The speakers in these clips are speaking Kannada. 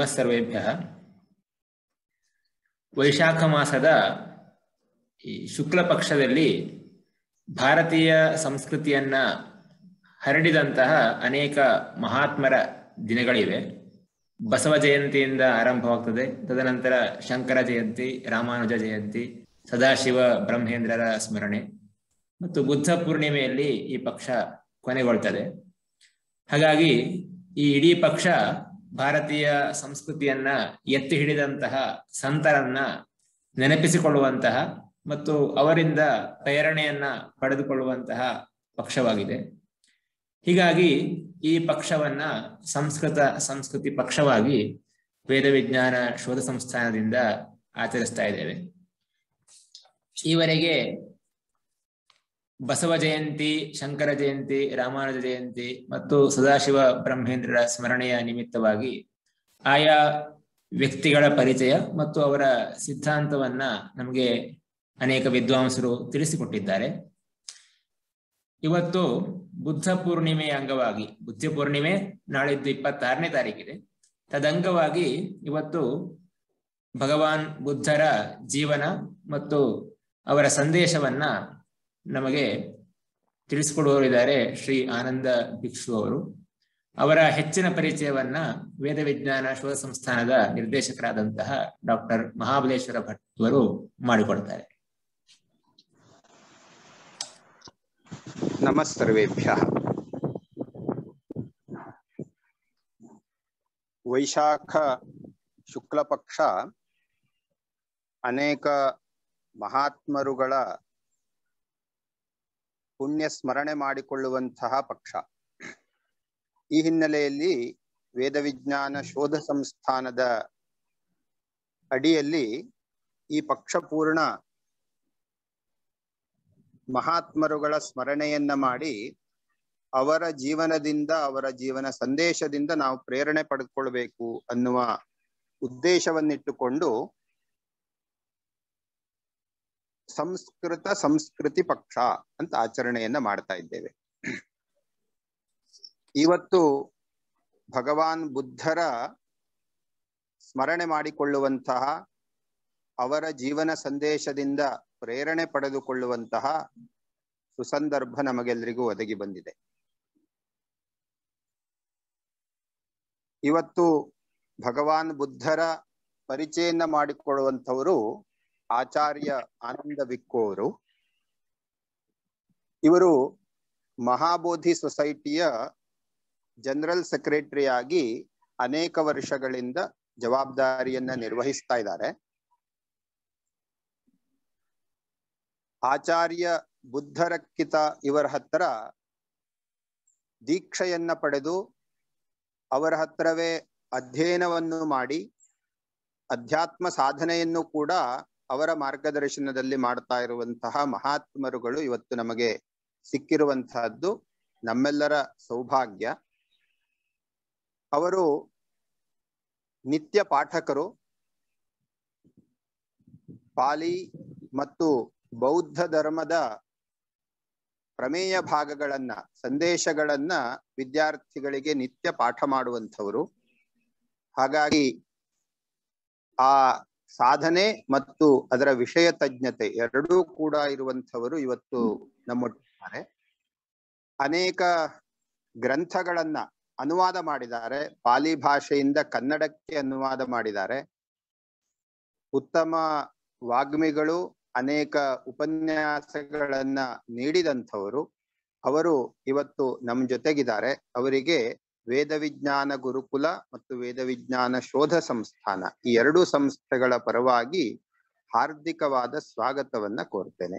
ನಮಸ್ಸರ್ವೇಭ್ಯ ವೈಶಾಖ ಮಾಸದ ಈ ಶುಕ್ಲ ಪಕ್ಷದಲ್ಲಿ ಭಾರತೀಯ ಸಂಸ್ಕೃತಿಯನ್ನ ಹರಡಿದಂತಹ ಅನೇಕ ಮಹಾತ್ಮರ ದಿನಗಳಿವೆ ಬಸವ ಜಯಂತಿಯಿಂದ ಆರಂಭವಾಗ್ತದೆ ತದನಂತರ ಶಂಕರ ಜಯಂತಿ ರಾಮಾನುಜ ಜಯಂತಿ ಸದಾಶಿವ ಬ್ರಹ್ಮೇಂದ್ರರ ಸ್ಮರಣೆ ಮತ್ತು ಬುದ್ಧ ಪೂರ್ಣಿಮೆಯಲ್ಲಿ ಈ ಪಕ್ಷ ಕೊನೆಗೊಳ್ತದೆ ಹಾಗಾಗಿ ಈ ಇಡೀ ಪಕ್ಷ ಭಾರತೀಯ ಸಂಸ್ಕೃತಿಯನ್ನ ಎತ್ತಿ ಹಿಡಿದಂತಹ ಸಂತರನ್ನ ನೆನಪಿಸಿಕೊಳ್ಳುವಂತಹ ಮತ್ತು ಅವರಿಂದ ಪ್ರೇರಣೆಯನ್ನ ಪಡೆದುಕೊಳ್ಳುವಂತಹ ಪಕ್ಷವಾಗಿದೆ ಹೀಗಾಗಿ ಈ ಪಕ್ಷವನ್ನ ಸಂಸ್ಕೃತ ಸಂಸ್ಕೃತಿ ಪಕ್ಷವಾಗಿ ವೇದ ವಿಜ್ಞಾನ ಶೋಧ ಸಂಸ್ಥಾನದಿಂದ ಆಚರಿಸ್ತಾ ಇದ್ದೇವೆ ಈವರೆಗೆ ಬಸವ ಜಯಂತಿ ಶಂಕರ ಜಯಂತಿ ರಾಮಾನುಜ ಜಯಂತಿ ಮತ್ತು ಸದಾಶಿವ ಬ್ರಹ್ಮೇಂದ್ರರ ಸ್ಮರಣೆಯ ನಿಮಿತ್ತವಾಗಿ ಆಯಾ ವ್ಯಕ್ತಿಗಳ ಪರಿಚಯ ಮತ್ತು ಅವರ ಸಿದ್ಧಾಂತವನ್ನ ನಮಗೆ ಅನೇಕ ವಿದ್ವಾಂಸರು ತಿಳಿಸಿಕೊಟ್ಟಿದ್ದಾರೆ ಇವತ್ತು ಬುದ್ಧ ಪೂರ್ಣಿಮೆಯ ಅಂಗವಾಗಿ ಬುದ್ಧ ಪೂರ್ಣಿಮೆ ನಾಳಿದ್ದು ಇಪ್ಪತ್ತಾರನೇ ತಾರೀಕಿದೆ ತದಂಗವಾಗಿ ಇವತ್ತು ಭಗವಾನ್ ಬುದ್ಧರ ಜೀವನ ಮತ್ತು ಅವರ ಸಂದೇಶವನ್ನ ನಮಗೆ ತಿಳಿಸಿಕೊಡುವವರಿದ್ದಾರೆ ಶ್ರೀ ಆನಂದ ಭಿಕ್ಷು ಅವರು ಅವರ ಹೆಚ್ಚಿನ ಪರಿಚಯವನ್ನ ವೇದ ವಿಜ್ಞಾನ ಶೋಧ ಸಂಸ್ಥಾನದ ನಿರ್ದೇಶಕರಾದಂತಹ ಡಾಕ್ಟರ್ ಮಹಾಬಲೇಶ್ವರ ಭಟ್ ಅವರು ಮಾಡಿಕೊಡ್ತಾರೆ ನಮಸ್ಸರ್ವೇಭ್ಯ ವೈಶಾಖ ಶುಕ್ಲ ಪಕ್ಷ ಅನೇಕ ಮಹಾತ್ಮರುಗಳ ಪುಣ್ಯ ಸ್ಮರಣೆ ಮಾಡಿಕೊಳ್ಳುವಂತಹ ಪಕ್ಷ ಈ ಹಿನ್ನೆಲೆಯಲ್ಲಿ ವೇದ ವಿಜ್ಞಾನ ಶೋಧ ಸಂಸ್ಥಾನದ ಅಡಿಯಲ್ಲಿ ಈ ಪಕ್ಷ ಪೂರ್ಣ ಮಹಾತ್ಮರುಗಳ ಸ್ಮರಣೆಯನ್ನ ಮಾಡಿ ಅವರ ಜೀವನದಿಂದ ಅವರ ಜೀವನ ಸಂದೇಶದಿಂದ ನಾವು ಪ್ರೇರಣೆ ಪಡೆದುಕೊಳ್ಬೇಕು ಅನ್ನುವ ಉದ್ದೇಶವನ್ನಿಟ್ಟುಕೊಂಡು ಸಂಸ್ಕೃತ ಸಂಸ್ಕೃತಿ ಪಕ್ಷ ಅಂತ ಆಚರಣೆಯನ್ನ ಮಾಡ್ತಾ ಇದ್ದೇವೆ ಇವತ್ತು ಭಗವಾನ್ ಬುದ್ಧರ ಸ್ಮರಣೆ ಮಾಡಿಕೊಳ್ಳುವಂತಹ ಅವರ ಜೀವನ ಸಂದೇಶದಿಂದ ಪ್ರೇರಣೆ ಪಡೆದುಕೊಳ್ಳುವಂತಹ ಸುಸಂದರ್ಭ ನಮಗೆಲ್ಲರಿಗೂ ಒದಗಿ ಬಂದಿದೆ ಇವತ್ತು ಭಗವಾನ್ ಬುದ್ಧರ ಪರಿಚಯನ್ನ ಮಾಡಿಕೊಳ್ಳುವಂಥವರು ಆಚಾರ್ಯ ಆನಂದ ಬಿಕ್ಕು ಅವರು ಇವರು ಮಹಾಬೋಧಿ ಸೊಸೈಟಿಯ ಜನರಲ್ ಸೆಕ್ರೆಟರಿ ಆಗಿ ಅನೇಕ ವರ್ಷಗಳಿಂದ ಜವಾಬ್ದಾರಿಯನ್ನ ನಿರ್ವಹಿಸ್ತಾ ಇದ್ದಾರೆ ಆಚಾರ್ಯ ಬುದ್ಧರಕ್ಕಿತ ಇವರ ಹತ್ರ ದೀಕ್ಷೆಯನ್ನ ಪಡೆದು ಅವರ ಹತ್ರವೇ ಅಧ್ಯಯನವನ್ನು ಮಾಡಿ ಅಧ್ಯಾತ್ಮ ಸಾಧನೆಯನ್ನು ಕೂಡ ಅವರ ಮಾರ್ಗದರ್ಶನದಲ್ಲಿ ಮಾಡ್ತಾ ಇರುವಂತಹ ಮಹಾತ್ಮರುಗಳು ಇವತ್ತು ನಮಗೆ ಸಿಕ್ಕಿರುವಂತಹದ್ದು ನಮ್ಮೆಲ್ಲರ ಸೌಭಾಗ್ಯ ಅವರು ನಿತ್ಯ ಪಾಠಕರು ಪಾಲಿ ಮತ್ತು ಬೌದ್ಧ ಧರ್ಮದ ಪ್ರಮೇಯ ಭಾಗಗಳನ್ನ ಸಂದೇಶಗಳನ್ನ ವಿದ್ಯಾರ್ಥಿಗಳಿಗೆ ನಿತ್ಯ ಪಾಠ ಮಾಡುವಂಥವರು ಹಾಗಾಗಿ ಆ ಸಾಧನೆ ಮತ್ತು ಅದರ ವಿಷಯ ತಜ್ಞತೆ ಎರಡೂ ಕೂಡ ಇರುವಂಥವರು ಇವತ್ತು ನಮ್ಮೊಟ್ಟಿದ್ದಾರೆ ಅನೇಕ ಗ್ರಂಥಗಳನ್ನ ಅನುವಾದ ಮಾಡಿದ್ದಾರೆ ಪಾಲಿ ಭಾಷೆಯಿಂದ ಕನ್ನಡಕ್ಕೆ ಅನುವಾದ ಮಾಡಿದ್ದಾರೆ ಉತ್ತಮ ವಾಗ್ಮಿಗಳು ಅನೇಕ ಉಪನ್ಯಾಸಗಳನ್ನ ನೀಡಿದಂಥವರು ಅವರು ಇವತ್ತು ನಮ್ಮ ಜೊತೆಗಿದ್ದಾರೆ ಅವರಿಗೆ ವೇದ ವಿಜ್ಞಾನ ಗುರುಕುಲ ಮತ್ತು ವೇದ ವಿಜ್ಞಾನ ಶೋಧ ಸಂಸ್ಥಾನ ಈ ಎರಡು ಸಂಸ್ಥೆಗಳ ಪರವಾಗಿ ಹಾರ್ದಿಕವಾದ ಸ್ವಾಗತವನ್ನ ಕೋರ್ತೇನೆ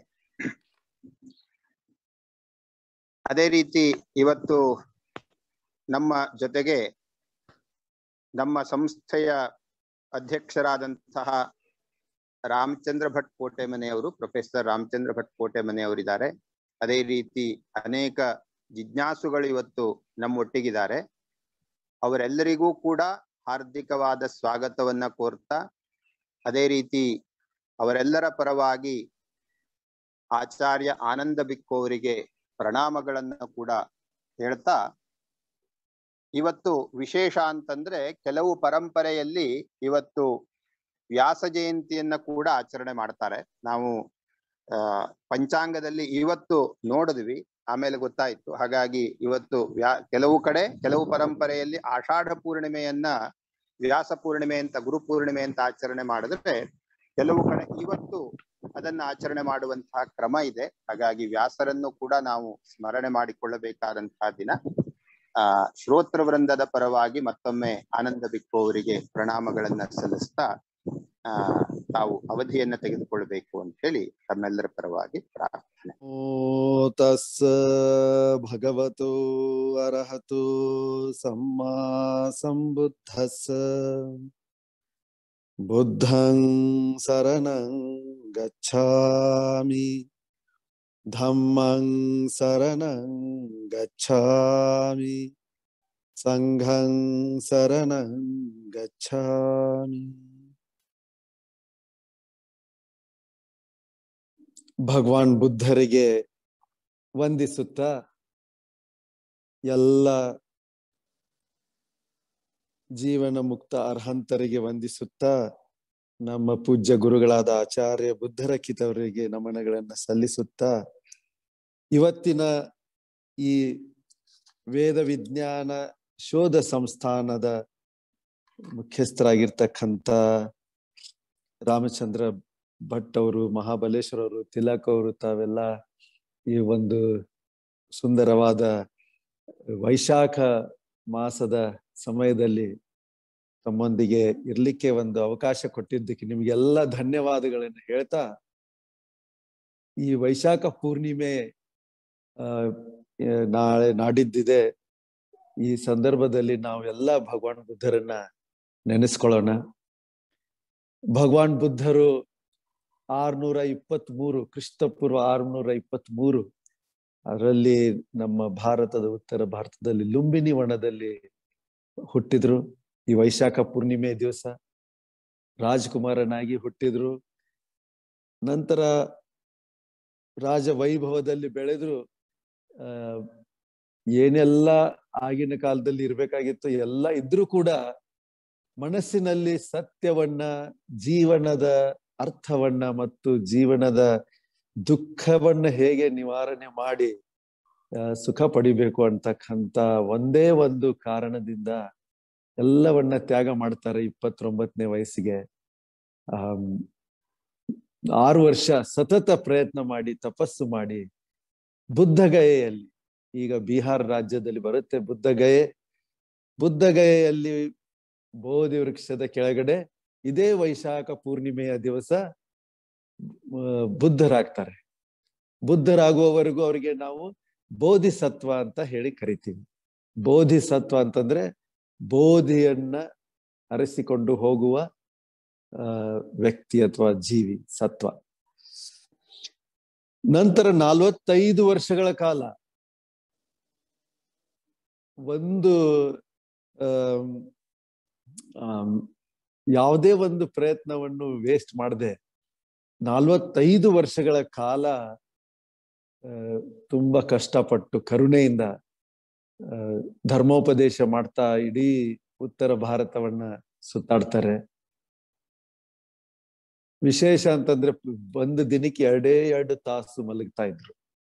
ಅದೇ ರೀತಿ ಇವತ್ತು ನಮ್ಮ ಜೊತೆಗೆ ನಮ್ಮ ಸಂಸ್ಥೆಯ ಅಧ್ಯಕ್ಷರಾದಂತಹ ರಾಮಚಂದ್ರ ಭಟ್ ಕೋಟೆ ಮನೆಯವರು ಪ್ರೊಫೆಸರ್ ರಾಮಚಂದ್ರ ಭಟ್ ಕೋಟೆ ಮನೆಯವರಿದ್ದಾರೆ ಅದೇ ರೀತಿ ಅನೇಕ ಜಿಜ್ಞಾಸುಗಳು ಇವತ್ತು ನಮ್ಮೊಟ್ಟಿಗಿದ್ದಾರೆ ಅವರೆಲ್ಲರಿಗೂ ಕೂಡ ಹಾರ್ದಿಕವಾದ ಸ್ವಾಗತವನ್ನ ಕೋರ್ತಾ ಅದೇ ರೀತಿ ಅವರೆಲ್ಲರ ಪರವಾಗಿ ಆಚಾರ್ಯ ಆನಂದ ಬಿಕ್ಕು ಅವರಿಗೆ ಪ್ರಣಾಮಗಳನ್ನ ಕೂಡ ಹೇಳ್ತಾ ಇವತ್ತು ವಿಶೇಷ ಅಂತಂದ್ರೆ ಕೆಲವು ಪರಂಪರೆಯಲ್ಲಿ ಇವತ್ತು ವ್ಯಾಸ ಜಯಂತಿಯನ್ನ ಕೂಡ ಆಚರಣೆ ಮಾಡ್ತಾರೆ ನಾವು ಆ ಪಂಚಾಂಗದಲ್ಲಿ ಇವತ್ತು ನೋಡಿದ್ವಿ ಆಮೇಲೆ ಗೊತ್ತಾಯ್ತು ಹಾಗಾಗಿ ಇವತ್ತು ವ್ಯಾ ಕೆಲವು ಕಡೆ ಕೆಲವು ಪರಂಪರೆಯಲ್ಲಿ ಆಷಾಢ ಪೂರ್ಣಿಮೆಯನ್ನ ವ್ಯಾಸ ಪೂರ್ಣಿಮೆ ಅಂತ ಗುರು ಪೂರ್ಣಿಮೆ ಅಂತ ಆಚರಣೆ ಮಾಡಿದ್ರೆ ಕೆಲವು ಕಡೆ ಇವತ್ತು ಅದನ್ನ ಆಚರಣೆ ಮಾಡುವಂತಹ ಕ್ರಮ ಇದೆ ಹಾಗಾಗಿ ವ್ಯಾಸರನ್ನು ಕೂಡ ನಾವು ಸ್ಮರಣೆ ಮಾಡಿಕೊಳ್ಳಬೇಕಾದಂತಹ ದಿನ ಆ ಶ್ರೋತೃ ವೃಂದದ ಪರವಾಗಿ ಮತ್ತೊಮ್ಮೆ ಆನಂದ ಬಿಕ್ಕು ಅವರಿಗೆ ಪ್ರಣಾಮಗಳನ್ನ ಸಲ್ಲಿಸ್ತಾ ಆ ತಾವು ಅವಧಿಯನ್ನ ತೆಗೆದುಕೊಳ್ಬೇಕು ಅಂತ ಹೇಳಿ ತಮ್ಮೆಲ್ಲರ ಪರವಾಗಿ ಪ್ರಾರ್ಥನೆ ಓ ತಸ್ಸ ಭಗವತೋ ಅರ್ಹತೋ ಸಮ್ಮಾ ಸಂಬುದ್ಧಸ್ಸ ಬುದ್ಧಂ ಶರಣಂ ಗಚ್ಛಾಮಿ ಧಮ್ಮಂ ಶರಣಂ ಗಚ್ಛಾಮಿ ಸಂಘಂ ಶರಣಂ ಗಚ್ಛಾಮಿ ಭಗವಾನ್ ಬುದ್ಧರಿಗೆ ವಂದಿಸುತ್ತಾ ಎಲ್ಲ ಜೀವನ ಮುಕ್ತ ಅರ್ಹಂತರಿಗೆ ವಂದಿಸುತ್ತಾ ನಮ್ಮ ಪೂಜ್ಯ ಗುರುಗಳಾದ ಆಚಾರ್ಯ ಬುದ್ಧರ ಕಿತವರಿಗೆ ನಮನಗಳನ್ನ ಸಲ್ಲಿಸುತ್ತಾ ಇವತ್ತಿನ ಈ ವೇದ ವಿಜ್ಞಾನ ಶೋಧ ಸಂಸ್ಥಾನದ ಮುಖ್ಯಸ್ಥರಾಗಿರ್ತಕ್ಕಂಥ ರಾಮಚಂದ್ರ ಭಟ್ ಅವರು ಮಹಾಬಲೇಶ್ವರ ಅವರು ತಿಲಕ್ ಅವರು ತಾವೆಲ್ಲ ಈ ಒಂದು ಸುಂದರವಾದ ವೈಶಾಖ ಮಾಸದ ಸಮಯದಲ್ಲಿ ತಮ್ಮೊಂದಿಗೆ ಇರ್ಲಿಕ್ಕೆ ಒಂದು ಅವಕಾಶ ಕೊಟ್ಟಿದ್ದಕ್ಕೆ ನಿಮ್ಗೆಲ್ಲ ಧನ್ಯವಾದಗಳನ್ನು ಹೇಳ್ತಾ ಈ ವೈಶಾಖ ಪೂರ್ಣಿಮೆ ಆ ನಾಳೆ ನಾಡಿದ್ದಿದೆ ಈ ಸಂದರ್ಭದಲ್ಲಿ ನಾವೆಲ್ಲ ಭಗವಾನ್ ಬುದ್ಧರನ್ನ ನೆನೆಸ್ಕೊಳ್ಳೋಣ ಭಗವಾನ್ ಬುದ್ಧರು ಆರ್ನೂರ ಇಪ್ಪತ್ತ್ ಮೂರು ಕ್ರಿಸ್ತಪೂರ್ವ ಆರ್ನೂರ ಇಪ್ಪತ್ತ್ ಮೂರು ಅದರಲ್ಲಿ ನಮ್ಮ ಭಾರತದ ಉತ್ತರ ಭಾರತದಲ್ಲಿ ಲುಂಬಿನಿ ವನದಲ್ಲಿ ಹುಟ್ಟಿದ್ರು ಈ ವೈಶಾಖ ಪೂರ್ಣಿಮೆ ದಿವಸ ರಾಜಕುಮಾರನಾಗಿ ಹುಟ್ಟಿದ್ರು ನಂತರ ರಾಜ ವೈಭವದಲ್ಲಿ ಬೆಳೆದ್ರು ಆ ಏನೆಲ್ಲ ಆಗಿನ ಕಾಲದಲ್ಲಿ ಇರ್ಬೇಕಾಗಿತ್ತು ಎಲ್ಲ ಇದ್ರೂ ಕೂಡ ಮನಸ್ಸಿನಲ್ಲಿ ಸತ್ಯವನ್ನ ಜೀವನದ ಅರ್ಥವನ್ನ ಮತ್ತು ಜೀವನದ ದುಃಖವನ್ನ ಹೇಗೆ ನಿವಾರಣೆ ಮಾಡಿ ಸುಖ ಪಡಿಬೇಕು ಅಂತಕ್ಕಂತ ಒಂದೇ ಒಂದು ಕಾರಣದಿಂದ ಎಲ್ಲವನ್ನ ತ್ಯಾಗ ಮಾಡ್ತಾರೆ ಇಪ್ಪತ್ತೊಂಬತ್ತನೇ ವಯಸ್ಸಿಗೆ ಆ ಆರು ವರ್ಷ ಸತತ ಪ್ರಯತ್ನ ಮಾಡಿ ತಪಸ್ಸು ಮಾಡಿ ಬುದ್ಧಗಯೆಯಲ್ಲಿ ಈಗ ಬಿಹಾರ್ ರಾಜ್ಯದಲ್ಲಿ ಬರುತ್ತೆ ಬುದ್ಧಗಯೆ ಬುದ್ಧಗಯೆಯಲ್ಲಿ ಬೋಧಿ ವೃಕ್ಷದ ಕೆಳಗಡೆ ಇದೇ ವೈಶಾಖ ಪೂರ್ಣಿಮೆಯ ದಿವಸ ಬುದ್ಧರಾಗ್ತಾರೆ ಬುದ್ಧರಾಗುವವರೆಗೂ ಅವರಿಗೆ ನಾವು ಬೋಧಿಸತ್ವ ಅಂತ ಹೇಳಿ ಕರಿತೀವಿ ಬೋಧಿಸತ್ವ ಅಂತಂದ್ರೆ ಬೋಧಿಯನ್ನ ಅರಸಿಕೊಂಡು ಹೋಗುವ ಆ ವ್ಯಕ್ತಿ ಅಥವಾ ಜೀವಿ ಸತ್ವ ನಂತರ ನಲ್ವತ್ತೈದು ವರ್ಷಗಳ ಕಾಲ ಒಂದು ಯಾವುದೇ ಒಂದು ಪ್ರಯತ್ನವನ್ನು ವೇಸ್ಟ್ ಮಾಡದೆ ನಲ್ವತ್ತೈದು ವರ್ಷಗಳ ಕಾಲ ತುಂಬಾ ಕಷ್ಟಪಟ್ಟು ಕರುಣೆಯಿಂದ ಧರ್ಮೋಪದೇಶ ಮಾಡ್ತಾ ಇಡೀ ಉತ್ತರ ಭಾರತವನ್ನ ಸುತ್ತಾಡ್ತಾರೆ ವಿಶೇಷ ಅಂತಂದ್ರೆ ಒಂದು ದಿನಕ್ಕೆ ಎರಡೇ ಎರಡು ತಾಸು ಮಲಗ್ತಾ ಇದ್ರು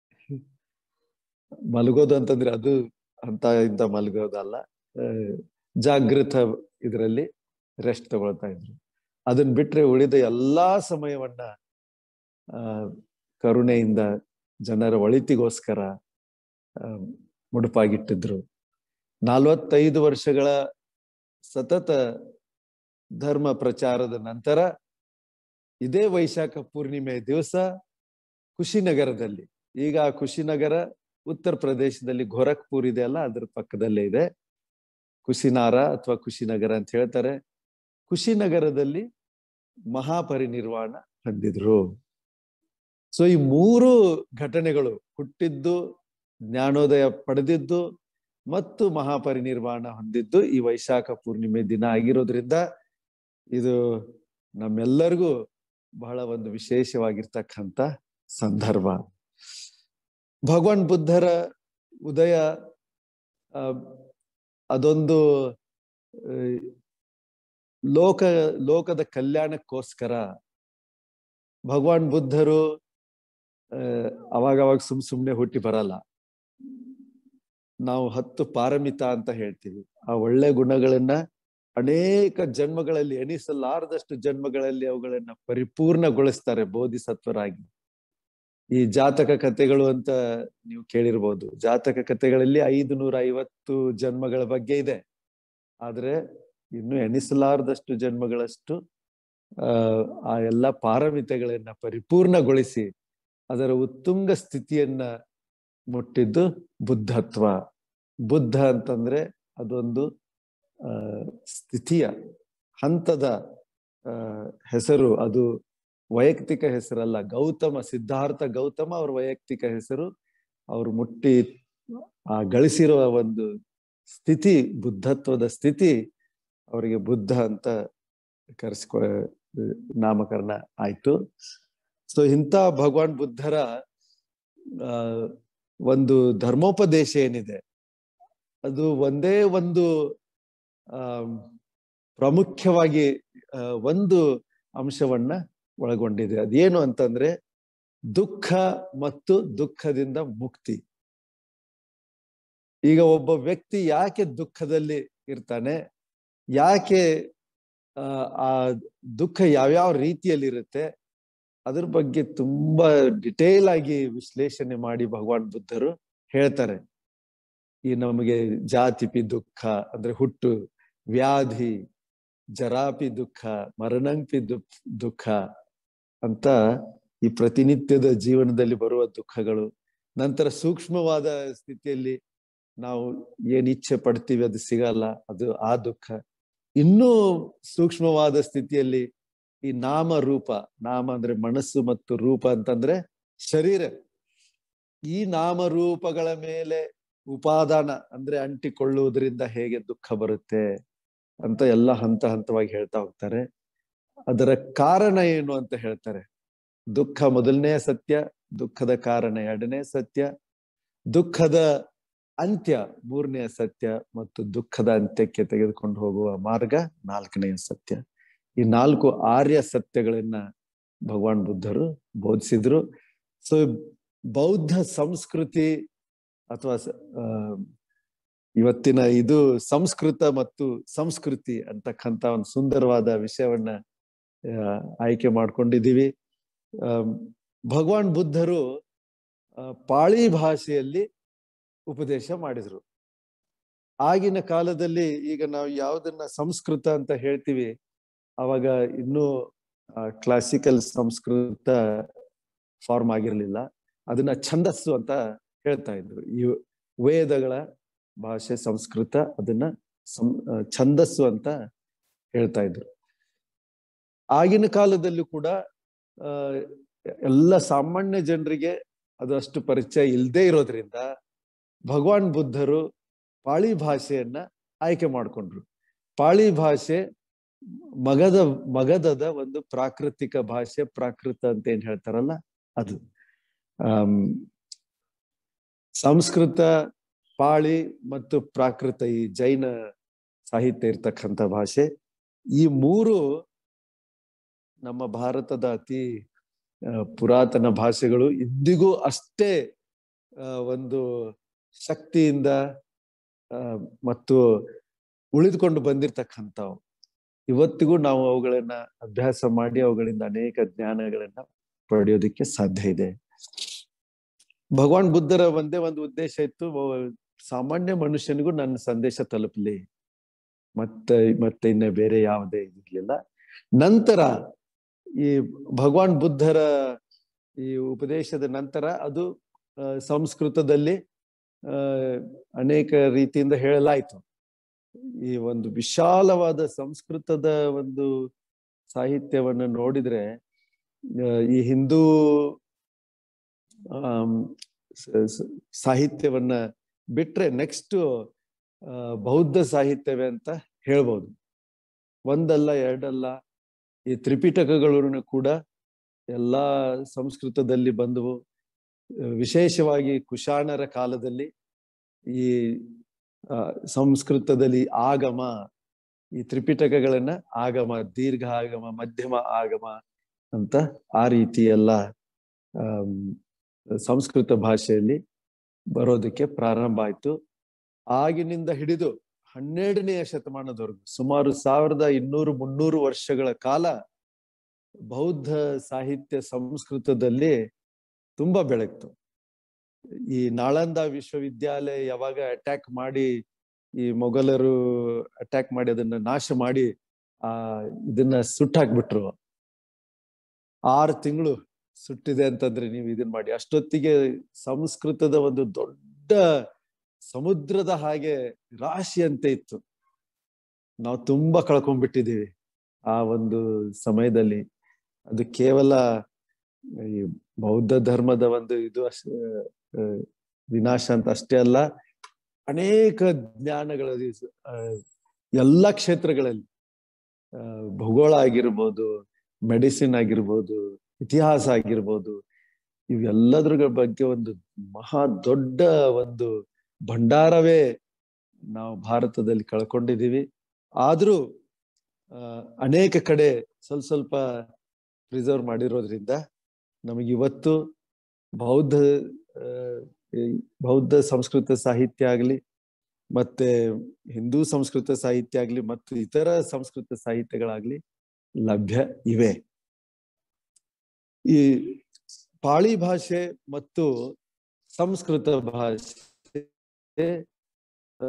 ಮಲಗೋದು ಅಂತಂದ್ರೆ ಅದು ಅಂತ ಇಂತ ಮಲಗೋದಲ್ಲ ಜಾಗೃತ ಇದರಲ್ಲಿ ರೆಸ್ಟ್ ತಗೊಳ್ತಾ ಇದ್ರು ಅದನ್ನ ಬಿಟ್ರೆ ಉಳಿದ ಎಲ್ಲಾ ಸಮಯವನ್ನ ಆ ಕರುಣೆಯಿಂದ ಜನರ ಒಳಿತಿಗೋಸ್ಕರ ಮುಡುಪಾಗಿಟ್ಟಿದ್ರು ನಲ್ವತ್ತೈದು ವರ್ಷಗಳ ಸತತ ಧರ್ಮ ಪ್ರಚಾರದ ನಂತರ ಇದೇ ವೈಶಾಖ ಪೂರ್ಣಿಮೆ ದಿವಸ ಕುಶಿನಗರದಲ್ಲಿ ಈಗ ಆ ಕುಶಿನಗರ ಉತ್ತರ ಪ್ರದೇಶದಲ್ಲಿ ಗೋರಖ್ಪುರ್ ಇದೆ ಅಲ್ಲ ಅದ್ರ ಪಕ್ಕದಲ್ಲೇ ಇದೆ ಕುಶಿನಾರ ಅಥವಾ ಕುಶಿನಗರ ಅಂತ ಹೇಳ್ತಾರೆ ಕುಶಿನಗರದಲ್ಲಿ ಮಹಾಪರಿನಿರ್ವಾಣ ಹೊಂದಿದ್ರು ಸೊ ಈ ಮೂರು ಘಟನೆಗಳು ಹುಟ್ಟಿದ್ದು ಜ್ಞಾನೋದಯ ಪಡೆದಿದ್ದು ಮತ್ತು ಮಹಾಪರಿನಿರ್ವಾಣ ಹೊಂದಿದ್ದು ಈ ವೈಶಾಖ ಪೂರ್ಣಿಮೆ ದಿನ ಆಗಿರೋದ್ರಿಂದ ಇದು ನಮ್ಮೆಲ್ಲರಿಗೂ ಬಹಳ ಒಂದು ವಿಶೇಷವಾಗಿರ್ತಕ್ಕಂಥ ಸಂದರ್ಭ ಭಗವಾನ್ ಬುದ್ಧರ ಉದಯ ಅದೊಂದು ಆ, ಲೋಕ ಲೋಕದ ಕಲ್ಯಾಣಕ್ಕೋಸ್ಕರ ಭಗವಾನ್ ಬುದ್ಧರು ಆ, ಅವಾಗವಾಗ ಸುಮ್ ಸುಮ್ನೆ ಹುಟ್ಟಿ ಬರಲ್ಲ ನಾವು ಹತ್ತು ಪಾರಮಿತ ಅಂತ ಹೇಳ್ತೀವಿ ಆ ಒಳ್ಳೆ ಗುಣಗಳನ್ನ ಅನೇಕ ಜನ್ಮಗಳಲ್ಲಿ ಎಣಿಸಲಾರದಷ್ಟು ಜನ್ಮಗಳಲ್ಲಿ ಅವುಗಳನ್ನ ಪರಿಪೂರ್ಣಗೊಳಿಸ್ತಾರೆ ಬೋಧಿಸತ್ವರಾಗಿ ಈ ಜಾತಕ ಕಥೆಗಳು ಅಂತ ನೀವು ಕೇಳಿರ್ಬೋದು ಜಾತಕ ಕಥೆಗಳಲ್ಲಿ ಐದು ನೂರ ಐವತ್ತು ಜನ್ಮಗಳ ಬಗ್ಗೆ ಇದೆ ಆದ್ರೆ ಇನ್ನು ಎಣಿಸಲಾರದಷ್ಟು ಜನ್ಮಗಳಷ್ಟು ಆ ಆ ಎಲ್ಲ ಪಾರಮಿತೆಗಳನ್ನ ಪರಿಪೂರ್ಣಗೊಳಿಸಿ ಅದರ ಉತ್ತುಂಗ ಸ್ಥಿತಿಯನ್ನ ಮುಟ್ಟಿದ್ದು ಬುದ್ಧತ್ವ ಬುದ್ಧ ಅಂತಂದ್ರೆ ಅದೊಂದು ಆ ಸ್ಥಿತಿಯ ಹಂತದ ಆ ಹೆಸರು ಅದು ವೈಯಕ್ತಿಕ ಹೆಸರಲ್ಲ ಗೌತಮ ಸಿದ್ಧಾರ್ಥ ಗೌತಮ ಅವ್ರ ವೈಯಕ್ತಿಕ ಹೆಸರು ಅವ್ರು ಮುಟ್ಟಿ ಆ ಗಳಿಸಿರುವ ಒಂದು ಸ್ಥಿತಿ ಬುದ್ಧತ್ವದ ಸ್ಥಿತಿ ಅವರಿಗೆ ಬುದ್ಧ ಅಂತ ಕರೆಸ್ಕೊ ನಾಮಕರಣ ಆಯ್ತು ಸೊ ಇಂಥ ಭಗವಾನ್ ಬುದ್ಧರ ಆ ಒಂದು ಧರ್ಮೋಪದೇಶ ಏನಿದೆ ಅದು ಒಂದೇ ಒಂದು ಆ ಪ್ರಾಮುಖ್ಯವಾಗಿ ಆ, ಒಂದು ಅಂಶವನ್ನ ಒಳಗೊಂಡಿದೆ ಅದೇನು ಅಂತಂದ್ರೆ ದುಃಖ ಮತ್ತು ದುಃಖದಿಂದ ಮುಕ್ತಿ ಈಗ ಒಬ್ಬ ವ್ಯಕ್ತಿ ಯಾಕೆ ದುಃಖದಲ್ಲಿ ಇರ್ತಾನೆ ಯಾಕೆ ಆ, ಆ ದುಃಖ ಯಾವ್ಯಾವ ರೀತಿಯಲ್ಲಿ ಇರುತ್ತೆ ಅದ್ರ ಬಗ್ಗೆ ತುಂಬಾ ಡಿಟೇಲ್ ಆಗಿ ವಿಶ್ಲೇಷಣೆ ಮಾಡಿ ಭಗವಾನ್ ಬುದ್ಧರು ಹೇಳ್ತಾರೆ ಈ ನಮಗೆ ಜಾತಿಪಿ ದುಃಖ ಅಂದ್ರೆ ಹುಟ್ಟು ವ್ಯಾಧಿ ಜರಾಪಿ ದುಃಖ ಮರಣಂಪಿ ದುಃಖ ದುಃಖ ಅಂತ ಈ ಪ್ರತಿನಿತ್ಯದ ಜೀವನದಲ್ಲಿ ಬರುವ ದುಃಖಗಳು ನಂತರ ಸೂಕ್ಷ್ಮವಾದ ಸ್ಥಿತಿಯಲ್ಲಿ ನಾವು ಏನ್ ಇಚ್ಛೆ ಪಡ್ತೀವಿ ಅದು ಸಿಗಲ್ಲ ಅದು ಆ ದುಃಖ ಇನ್ನೂ ಸೂಕ್ಷ್ಮವಾದ ಸ್ಥಿತಿಯಲ್ಲಿ ಈ ನಾಮ ರೂಪ ನಾಮ ಅಂದ್ರೆ ಮನಸ್ಸು ಮತ್ತು ರೂಪ ಅಂತಂದ್ರೆ ಶರೀರ ಈ ನಾಮರೂಪಗಳ ಮೇಲೆ ಉಪಾದಾನ ಅಂದ್ರೆ ಅಂಟಿಕೊಳ್ಳುವುದರಿಂದ ಹೇಗೆ ದುಃಖ ಬರುತ್ತೆ ಅಂತ ಎಲ್ಲ ಹಂತ ಹಂತವಾಗಿ ಹೇಳ್ತಾ ಹೋಗ್ತಾರೆ ಅದರ ಕಾರಣ ಏನು ಅಂತ ಹೇಳ್ತಾರೆ ದುಃಖ ಮೊದಲನೇ ಸತ್ಯ ದುಃಖದ ಕಾರಣ ಎರಡನೇ ಸತ್ಯ ದುಃಖದ ಅಂತ್ಯ ಮೂರನೆಯ ಸತ್ಯ ಮತ್ತು ದುಃಖದ ಅಂತ್ಯಕ್ಕೆ ತೆಗೆದುಕೊಂಡು ಹೋಗುವ ಮಾರ್ಗ ನಾಲ್ಕನೆಯ ಸತ್ಯ ಈ ನಾಲ್ಕು ಆರ್ಯ ಸತ್ಯಗಳನ್ನ ಭಗವಾನ್ ಬುದ್ಧರು ಬೋಧಿಸಿದ್ರು ಸೊ ಬೌದ್ಧ ಸಂಸ್ಕೃತಿ ಅಥವಾ ಸ- ಆ, ಇವತ್ತಿನ ಇದು ಸಂಸ್ಕೃತ ಮತ್ತು ಸಂಸ್ಕೃತಿ ಅಂತಕ್ಕಂಥ ಒಂದು ಸುಂದರವಾದ ವಿಷಯವನ್ನ ಆ, ಆಯ್ಕೆ ಮಾಡ್ಕೊಂಡಿದ್ದೀವಿ ಆಮ್, ಭಗವಾನ್ ಬುದ್ಧರು ಆ, ಪಾಳಿ ಭಾಷೆಯಲ್ಲಿ ಉಪದೇಶ ಮಾಡಿದ್ರು ಆಗಿನ ಕಾಲದಲ್ಲಿ ಈಗ ನಾವು ಯಾವುದನ್ನ ಸಂಸ್ಕೃತ ಅಂತ ಹೇಳ್ತೀವಿ ಅವಾಗ ಇನ್ನೂ ಕ್ಲಾಸಿಕಲ್ ಸಂಸ್ಕೃತ ಫಾರ್ಮ್ ಆಗಿರ್ಲಿಲ್ಲ ಅದನ್ನ ಛಂದಸ್ಸು ಅಂತ ಹೇಳ್ತಾ ಇದ್ರು ಈ ವೇದಗಳ ಭಾಷೆ ಸಂಸ್ಕೃತ ಅದನ್ನ ಸಂ ಆ, ಛಂದಸ್ಸು ಅಂತ ಹೇಳ್ತಾ ಇದ್ರು ಆಗಿನ ಕಾಲದಲ್ಲೂ ಕೂಡ ಆ ಎಲ್ಲ ಸಾಮಾನ್ಯ ಜನರಿಗೆ ಅದು ಅಷ್ಟು ಪರಿಚಯ ಇಲ್ಲದೆ ಇರೋದ್ರಿಂದ ಭಗವಾನ್ ಬುದ್ಧರು ಪಾಳಿ ಭಾಷೆಯನ್ನ ಆಯ್ಕೆ ಮಾಡ್ಕೊಂಡ್ರು ಪಾಳಿ ಭಾಷೆ ಮಗದ ಮಗಧದ ಒಂದು ಪ್ರಾಕೃತಿಕ ಭಾಷೆ ಪ್ರಾಕೃತ ಅಂತ ಏನ್ ಹೇಳ್ತಾರಲ್ಲ ಅದು ಆಮ್, ಸಂಸ್ಕೃತ ಪಾಳಿ ಮತ್ತು ಪ್ರಾಕೃತ ಈ ಜೈನ ಸಾಹಿತ್ಯ ಇರ್ತಕ್ಕಂಥ ಭಾಷೆ ಈ ಮೂರು ನಮ್ಮ ಭಾರತದ ಅತಿ ಆ, ಪುರಾತನ ಭಾಷೆಗಳು ಇಂದಿಗೂ ಅಷ್ಟೇ ಆ, ಒಂದು ಶಕ್ತಿಯಿಂದ ಆ, ಮತ್ತು ಉಳಿದುಕೊಂಡು ಬಂದಿರ್ತಕ್ಕಂಥವು ಇವತ್ತಿಗೂ ನಾವು ಅವುಗಳನ್ನ ಅಭ್ಯಾಸ ಮಾಡಿ ಅವುಗಳಿಂದ ಅನೇಕ ಜ್ಞಾನಗಳನ್ನ ಪಡೆಯೋದಕ್ಕೆ ಸಾಧ್ಯ ಇದೆ ಭಗವಾನ್ ಬುದ್ಧರ ಒಂದೇ ಒಂದು ಉದ್ದೇಶ ಇತ್ತು ಒ- ಸಾಮಾನ್ಯ ಮನುಷ್ಯನಿಗೂ ನನ್ನ ಸಂದೇಶ ತಲುಪಲಿ ಮತ್ತೆ ಮತ್ತೆ ಇನ್ನ ಬೇರೆ ಯಾವುದೇ ಇದಿರ್ಲಿಲ್ಲ ನಂತರ ಈ ಭಗವಾನ್ ಬುದ್ಧರ ಈ ಉಪದೇಶದ ನಂತರ ಅದು ಆ, ಸಂಸ್ಕೃತದಲ್ಲಿ ಆ, ಅನೇಕ ರೀತಿಯಿಂದ ಹೇಳಲಾಯ್ತು ಈ ಒಂದು ವಿಶಾಲವಾದ ಸಂಸ್ಕೃತದ ಒಂದು ಸಾಹಿತ್ಯವನ್ನು ನೋಡಿದ್ರೆ ಆ, ಈ ಹಿಂದೂ ಆಮ್, ಸ- ಸ- ಸಾಹಿತ್ಯವನ್ನ ಬಿಟ್ರೆ ನೆಕ್ಸ್ಟ್ ಬೌದ್ಧ ಸಾಹಿತ್ಯವೇ ಅಂತ ಹೇಳ್ಬೋದು ಒಂದಲ್ಲ ಎರಡಲ್ಲ ಈ ತ್ರಿಪಿಟಕಗಳನ್ನು ಕೂಡ ಎಲ್ಲಾ ಸಂಸ್ಕೃತದಲ್ಲಿ ಬಂದವು ವಿಶೇಷವಾಗಿ ಕುಶಾಣರ ಕಾಲದಲ್ಲಿ ಈ ಆ, ಸಂಸ್ಕೃತದಲ್ಲಿ ಆಗಮ ಈ ತ್ರಿಪಿಟಕಗಳನ್ನ ಆಗಮ ದೀರ್ಘ ಆಗಮ ಮಧ್ಯಮ ಆಗಮ ಅಂತ ಆ ರೀತಿ ಎಲ್ಲ ಆಮ್, ಸಂಸ್ಕೃತ ಭಾಷೆಯಲ್ಲಿ ಬರೋದಕ್ಕೆ ಪ್ರಾರಂಭ ಆಯ್ತು ಆಗಿನಿಂದ ಹಿಡಿದು ಹನ್ನೆರಡನೆಯ ಶತಮಾನದವರೆಗೂ ಸುಮಾರು ಸಾವಿರದ ಇನ್ನೂರು ಮುನ್ನೂರು ವರ್ಷಗಳ ಕಾಲ ಬೌದ್ಧ ಸಾಹಿತ್ಯ ಸಂಸ್ಕೃತದಲ್ಲಿ ತುಂಬಾ ಬೆಳಗ್ತು ಈ ನಾಳಂದ ವಿಶ್ವವಿದ್ಯಾಲಯ ಯಾವಾಗ ಅಟ್ಯಾಕ್ ಮಾಡಿ ಈ ಮೊಘಲರು ಅಟ್ಯಾಕ್ ಮಾಡಿ ಅದನ್ನ ನಾಶ ಮಾಡಿ ಆ ಇದನ್ನ ಸುಟ್ಟಾಕ್ಬಿಟ್ರು ಆರು ತಿಂಗಳು ಸುಟ್ಟಿದೆ ಅಂತಂದ್ರೆ ನೀವು ಇದನ್ ಮಾಡಿ ಅಷ್ಟೊತ್ತಿಗೆ ಸಂಸ್ಕೃತದ ಒಂದು ದೊಡ್ಡ ಸಮುದ್ರದ ಹಾಗೆ ರಾಶಿ ಅಂತ ಇತ್ತು ನಾವು ತುಂಬಾ ಕಳ್ಕೊಂಡ್ಬಿಟ್ಟಿದೀವಿ ಆ ಒಂದು ಸಮಯದಲ್ಲಿ ಅದು ಕೇವಲ ಈ ಬೌದ್ಧ ಧರ್ಮದ ಒಂದು ಇದು ಅಷ್ಟ ಆ, ವಿನಾಶ ಅಂತ ಅಷ್ಟೇ ಅಲ್ಲ ಅನೇಕ ಜ್ಞಾನಗಳ ಆ, ಎಲ್ಲ ಕ್ಷೇತ್ರಗಳಲ್ಲಿ ಆ, ಭೂಗೋಳ ಆಗಿರ್ಬೋದು ಮೆಡಿಸಿನ್ ಆಗಿರ್ಬೋದು ಇತಿಹಾಸ ಆಗಿರ್ಬೋದು ಇವೆಲ್ಲದ್ರ ಬಗ್ಗೆ ಒಂದು ಮಹಾ ದೊಡ್ಡ ಒಂದು ಭಂಡಾರವೇ ನಾವು ಭಾರತದಲ್ಲಿ ಕಳ್ಕೊಂಡಿದೀವಿ ಆದ್ರೂ ಆ, ಅನೇಕ ಕಡೆ ಸ್ವಲ್ಪ ಸ್ವಲ್ಪ ಪ್ರಿಸರ್ವ್ ಮಾಡಿರೋದ್ರಿಂದ ನಮಗೆ ಇವತ್ತು ಬೌದ್ಧ ಆ, ಈ ಬೌದ್ಧ ಸಂಸ್ಕೃತ ಸಾಹಿತ್ಯ ಆಗ್ಲಿ ಮತ್ತೆ ಹಿಂದೂ ಸಂಸ್ಕೃತ ಸಾಹಿತ್ಯ ಆಗ್ಲಿ ಮತ್ತು ಇತರ ಸಂಸ್ಕೃತ ಸಾಹಿತ್ಯಗಳಾಗ್ಲಿ ಲಭ್ಯ ಇವೆ ಈ ಪಾಳಿ ಭಾಷೆ ಮತ್ತು ಸಂಸ್ಕೃತ ಭಾಷೆ ಆ,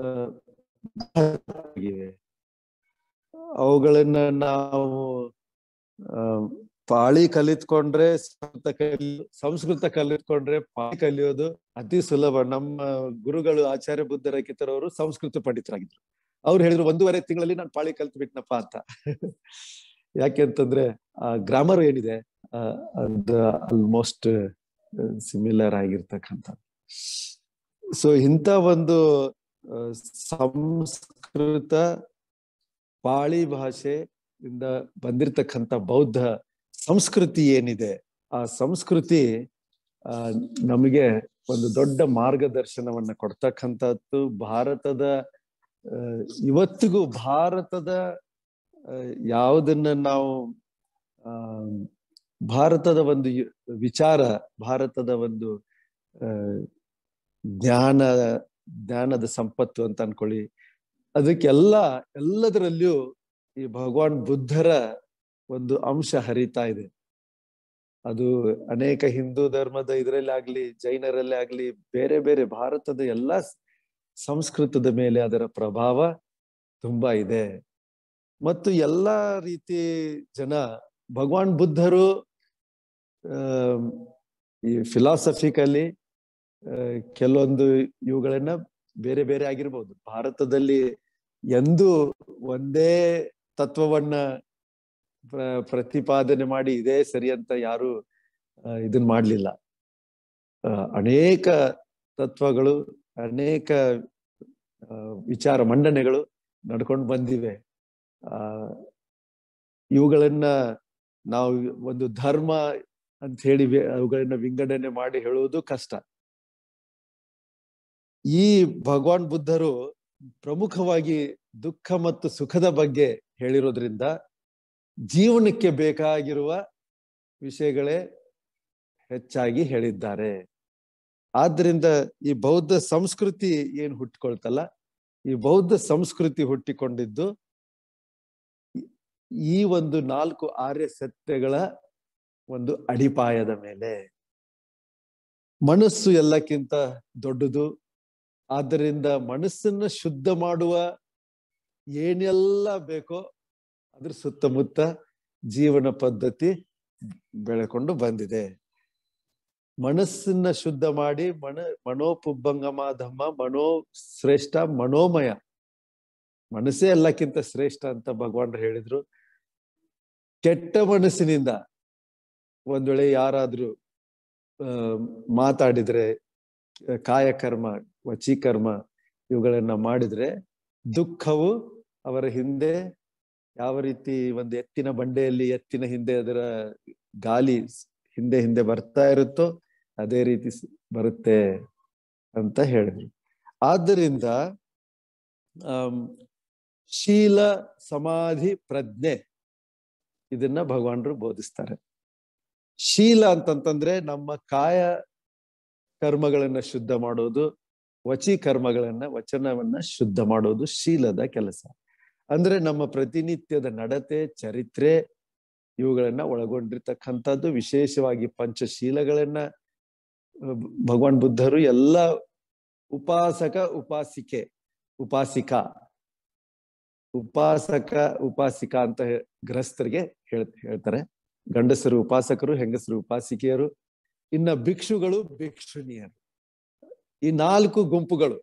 ಇವೆ ಅವುಗಳನ್ನ ನಾವು ಆ, ಪಾಳಿ ಕಲಿತ್ಕೊಂಡ್ರೆ ಸಂಸ್ಕೃತ ಕಲಿ ಸಂಸ್ಕೃತ ಕಲಿತ್ಕೊಂಡ್ರೆ ಪಾಳಿ ಕಲಿಯೋದು ಅತಿ ಸುಲಭ ನಮ್ಮ ಗುರುಗಳು ಆಚಾರ್ಯ ಬುದ್ಧರ ಕಿತರವರು ಸಂಸ್ಕೃತ ಪಂಡಿತರಾಗಿದ್ರು ಅವ್ರು ಹೇಳಿದ್ರು ಒಂದೂವರೆ ತಿಂಗಳಲ್ಲಿ ನಾನು ಪಾಳಿ ಕಲ್ತು ಬಿಟ್ನಪ್ಪ ಅಂತ ಯಾಕೆ ಅಂತಂದ್ರೆ ಆ ಗ್ರಾಮರ್ ಏನಿದೆ ಆ, ಅದು ಆಲ್ಮೋಸ್ಟ್ ಸಿಮಿಲರ್ ಆಗಿರ್ತಕ್ಕಂಥ ಸೊ ಇಂಥ ಒಂದು ಆ, ಸಂಸ್ಕೃತ ಪಾಳಿ ಭಾಷೆಯಿಂದ ಬಂದಿರತಕ್ಕಂಥ ಬೌದ್ಧ ಸಂಸ್ಕೃತಿ ಏನಿದೆ ಆ ಸಂಸ್ಕೃತಿ ಆ ನಮಗೆ ಒಂದು ದೊಡ್ಡ ಮಾರ್ಗದರ್ಶನವನ್ನ ಕೊಡ್ತಕ್ಕಂಥದ್ದು ಭಾರತದ ಆ, ಇವತ್ತಿಗೂ ಭಾರತದ ಆ, ಯಾವುದನ್ನ ನಾವು ಆ ಭಾರತದ ಒಂದು ಯು- ವಿಚಾರ ಭಾರತದ ಒಂದು ಆ, ಜ್ಞಾನ ಜ್ಞಾನದ ಸಂಪತ್ತು ಅಂತ ಅನ್ಕೊಳ್ಳಿ ಅದಕ್ಕೆಲ್ಲ ಎಲ್ಲದರಲ್ಲಿಯೂ ಈ ಭಗವಾನ್ ಬುದ್ಧರ ಒಂದು ಅಂಶ ಹರಿತಾ ಇದೆ ಅದು ಅನೇಕ ಹಿಂದೂ ಧರ್ಮದ ಇದರಲ್ಲಿ ಆಗ್ಲಿ ಜೈನರಲ್ಲಿ ಆಗ್ಲಿ ಬೇರೆ ಬೇರೆ ಭಾರತದ ಎಲ್ಲ ಸ್- ಸಂಸ್ಕೃತದ ಮೇಲೆ ಅದರ ಪ್ರಭಾವ ತುಂಬಾ ಇದೆ ಮತ್ತು ಎಲ್ಲಾ ರೀತಿ ಜನ ಭಗವಾನ್ ಬುದ್ಧರು ಆಮ್, ಈ ಫಿಲಾಸಫಿಕಲಿ ಕೆಲವೊಂದು ಇವುಗಳನ್ನ ಬೇರೆ ಬೇರೆ ಆಗಿರ್ಬೋದು ಭಾರತದಲ್ಲಿ ಎಂದೂ ಒಂದೇ ತತ್ವವನ್ನ ಪ್ರ- ಪ್ರತಿಪಾದನೆ ಮಾಡಿ ಇದೇ ಸರಿ ಅಂತ ಯಾರು ಇದನ್ ಮಾಡ್ಲಿಲ್ಲ ಆ, ಅನೇಕ ತತ್ವಗಳು ಅನೇಕ ಆ, ವಿಚಾರ ಮಂಡನೆಗಳು ನಡ್ಕೊಂಡು ಬಂದಿವೆ ಆ ಇವುಗಳನ್ನ ನಾವು ಒಂದು ಧರ್ಮ ಅಂತ ಹೇಳಿ ವಿ- ಅವುಗಳನ್ನ ವಿಂಗಡಣೆ ಮಾಡಿ ಹೇಳುವುದು ಕಷ್ಟ ಈ ಭಗವಾನ್ ಬುದ್ಧರು ಪ್ರಮುಖವಾಗಿ ದುಃಖ ಮತ್ತು ಸುಖದ ಬಗ್ಗೆ ಹೇಳಿರೋದ್ರಿಂದ ಜೀವನಕ್ಕೆ ಬೇಕಾಗಿರುವ ವಿಷಯಗಳೇ ಹೆಚ್ಚಾಗಿ ಹೇಳಿದ್ದಾರೆ ಆದ್ರಿಂದ ಈ ಬೌದ್ಧ ಸಂಸ್ಕೃತಿ ಏನ್ ಹುಟ್ಟಿಕೊಳ್ತಲ್ಲ ಈ ಬೌದ್ಧ ಸಂಸ್ಕೃತಿ ಹುಟ್ಟಿಕೊಂಡಿದ್ದು ಈ- ಈ ಒಂದು ನಾಲ್ಕು ಆರ್ಯ ಸತ್ಯಗಳ ಒಂದು ಅಡಿಪಾಯದ ಮೇಲೆ ಮನಸ್ಸು ಎಲ್ಲಕ್ಕಿಂತ ದೊಡ್ಡದು ಆದ್ದರಿಂದ ಮನಸ್ಸನ್ನ ಶುದ್ಧ ಮಾಡುವ ಏನೆಲ್ಲ ಬೇಕೋ ಅದ್ರ ಸುತ್ತಮುತ್ತ ಜೀವನ ಪದ್ಧತಿ ಬೆಳೆಕೊಂಡು ಬಂದಿದೆ ಮನಸ್ಸನ್ನ ಶುದ್ಧ ಮಾಡಿ ಮನ ಮನೋಪುಬ್ಬಂಗಮ ಧಮ್ಮ ಮನೋ ಶ್ರೇಷ್ಠ ಮನೋಮಯ ಮನಸ್ಸೇ ಎಲ್ಲಕ್ಕಿಂತ ಶ್ರೇಷ್ಠ ಅಂತ ಭಗವಾನ್ ಹೇಳಿದ್ರು ಕೆಟ್ಟ ಮನಸ್ಸಿನಿಂದ ಒಂದ್ ವೇಳೆ ಯಾರಾದ್ರೂ ಆ ಮಾತಾಡಿದ್ರೆ ಕಾಯಕರ್ಮ ವಚೀಕರ್ಮ ಇವುಗಳನ್ನ ಮಾಡಿದ್ರೆ ದುಃಖವು ಅವರ ಹಿಂದೆ ಯಾವ ರೀತಿ ಒಂದು ಎತ್ತಿನ ಬಂಡೆಯಲ್ಲಿ ಎತ್ತಿನ ಹಿಂದೆ ಅದರ ಗಾಲಿ ಹಿಂದೆ ಹಿಂದೆ ಬರ್ತಾ ಇರುತ್ತೋ ಅದೇ ರೀತಿ ಸ್- ಬರುತ್ತೆ ಅಂತ ಹೇಳಿದ್ರು ಆದ್ದರಿಂದ ಆಮ್, ಶೀಲ ಸಮಾಧಿ ಪ್ರಜ್ಞೆ ಇದನ್ನ ಭಗವಾನರು ಬೋಧಿಸ್ತಾರೆ ಶೀಲ ಅಂತಂತಂದ್ರೆ ನಮ್ಮ ಕಾಯ ಕರ್ಮಗಳನ್ನ ಶುದ್ಧ ಮಾಡೋದು ವಚಿ ಕರ್ಮಗಳನ್ನ ವಚನವನ್ನ ಶುದ್ಧ ಮಾಡೋದು ಶೀಲದ ಕೆಲಸ ಅಂದ್ರೆ ನಮ್ಮ ಪ್ರತಿನಿತ್ಯದ ನಡತೆ ಚರಿತ್ರೆ ಇವುಗಳನ್ನ ಒಳಗೊಂಡಿರ್ತಕ್ಕಂಥದ್ದು ವಿಶೇಷವಾಗಿ ಪಂಚಶೀಲಗಳನ್ನ ಅಹ್, ಭಗವಾನ್ ಬುದ್ಧರು ಎಲ್ಲ ಉಪಾಸಕ ಉಪಾಸಿಕೆ ಉಪಾಸಿಕಾ ಉಪಾಸಕ ಉಪಾಸಿಕಾ ಅಂತ ಹೇ- ಗೃಹಸ್ಥರಿಗೆ ಹೇಳ್ ಹೇಳ್ತಾರೆ ಗಂಡಸರು ಉಪಾಸಕರು ಹೆಂಗಸರು ಉಪಾಸಿಕೆಯರು ಇನ್ನ ಭಿಕ್ಷುಗಳು ಭಿಕ್ಷುಣಿಯರು ಈ ನಾಲ್ಕು ಗುಂಪುಗಳು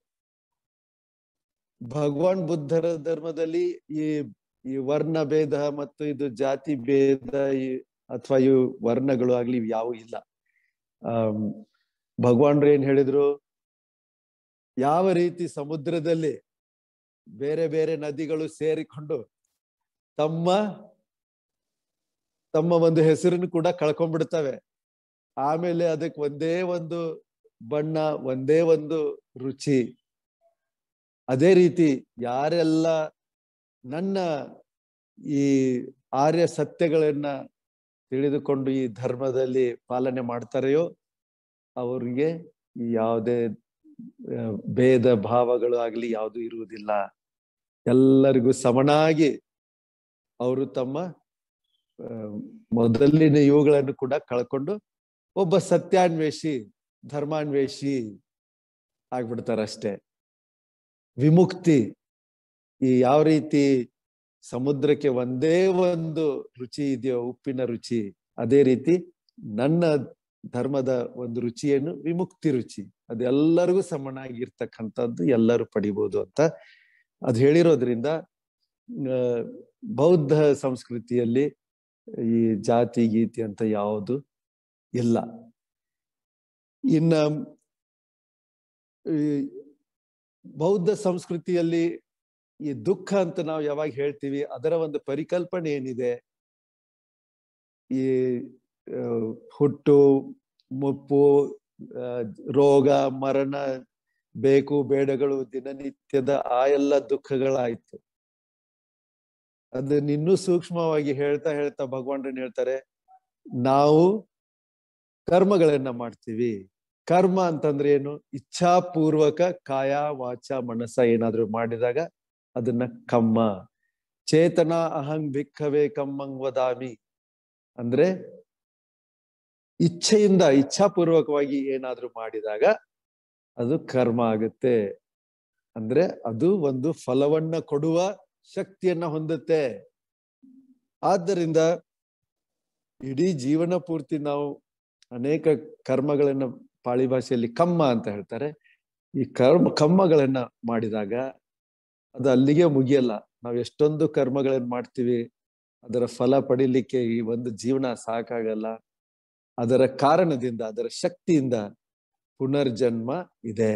ಭಗವಾನ್ ಬುದ್ಧರ ಧರ್ಮದಲ್ಲಿ ಈ ಈ ವರ್ಣ ಭೇದ ಮತ್ತು ಇದು ಜಾತಿ ಭೇದ ಈ ಅಥವಾ ಇವು ವರ್ಣಗಳು ಆಗ್ಲಿ ಇವು ಯಾವು ಇಲ್ಲ ಆಮ್, ಭಗವಾನ್ರು ಏನ್ ಹೇಳಿದ್ರು ಯಾವ ರೀತಿ ಸಮುದ್ರದಲ್ಲಿ ಬೇರೆ ಬೇರೆ ನದಿಗಳು ಸೇರಿಕೊಂಡು ತಮ್ಮ ತಮ್ಮ ಒಂದು ಹೆಸರನ್ನು ಕೂಡ ಕಳ್ಕೊಂಡ್ಬಿಡ್ತವೆ ಆಮೇಲೆ ಅದಕ್ಕೆ ಒಂದೇ ಒಂದು ಬಣ್ಣ ಒಂದೇ ಒಂದು ರುಚಿ ಅದೇ ರೀತಿ ಯಾರೆಲ್ಲ ನನ್ನ ಈ ಆರ್ಯ ಸತ್ಯಗಳನ್ನ ತಿಳಿದುಕೊಂಡು ಈ ಧರ್ಮದಲ್ಲಿ ಪಾಲನೆ ಮಾಡ್ತಾರೆಯೋ ಅವ್ರಿಗೆ ಈ ಯಾವುದೇ ಆ, ಭೇದ ಭಾವಗಳು ಆಗ್ಲಿ ಯಾವುದು ಇರುವುದಿಲ್ಲ ಎಲ್ಲರಿಗೂ ಸಮನಾಗಿ ಅವರು ತಮ್ಮ ಆ, ಮೊದಲಿನ ಇವುಗಳನ್ನು ಕೂಡ ಕಳ್ಕೊಂಡು ಒಬ್ಬ ಸತ್ಯಾನ್ವೇಷಿ ಧರ್ಮಾನ್ವೇಷಿ ಆಗ್ಬಿಡ್ತಾರಷ್ಟೇ ವಿಮುಕ್ತಿ ಈ ಯಾವ ರೀತಿ ಸಮುದ್ರಕ್ಕೆ ಒಂದೇ ಒಂದು ರುಚಿ ಇದೆಯೋ ಉಪ್ಪಿನ ರುಚಿ ಅದೇ ರೀತಿ ನನ್ನ ಧರ್ಮದ ಒಂದು ರುಚಿಯನ್ನು ವಿಮುಕ್ತಿ ರುಚಿ ಅದು ಎಲ್ಲರಿಗೂ ಸಮನಾಗಿರ್ತಕ್ಕಂಥದ್ದು ಎಲ್ಲರೂ ಪಡಿಬೋದು ಅಂತ ಅದು ಹೇಳಿರೋದ್ರಿಂದ ಆ, ಬೌದ್ಧ ಸಂಸ್ಕೃತಿಯಲ್ಲಿ ಈ ಜಾತಿ ಗೀತಿ ಅಂತ ಯಾವುದು ಇಲ್ಲ ಇನ್ನ ಈ ಬೌದ್ಧ ಸಂಸ್ಕೃತಿಯಲ್ಲಿ ಈ ದುಃಖ ಅಂತ ನಾವು ಯಾವಾಗ ಹೇಳ್ತೀವಿ ಅದರ ಒಂದು ಪರಿಕಲ್ಪನೆ ಏನಿದೆ ಈ ಆ, ಹುಟ್ಟು ಮುಪ್ಪು ಆ, ರೋಗ ಮರಣ ಬೇಕು ಬೇಡಗಳು ದಿನನಿತ್ಯದ ಆ ಎಲ್ಲ ದುಃಖಗಳಾಯ್ತು ಅದನ್ನ ಇನ್ನೂ ಸೂಕ್ಷ್ಮವಾಗಿ ಹೇಳ್ತಾ ಹೇಳ್ತಾ ಭಗವಾನ್ರನ್ ಹೇಳ್ತಾರೆ ನಾವು ಕರ್ಮಗಳನ್ನ ಮಾಡ್ತೀವಿ ಕರ್ಮ ಅಂತಂದ್ರೆ ಏನು ಇಚ್ಛಾಪೂರ್ವಕ ಕಾಯ ವಾಚ ಮನಸ್ಸ ಏನಾದ್ರೂ ಮಾಡಿದಾಗ ಅದನ್ನ ಕಮ್ಮ ಚೇತನ ಅಹಂ ಭಿಕ್ಕವೇ ಕಮ್ಮಂಗ್ ವದಾಮಿ ಅಂದ್ರೆ ಇಚ್ಛೆಯಿಂದ ಇಚ್ಛಾಪೂರ್ವಕವಾಗಿ ಏನಾದ್ರೂ ಮಾಡಿದಾಗ ಅದು ಕರ್ಮ ಆಗುತ್ತೆ ಅಂದ್ರೆ ಅದು ಒಂದು ಫಲವನ್ನ ಕೊಡುವ ಶಕ್ತಿಯನ್ನ ಹೊಂದುತ್ತೆ ಆದ್ದರಿಂದ ಇಡೀ ಜೀವನ ಪೂರ್ತಿ ನಾವು ಅನೇಕ ಕರ್ಮಗಳನ್ನ ಪಾಳಿ ಭಾಷೆಯಲ್ಲಿ ಕಮ್ಮ ಅಂತ ಹೇಳ್ತಾರೆ ಈ ಕರ್ಮ ಕರ್ಮಗಳನ್ನ ಮಾಡಿದಾಗ ಅದು ಅಲ್ಲಿಗೆ ಮುಗಿಯಲ್ಲ ನಾವು ಎಷ್ಟೊಂದು ಕರ್ಮಗಳನ್ನ ಮಾಡ್ತೀವಿ ಅದರ ಫಲ ಪಡಿಲಿಕ್ಕೆ ಈ ಒಂದು ಜೀವನ ಸಾಕಾಗಲ್ಲ ಅದರ ಕಾರಣದಿಂದ ಅದರ ಶಕ್ತಿಯಿಂದ ಪುನರ್ಜನ್ಮ ಇದೆ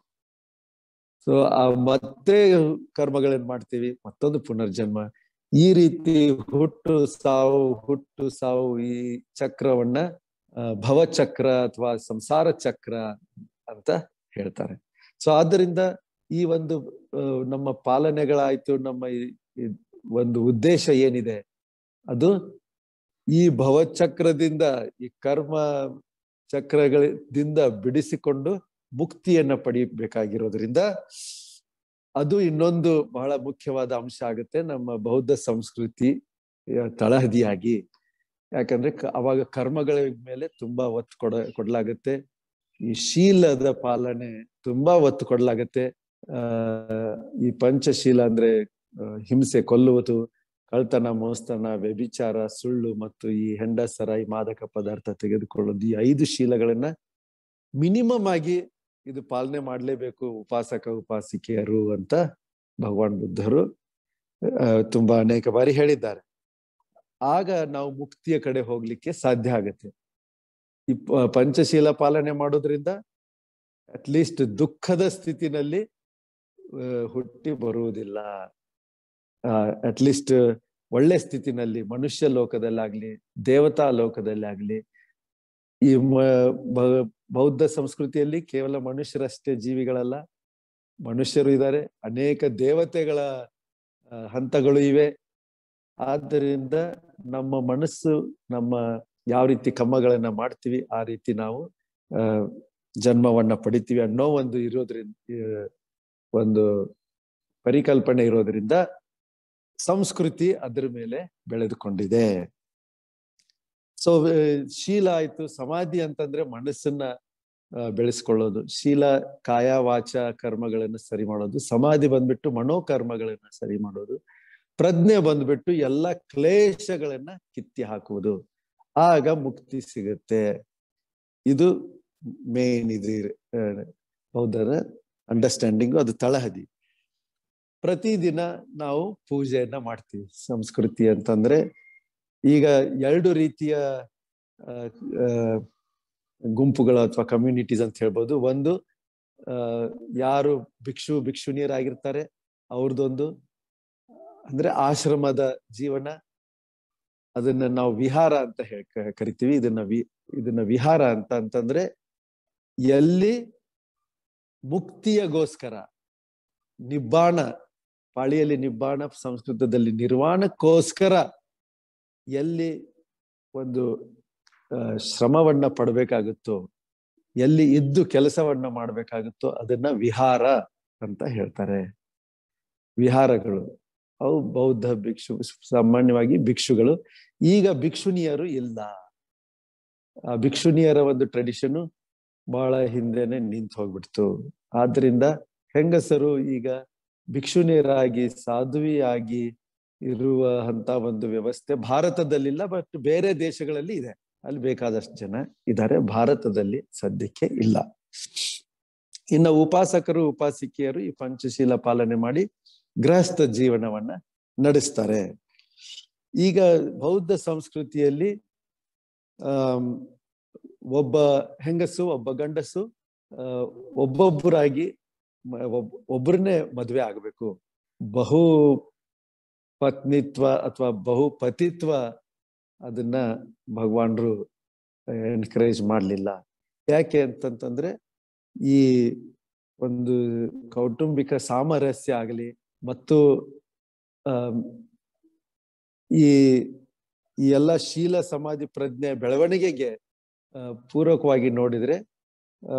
ಸೊ ಆ ಮತ್ತೆ ಕರ್ಮಗಳನ್ನ ಮಾಡ್ತೀವಿ ಮತ್ತೊಂದು ಪುನರ್ಜನ್ಮ ಈ ರೀತಿ ಹುಟ್ಟು ಸಾವು ಹುಟ್ಟು ಸಾವು ಈ ಚಕ್ರವನ್ನ ಆ, ಭವಚಕ್ರ ಅಥವಾ ಸಂಸಾರ ಚಕ್ರ ಅಂತ ಹೇಳ್ತಾರೆ ಸೊ ಆದ್ದರಿಂದ ಈ ಒಂದು ಆ, ನಮ್ಮ ಪಾಲನೆಗಳಾಯ್ತು ನಮ್ಮ ಈ- ಈ ಒಂದು ಉದ್ದೇಶ ಏನಿದೆ ಅದು ಈ ಭವಚಕ್ರದಿಂದ ಈ ಕರ್ಮ ಚಕ್ರಗಳಿಂದ ಬಿಡಿಸಿಕೊಂಡು ಮುಕ್ತಿಯನ್ನ ಪಡಿಬೇಕಾಗಿರೋದ್ರಿಂದ ಅದು ಇನ್ನೊಂದು ಬಹಳ ಮುಖ್ಯವಾದ ಅಂಶ ಆಗುತ್ತೆ ನಮ್ಮ ಬೌದ್ಧ ಸಂಸ್ಕೃತಿ ಆ, ತಳಹದಿಯಾಗಿ ಯಾಕಂದ್ರೆ ಕ- ಅವಾಗ ಕರ್ಮಗಳ ಮೇಲೆ ತುಂಬಾ ಒತ್ತು ಕೊಡ ಕೊಡ್ಲಾಗತ್ತೆ ಈ ಶೀಲದ ಪಾಲನೆ ತುಂಬಾ ಒತ್ತು ಕೊಡ್ಲಾಗತ್ತೆ ಆ ಈ ಪಂಚಶೀಲ ಅಂದ್ರೆ ಆ, ಹಿಂಸೆ ಕೊಲ್ಲುವುದು ಕಳ್ತನ ಮೋಸ್ತನ ವ್ಯಭಿಚಾರ ಸುಳ್ಳು ಮತ್ತು ಈ ಹೆಂಡಸರ ಈ ಮಾದಕ ಪದಾರ್ಥ ತೆಗೆದುಕೊಳ್ಳೋದು ಈ ಐದು ಶೀಲಗಳನ್ನ ಮಿನಿಮಮ್ ಆಗಿ ಇದು ಪಾಲನೆ ಮಾಡ್ಲೇಬೇಕು ಉಪಾಸಕ ಉಪಾಸಿಕೆಯರು ಅಂತ ಭಗವಾನ್ ಬುದ್ಧರು ಆ, ತುಂಬಾ ಅನೇಕ ಬಾರಿ ಹೇಳಿದ್ದಾರೆ ಆಗ ನಾವು ಮುಕ್ತಿಯ ಕಡೆ ಹೋಗ್ಲಿಕ್ಕೆ ಸಾಧ್ಯ ಆಗತ್ತೆ ಈ ಪ- ಪಂಚಶೀಲ ಪಾಲನೆ ಮಾಡೋದ್ರಿಂದ ಅಟ್ಲೀಸ್ಟ್ ದುಃಖದ ಸ್ಥಿತಿನಲ್ಲಿ ಆ, ಹುಟ್ಟಿ ಬರುವುದಿಲ್ಲ ಅಟ್ಲೀಸ್ಟ್ ಒಳ್ಳೆ ಸ್ಥಿತಿನಲ್ಲಿ ಮನುಷ್ಯ ಲೋಕದಲ್ಲಾಗ್ಲಿ ದೇವತಾ ಲೋಕದಲ್ಲಿ ಆಗ್ಲಿ ಈ ಮ- ಬ- ಬೌದ್ಧ ಸಂಸ್ಕೃತಿಯಲ್ಲಿ ಕೇವಲ ಮನುಷ್ಯರಷ್ಟೇ ಜೀವಿಗಳಲ್ಲ ಮನುಷ್ಯರು ಇದ್ದಾರೆ ಅನೇಕ ದೇವತೆಗಳ ಆ, ಹಂತಗಳು ಇವೆ ಆದ್ದರಿಂದ ನಮ್ಮ ಮನಸ್ಸು ನಮ್ಮ ಯಾವ ರೀತಿ ಕಮ್ಮಗಳನ್ನ ಮಾಡ್ತೀವಿ ಆ ರೀತಿ ನಾವು ಆ ಜನ್ಮವನ್ನ ಪಡಿತೀವಿ ಅನ್ನೋ ಒಂದು ಇರೋದ್ರಿಂದ ಆ, ಒಂದು ಪರಿಕಲ್ಪನೆ ಇರೋದ್ರಿಂದ ಸಂಸ್ಕೃತಿ ಅದ್ರ ಮೇಲೆ ಬೆಳೆದುಕೊಂಡಿದೆ ಸೊ ಶೀಲ ಆಯ್ತು ಸಮಾಧಿ ಅಂತಂದ್ರೆ ಮನಸ್ಸನ್ನ ಆ, ಬೆಳೆಸ್ಕೊಳ್ಳೋದು ಶೀಲ ಕಾಯ ವಾಚ ಕರ್ಮಗಳನ್ನ ಸರಿ ಮಾಡೋದು ಸಮಾಧಿ ಬಂದ್ಬಿಟ್ಟು ಮನೋಕರ್ಮಗಳನ್ನ ಸರಿ ಮಾಡೋದು ಪ್ರಜ್ಞೆ ಬಂದ್ಬಿಟ್ಟು ಎಲ್ಲ ಕ್ಲೇಶಗಳನ್ನ ಕಿತ್ತಿ ಹಾಕುವುದು ಆಗ ಮುಕ್ತಿ ಸಿಗುತ್ತೆ ಇದು ಮೇನ್ ಇದು ಆ, ಬೌದ್ಧರ ಅಂಡರ್ಸ್ಟ್ಯಾಂಡಿಂಗು ಅದು ತಳಹದಿ ಪ್ರತಿದಿನ ನಾವು ಪೂಜೆಯನ್ನ ಮಾಡ್ತೀವಿ ಸಂಸ್ಕೃತಿ ಅಂತಂದ್ರೆ ಈಗ ಎರಡು ರೀತಿಯ ಆ, ಆ, ಗುಂಪುಗಳು ಅಥವಾ ಕಮ್ಯುನಿಟೀಸ್ ಅಂತ ಹೇಳ್ಬೋದು ಒಂದು ಆ ಯಾರು ಭಿಕ್ಷು ಭಿಕ್ಷುಣಿಯರಾಗಿರ್ತಾರೆ ಅವ್ರದ್ದೊಂದು ಅಂದ್ರೆ ಆಶ್ರಮದ ಜೀವನ ಅದನ್ನ ನಾವು ವಿಹಾರ ಅಂತ ಹೇಳಿ ಕ- ಕರಿತೀವಿ ಇದನ್ನ ವಿ ಇದನ್ನ ವಿಹಾರ ಅಂತ ಅಂತಂದ್ರೆ ಎಲ್ಲಿ ಮುಕ್ತಿಯಗೋಸ್ಕರ ನಿಬ್ಬಾಣ ಪಾಳಿಯಲ್ಲಿ ನಿಬ್ಬಾಣ ಸಂಸ್ಕೃತದಲ್ಲಿ ನಿರ್ವಾಣಕ್ಕೋಸ್ಕರ ಎಲ್ಲಿ ಒಂದು ಆ, ಶ್ರಮವನ್ನ ಪಡ್ಬೇಕಾಗುತ್ತೋ ಎಲ್ಲಿ ಇದ್ದು ಕೆಲಸವನ್ನ ಮಾಡ್ಬೇಕಾಗುತ್ತೋ ಅದನ್ನ ವಿಹಾರ ಅಂತ ಹೇಳ್ತಾರೆ ವಿಹಾರಗಳು ಅವು ಬೌದ್ಧ ಭಿಕ್ಷು ಸಾಮಾನ್ಯವಾಗಿ ಭಿಕ್ಷುಗಳು ಈಗ ಭಿಕ್ಷುಣಿಯರು ಇಲ್ಲ ಆ ಭಿಕ್ಷುಣಿಯರ ಒಂದು ಟ್ರೆಡಿಷನ್ ಬಹಳ ಹಿಂದೆನೆ ನಿಂತು ಹೋಗ್ಬಿಡ್ತು ಆದ್ರಿಂದ ಹೆಂಗಸರು ಈಗ ಭಿಕ್ಷುಣಿಯರಾಗಿ ಸಾಧ್ವಿಯಾಗಿ ಇರುವ ಅಂತ ಒಂದು ವ್ಯವಸ್ಥೆ ಭಾರತದಲ್ಲಿಲ್ಲ ಬಟ್ ಬೇರೆ ದೇಶಗಳಲ್ಲಿ ಇದೆ ಅಲ್ಲಿ ಬೇಕಾದಷ್ಟು ಜನ ಇದ್ದಾರೆ ಭಾರತದಲ್ಲಿ ಸದ್ಯಕ್ಕೆ ಇಲ್ಲ ಇನ್ನು ಉಪಾಸಕರು ಉಪಾಸಿಕೆಯರು ಈ ಪಂಚಶೀಲ ಪಾಲನೆ ಮಾಡಿ ಗೃಹಸ್ಥ ಜೀವನವನ್ನ ನಡೆಸ್ತಾರೆ ಈಗ ಬೌದ್ಧ ಸಂಸ್ಕೃತಿಯಲ್ಲಿ ಆಮ್, ಒಬ್ಬ ಹೆಂಗಸು ಒಬ್ಬ ಗಂಡಸು ಆ, ಒಬ್ಬೊಬ್ಬರಾಗಿ ಮ- ಒಬ್- ಒಬ್ರನ್ನೇ ಮದ್ವೆ ಆಗ್ಬೇಕು ಬಹು ಪತ್ನಿತ್ವ ಅಥವಾ ಬಹು ಪತಿತ್ವ ಅದನ್ನ ಭಗವಾನ್ರು ಎನ್ಕರೇಜ್ ಮಾಡ್ಲಿಲ್ಲ ಯಾಕೆ ಅಂತಂತಂದ್ರೆ ಈ ಒಂದು ಕೌಟುಂಬಿಕ ಸಾಮರಸ್ಯ ಆಗಲಿ ಮತ್ತು ಆಮ್, ಈ ಈ ಎಲ್ಲ ಶೀಲ ಸಮಾಧಿ ಪ್ರಜ್ಞೆ ಬೆಳವಣಿಗೆಗೆ ಆ, ಪೂರಕವಾಗಿ ನೋಡಿದ್ರೆ ಆ,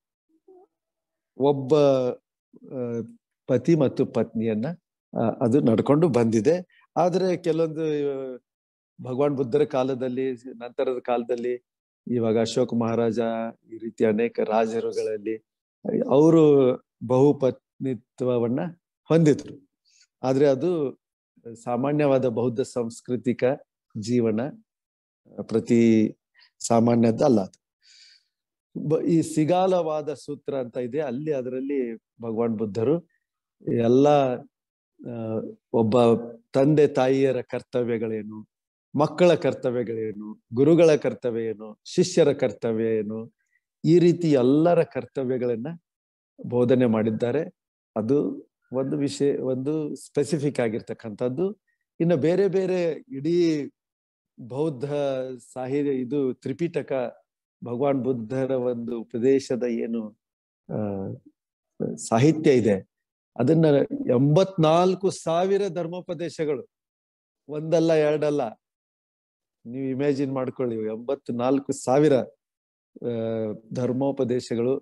ಒಬ್ಬ ಆ, ಪತಿ ಮತ್ತು ಪತ್ನಿಯನ್ನ ಆ, ಅದು ನಡ್ಕೊಂಡು ಬಂದಿದೆ ಆದ್ರೆ ಕೆಲವೊಂದು ಆ, ಭಗವಾನ್ ಬುದ್ಧರ ಕಾಲದಲ್ಲಿ ನಂತರದ ಕಾಲದಲ್ಲಿ ಇವಾಗ ಅಶೋಕ್ ಮಹಾರಾಜ ಈ ರೀತಿ ಅನೇಕ ರಾಜರುಗಳಲ್ಲಿ ಅವರು ಬಹುಪತ್ನಿತ್ವವನ್ನ ಹೊಂದಿದ್ರು ಆದ್ರೆ ಅದು ಸಾಮಾನ್ಯವಾದ ಬೌದ್ಧ ಸಾಂಸ್ಕೃತಿಕ ಜೀವನ ಪ್ರತಿ ಸಾಮಾನ್ಯದ ಅಲ್ಲ ಅದು ಬ- ಈ ಸಿಗಾಲವಾದ ಸೂತ್ರ ಅಂತ ಇದೆ ಅಲ್ಲಿ ಅದರಲ್ಲಿ ಭಗವಾನ್ ಬುದ್ಧರು ಎಲ್ಲ ಆ, ಒಬ್ಬ ತಂದೆ ತಾಯಿಯರ ಕರ್ತವ್ಯಗಳೇನು ಮಕ್ಕಳ ಕರ್ತವ್ಯಗಳೇನು ಗುರುಗಳ ಕರ್ತವ್ಯ ಏನು ಶಿಷ್ಯರ ಕರ್ತವ್ಯ ಏನು ಈ ರೀತಿ ಎಲ್ಲರ ಕರ್ತವ್ಯಗಳನ್ನ ಬೋಧನೆ ಮಾಡಿದ್ದಾರೆ ಅದು ಒಂದು ವಿಷಯ ಒಂದು ಸ್ಪೆಸಿಫಿಕ್ ಆಗಿರ್ತಕ್ಕಂಥದ್ದು ಇನ್ನು ಬೇರೆ ಬೇರೆ ಇಡೀ ಬೌದ್ಧ ಸಾಹಿತ್ಯ ಇದು ತ್ರಿಪಿಟಕ ಭಗವಾನ್ ಬುದ್ಧರ ಒಂದು ಉಪದೇಶದ ಏನು ಆ ಸಾಹಿತ್ಯ ಇದೆ ಅದನ್ನ ಎಂಬತ್ನಾಲ್ಕು ಸಾವಿರ ಧರ್ಮೋಪದೇಶಗಳು ಒಂದಲ್ಲ ಎರಡಲ್ಲ ನೀವು ಇಮ್ಯಾಜಿನ್ ಮಾಡ್ಕೊಳ್ಳಿ ಎಂಬತ್ ನಾಲ್ಕು ಸಾವಿರ ಆ, ಧರ್ಮೋಪದೇಶಗಳು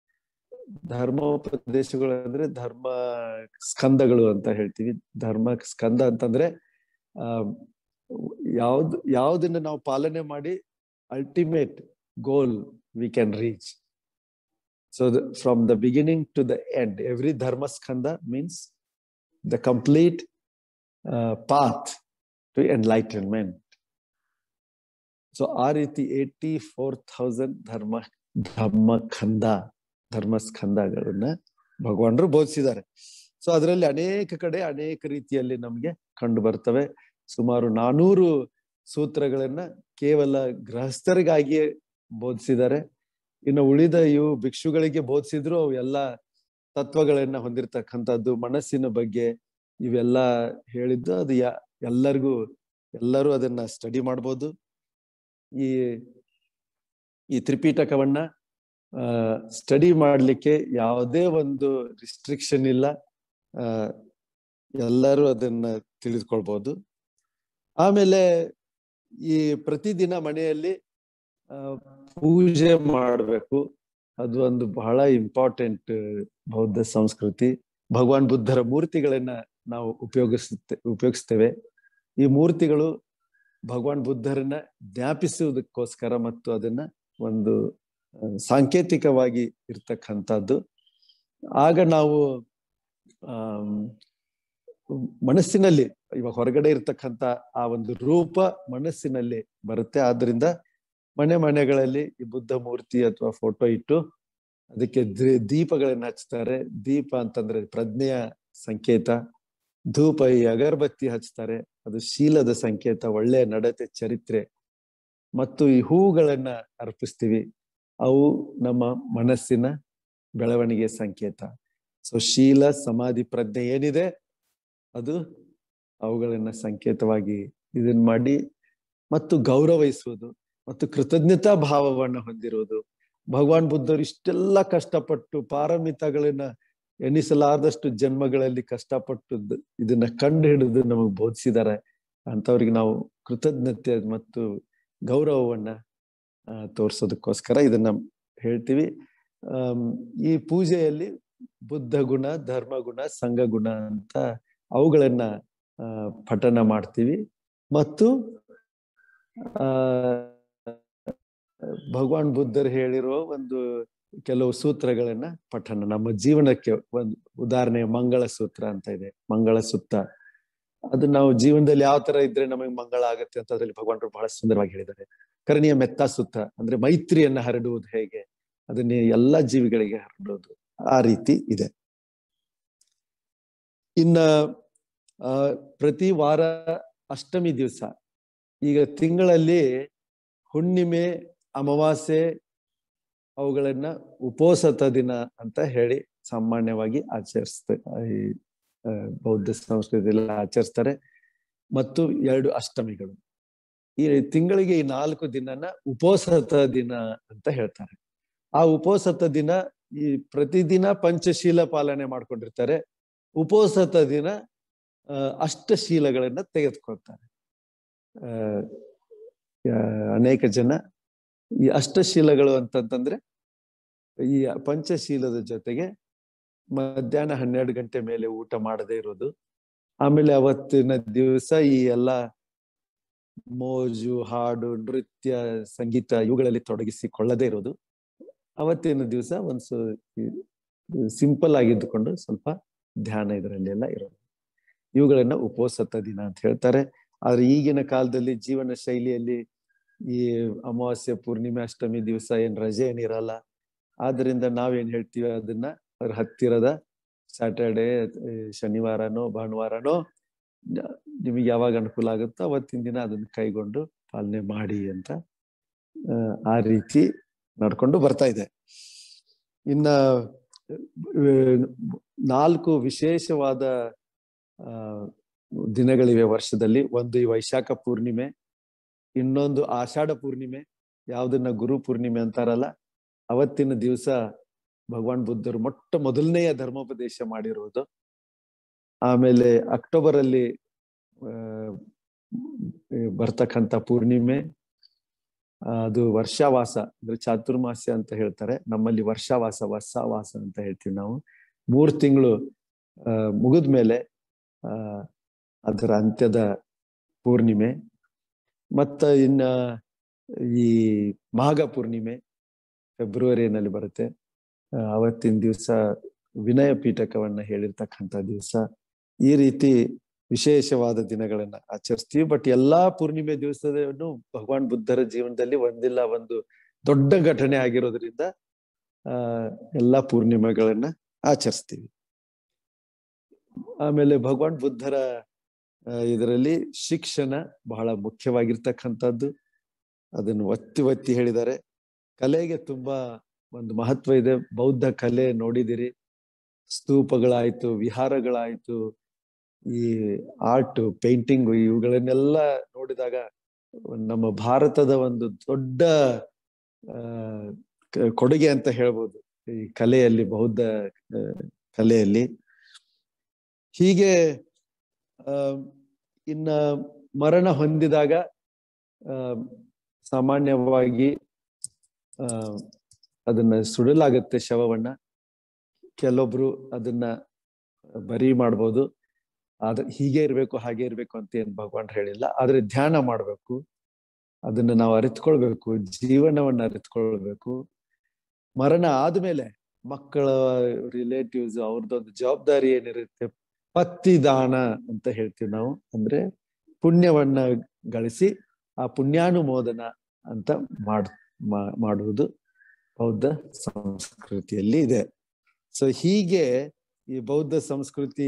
ಧರ್ಮೋಪದೇಶಗಳು ಅಂದ್ರೆ ಧರ್ಮ ಸ್ಕಂದಗಳು ಅಂತ ಹೇಳ್ತೀವಿ ಧರ್ಮ ಸ್ಕಂದ ಅಂತಂದ್ರೆ ಆ ಯಾವ್ದು ಯಾವ್ದನ್ನ ನಾವು ಪಾಲನೆ ಮಾಡಿ ultimate goal we can reach so from the beginning to the end every dharma skandha means the complete path to enlightenment so ಆ ರೀತಿ ಏಟಿ ಫೋರ್ ಥೌಸಂಡ್ ಧರ್ಮ ಧರ್ಮ ಖಂದ ಧರ್ಮ ಸ್ಕಂದಗಳನ್ನ ಭಗವಾನರು ಬೋಧಿಸಿದ್ದಾರೆ ಸೊ ಅದರಲ್ಲಿ ಅನೇಕ ಕಡೆ ಅನೇಕ ರೀತಿಯಲ್ಲಿ ನಮ್ಗೆ ಕಂಡು ಬರ್ತವೆ ಸುಮಾರು ನಾನೂರು ಸೂತ್ರಗಳನ್ನ ಕೇವಲ ಗೃಹಸ್ಥರಿಗಾಗಿಯೇ ಬೋಧಿಸಿದ್ದಾರೆ ಇನ್ನು ಉಳಿದ ಇವು ಭಿಕ್ಷುಗಳಿಗೆ ಬೋಧಿಸಿದ್ರು ಅವು ಎಲ್ಲ ತತ್ವಗಳನ್ನ ಹೊಂದಿರತಕ್ಕಂಥದ್ದು ಮನಸ್ಸಿನ ಬಗ್ಗೆ ಇವೆಲ್ಲ ಹೇಳಿದ್ದು ಅದು ಯಾ ಎಲ್ಲರಿಗೂ ಎಲ್ಲರೂ ಅದನ್ನ ಸ್ಟಡಿ ಮಾಡ್ಬೋದು ಈ ಈ ತ್ರಿಪೀಠಕವನ್ನ ಸ್ಟಡಿ ಮಾಡ್ಲಿಕ್ಕೆ ಯಾವುದೇ ಒಂದು ರಿಸ್ಟ್ರಿಕ್ಷನ್ ಇಲ್ಲ ಆ, ಎಲ್ಲರೂ ಅದನ್ನ ತಿಳಿದುಕೊಳ್ಬಹುದು ಆಮೇಲೆ ಈ ಪ್ರತಿದಿನ ಮನೆಯಲ್ಲಿ ಆ, ಪೂಜೆ ಮಾಡಬೇಕು ಅದು ಒಂದು ಬಹಳ ಇಂಪಾರ್ಟೆಂಟ್ ಬೌದ್ಧ ಸಂಸ್ಕೃತಿ ಭಗವಾನ್ ಬುದ್ಧರ ಮೂರ್ತಿಗಳನ್ನ ನಾವು ಉಪಯೋಗಿಸುತ್ತೆ ಉಪಯೋಗಿಸ್ತೇವೆ ಈ ಮೂರ್ತಿಗಳು ಭಗವಾನ್ ಬುದ್ಧರನ್ನ ಜ್ಞಾಪಿಸುವುದಕ್ಕೋಸ್ಕರ ಮತ್ತು ಅದನ್ನ ಒಂದು ಆ, ಸಾಂಕೇತಿಕವಾಗಿ ಇರ್ತಕ್ಕಂಥದ್ದು ಆಗ ನಾವು ಆಮ್, ಮನಸ್ಸಿನಲ್ಲಿ ಇವಾಗ ಹೊರಗಡೆ ಇರ್ತಕ್ಕಂಥ ಆ ಒಂದು ರೂಪ ಮನಸ್ಸಿನಲ್ಲಿ ಬರುತ್ತೆ ಆದ್ರಿಂದ ಮನೆ ಮನೆಗಳಲ್ಲಿ ಈ ಬುದ್ಧ ಮೂರ್ತಿ ಅಥವಾ ಫೋಟೋ ಇಟ್ಟು ಅದಕ್ಕೆ ದಿ- ದೀಪಗಳನ್ನ ಹಚ್ತಾರೆ ದೀಪ ಅಂತಂದ್ರೆ ಪ್ರಜ್ಞೆಯ ಸಂಕೇತ ಧೂಪ ಈ ಅಗರಬತ್ತಿ ಹಚ್ತಾರೆ ಅದು ಶೀಲದ ಸಂಕೇತ ಒಳ್ಳೆಯ ನಡತೆ ಚರಿತ್ರೆ ಮತ್ತು ಈ ಹೂಗಳನ್ನ ಅರ್ಪಿಸ್ತೀವಿ ಅವು ನಮ್ಮ ಮನಸ್ಸಿನ ಬೆಳವಣಿಗೆ ಸಂಕೇತ ಸೊ ಶೀಲ ಸಮಾಧಿ ಪ್ರಜ್ಞೆ ಏನಿದೆ ಅದು ಅವುಗಳನ್ನ ಸಂಕೇತವಾಗಿ ಇದನ್ ಮಾಡಿ ಮತ್ತು ಗೌರವಿಸುವುದು ಮತ್ತು ಕೃತಜ್ಞತಾ ಭಾವವನ್ನ ಹೊಂದಿರುವುದು ಭಗವಾನ್ ಬುದ್ಧರು ಇಷ್ಟೆಲ್ಲ ಕಷ್ಟಪಟ್ಟು ಪಾರಮಿತಗಳನ್ನ ಎಣಿಸಲಾರದಷ್ಟು ಜನ್ಮಗಳಲ್ಲಿ ಕಷ್ಟಪಟ್ಟು ದ- ಇದನ್ನ ಕಂಡು ಹಿಡಿದು ನಮಗ್ ಬೋಧಿಸಿದ್ದಾರೆ ಅಂತವ್ರಿಗೆ ನಾವು ಕೃತಜ್ಞತೆ ಮತ್ತು ಗೌರವವನ್ನ ಆ, ತೋರ್ಸೋದಕ್ಕೋಸ್ಕರ ಇದನ್ನ ಹೇಳ್ತೀವಿ ಆಮ್, ಈ ಪೂಜೆಯಲ್ಲಿ ಬುದ್ಧ ಗುಣ ಧರ್ಮ ಗುಣ ಸಂಘ ಗುಣ ಅಂತ ಅವುಗಳನ್ನ ಆ, ಪಠನ ಮಾಡ್ತೀವಿ ಮತ್ತು ಆ ಭಗವಾನ್ ಬುದ್ಧರು ಹೇಳಿರೋ ಒಂದು ಕೆಲವು ಸೂತ್ರಗಳನ್ನ ಪಠನ ನಮ್ಮ ಜೀವನಕ್ಕೆ ಒಂದು ಉದಾಹರಣೆ ಮಂಗಳ ಸೂತ್ರ ಅಂತ ಇದೆ ಮಂಗಳ ಸುತ್ತ ಅದು ನಾವು ಜೀವನದಲ್ಲಿ ಯಾವ ತರ ಇದ್ರೆ ನಮಗೆ ಮಂಗಳ ಆಗತ್ತೆ ಅಂತ ಅದ್ರಲ್ಲಿ ಭಗವಾನರು ಬಹಳ ಸುಂದರವಾಗಿ ಹೇಳಿದ್ದಾರೆ ಕರಣಿಯ ಮೆತ್ತ ಸುತ್ತ ಅಂದ್ರೆ ಮೈತ್ರಿಯನ್ನ ಹರಡುವುದು ಹೇಗೆ ಅದನ್ನೇ ಎಲ್ಲಾ ಜೀವಿಗಳಿಗೆ ಹರಡೋದು ಆ ರೀತಿ ಇದೆ ಇನ್ನ ಆ ಪ್ರತಿ ವಾರ ಅಷ್ಟಮಿ ದಿವಸ ಈಗ ತಿಂಗಳಲ್ಲಿ ಹುಣ್ಣಿಮೆ ಅಮಾವಾಸ್ಯೆ ಅವುಗಳನ್ನ ಉಪೋಸತ ದಿನ ಅಂತ ಹೇಳಿ ಸಾಮಾನ್ಯವಾಗಿ ಆಚರಿಸ್ತ ಈ ಆ, ಬೌದ್ಧ ಸಂಸ್ಕೃತಿಯಲ್ಲಿ ಆಚರಿಸ್ತಾರೆ ಮತ್ತು ಎರಡು ಅಷ್ಟಮಿಗಳು ಈ ತಿಂಗಳಿಗೆ ಈ ನಾಲ್ಕು ದಿನನ ಉಪೋಸತ ದಿನ ಅಂತ ಹೇಳ್ತಾರೆ ಆ ಉಪೋಸತ ದಿನ ಈ ಪ್ರತಿದಿನ ಪಂಚಶೀಲ ಪಾಲನೆ ಮಾಡ್ಕೊಂಡಿರ್ತಾರೆ ಉಪೋಸತ ದಿನ ಆ, ಅಷ್ಟಶೀಲಗಳನ್ನ ತೆಗೆದುಕೊಳ್ತಾರೆ ಆ, ಆ, ಅನೇಕ ಜನ ಈ ಅಷ್ಟಶೀಲಗಳು ಅಂತಂತಂದ್ರೆ ಈ ಪಂಚಶೀಲದ ಜೊತೆಗೆ ಮಧ್ಯಾಹ್ನ ಹನ್ನೆರಡು ಗಂಟೆ ಮೇಲೆ ಊಟ ಮಾಡದೇ ಇರೋದು ಆಮೇಲೆ ಅವತ್ತಿನ ದಿವಸ ಈ ಎಲ್ಲ ಮೋಜು ಹಾಡು ನೃತ್ಯ ಸಂಗೀತ ಇವುಗಳಲ್ಲಿ ತೊಡಗಿಸಿಕೊಳ್ಳದೇ ಇರೋದು ಅವತ್ತಿನ ದಿವಸ ಒಂದು ಸಿಂಪಲ್ ಆಗಿದ್ದುಕೊಂಡು ಸ್ವಲ್ಪ ಧ್ಯಾನ ಇದರಲ್ಲಿ ಎಲ್ಲ ಇರೋದು ಇವುಗಳನ್ನ ಉಪೋಸತ ದಿನ ಅಂತ ಹೇಳ್ತಾರೆ ಆದ್ರೆ ಈಗಿನ ಕಾಲದಲ್ಲಿ ಜೀವನ ಶೈಲಿಯಲ್ಲಿ ಈ ಅಮಾವಾಸ್ಯೆ ಪೂರ್ಣಿಮೆ ಅಷ್ಟಮಿ ದಿವಸ ಏನ್ ರಜೆ ಏನಿರಲ್ಲ ಆದ್ರಿಂದ ನಾವೇನ್ ಹೇಳ್ತೀವಿ ಅದನ್ನ ಅದ್ರ ಹತ್ತಿರದ ಸ್ಯಾಟರ್ಡೆ ಶನಿವಾರನೋ ಭಾನುವಾರನೋ ನ- ನಿಮಗೆ ಯಾವಾಗ ಅನುಕೂಲ ಆಗುತ್ತೋ ಅವತ್ತಿನ ದಿನ ಅದನ್ನ ಕೈಗೊಂಡು ಪಾಲನೆ ಮಾಡಿ ಅಂತ ಆ, ಆ ರೀತಿ ನಡ್ಕೊಂಡು ಬರ್ತಾ ಇದೆ ಇನ್ನ ಆ, ನಾಲ್ಕು ವಿಶೇಷವಾದ ಆ ದಿನಗಳಿವೆ ವರ್ಷದಲ್ಲಿ ಒಂದು ಈ ವೈಶಾಖ ಪೂರ್ಣಿಮೆ ಇನ್ನೊಂದು ಆಷಾಢ ಪೂರ್ಣಿಮೆ ಯಾವ್ದನ್ನ ಗುರು ಪೂರ್ಣಿಮೆ ಅಂತಾರಲ್ಲ ಅವತ್ತಿನ ದಿವಸ ಭಗವಾನ್ ಬುದ್ಧರು ಮೊಟ್ಟ ಮೊದಲನೆಯ ಧರ್ಮೋಪದೇಶ ಮಾಡಿರುವುದು ಆಮೇಲೆ ಅಕ್ಟೋಬರ್ ಅಲ್ಲಿ ಆ, ಬರ್ತಕ್ಕಂಥ ಪೂರ್ಣಿಮೆ ಆ, ಅದು ವರ್ಷಾವಾಸ ಅಂದ್ರೆ ಚಾತುರ್ಮಾಸ್ಯ ಅಂತ ಹೇಳ್ತಾರೆ ನಮ್ಮಲ್ಲಿ ವರ್ಷಾವಾಸ ವರ್ಷಾವಾಸ ಅಂತ ಹೇಳ್ತೀವಿ ನಾವು ಮೂರ್ ತಿಂಗಳು ಮುಗಿದ್ಮೇಲೆ ಆ ಅದರ ಅಂತ್ಯದ ಪೂರ್ಣಿಮೆ ಮತ್ತ ಇನ್ನ ಈ ಮಾಘ ಪೂರ್ಣಿಮೆ ಫೆಬ್ರವರಿನಲ್ಲಿ ಬರುತ್ತೆ ಆ, ಅವತ್ತಿನ ದಿವಸ ವಿನಯ ಪೀಠಕವನ್ನ ಹೇಳಿರ್ತಕ್ಕಂಥ ದಿವಸ ಈ ರೀತಿ ವಿಶೇಷವಾದ ದಿನಗಳನ್ನ ಆಚರಿಸ್ತೀವಿ ಬಟ್ ಎಲ್ಲಾ ಪೂರ್ಣಿಮೆ ದಿವಸವನ್ನು ಭಗವಾನ್ ಬುದ್ಧರ ಜೀವನದಲ್ಲಿ ಒಂದಿಲ್ಲ ಒಂದು ದೊಡ್ಡ ಘಟನೆ ಆಗಿರೋದ್ರಿಂದ ಆ ಎಲ್ಲಾ ಪೂರ್ಣಿಮೆಗಳನ್ನ ಆಚರಿಸ್ತೀವಿ ಆಮೇಲೆ ಭಗವಾನ್ ಬುದ್ಧರ ಇದರಲ್ಲಿ ಶಿಕ್ಷಣ ಬಹಳ ಮುಖ್ಯವಾಗಿರ್ತಕ್ಕಂಥದ್ದು ಅದನ್ನು ಒತ್ತಿ ಒತ್ತಿ ಹೇಳಿದ್ದಾರೆ ಕಲೆಗೆ ತುಂಬಾ ಒಂದು ಮಹತ್ವ ಇದೆ ಬೌದ್ಧ ಕಲೆ ನೋಡಿದಿರಿ ಸ್ತೂಪಗಳಾಯ್ತು ವಿಹಾರಗಳಾಯ್ತು ಈ ಆರ್ಟ್ ಪೇಂಟಿಂಗ್ ಇವುಗಳನ್ನೆಲ್ಲ ನೋಡಿದಾಗ ನಮ್ಮ ಭಾರತದ ಒಂದು ದೊಡ್ಡ ಆ ಕ- ಕೊಡುಗೆ ಅಂತ ಹೇಳ್ಬೋದು ಈ ಕಲೆಯಲ್ಲಿ ಬೌದ್ಧ ಆ, ಕಲೆಯಲ್ಲಿ ಹೀಗೆ ಆ ಇನ್ನ ಮರಣ ಹೊಂದಿದಾಗ ಆ ಸಾಮಾನ್ಯವಾಗಿ ಆ ಅದನ್ನ ಸುಡಲಾಗತ್ತೆ ಶವವನ್ನ ಕೆಲವೊಬ್ರು ಅದನ್ನ ಬರಿ ಮಾಡ್ಬೋದು ಆದ್ರೆ ಹೀಗೆ ಇರ್ಬೇಕು ಹಾಗೆ ಇರ್ಬೇಕು ಅಂತ ಏನ್ ಭಗವಾನ್ ಹೇಳಿಲ್ಲ ಆದ್ರೆ ಧ್ಯಾನ ಮಾಡ್ಬೇಕು ಅದನ್ನ ನಾವು ಅರಿತುಕೊಳ್ಬೇಕು ಜೀವನವನ್ನ ಅರಿತುಕೊಳ್ಬೇಕು ಮರಣ ಆದ್ಮೇಲೆ ಮಕ್ಕಳ ರಿಲೇಟಿವ್ಸ್ ಅವ್ರದ್ದೊಂದು ಜವಾಬ್ದಾರಿ ಏನಿರುತ್ತೆ ಪತ್ತಿದಾನ ಅಂತ ಹೇಳ್ತೀವಿ ನಾವು ಅಂದ್ರೆ ಪುಣ್ಯವನ್ನ ಗಳಿಸಿ ಆ ಪುಣ್ಯಾನುಮೋದನ ಅಂತ ಮಾಡ್ ಮಾ- ಮಾಡುವುದು ಬೌದ್ಧ ಸಂಸ್ಕೃತಿಯಲ್ಲಿ ಇದೆ ಸೊ ಹೀಗೆ ಈ ಬೌದ್ಧ ಸಂಸ್ಕೃತಿ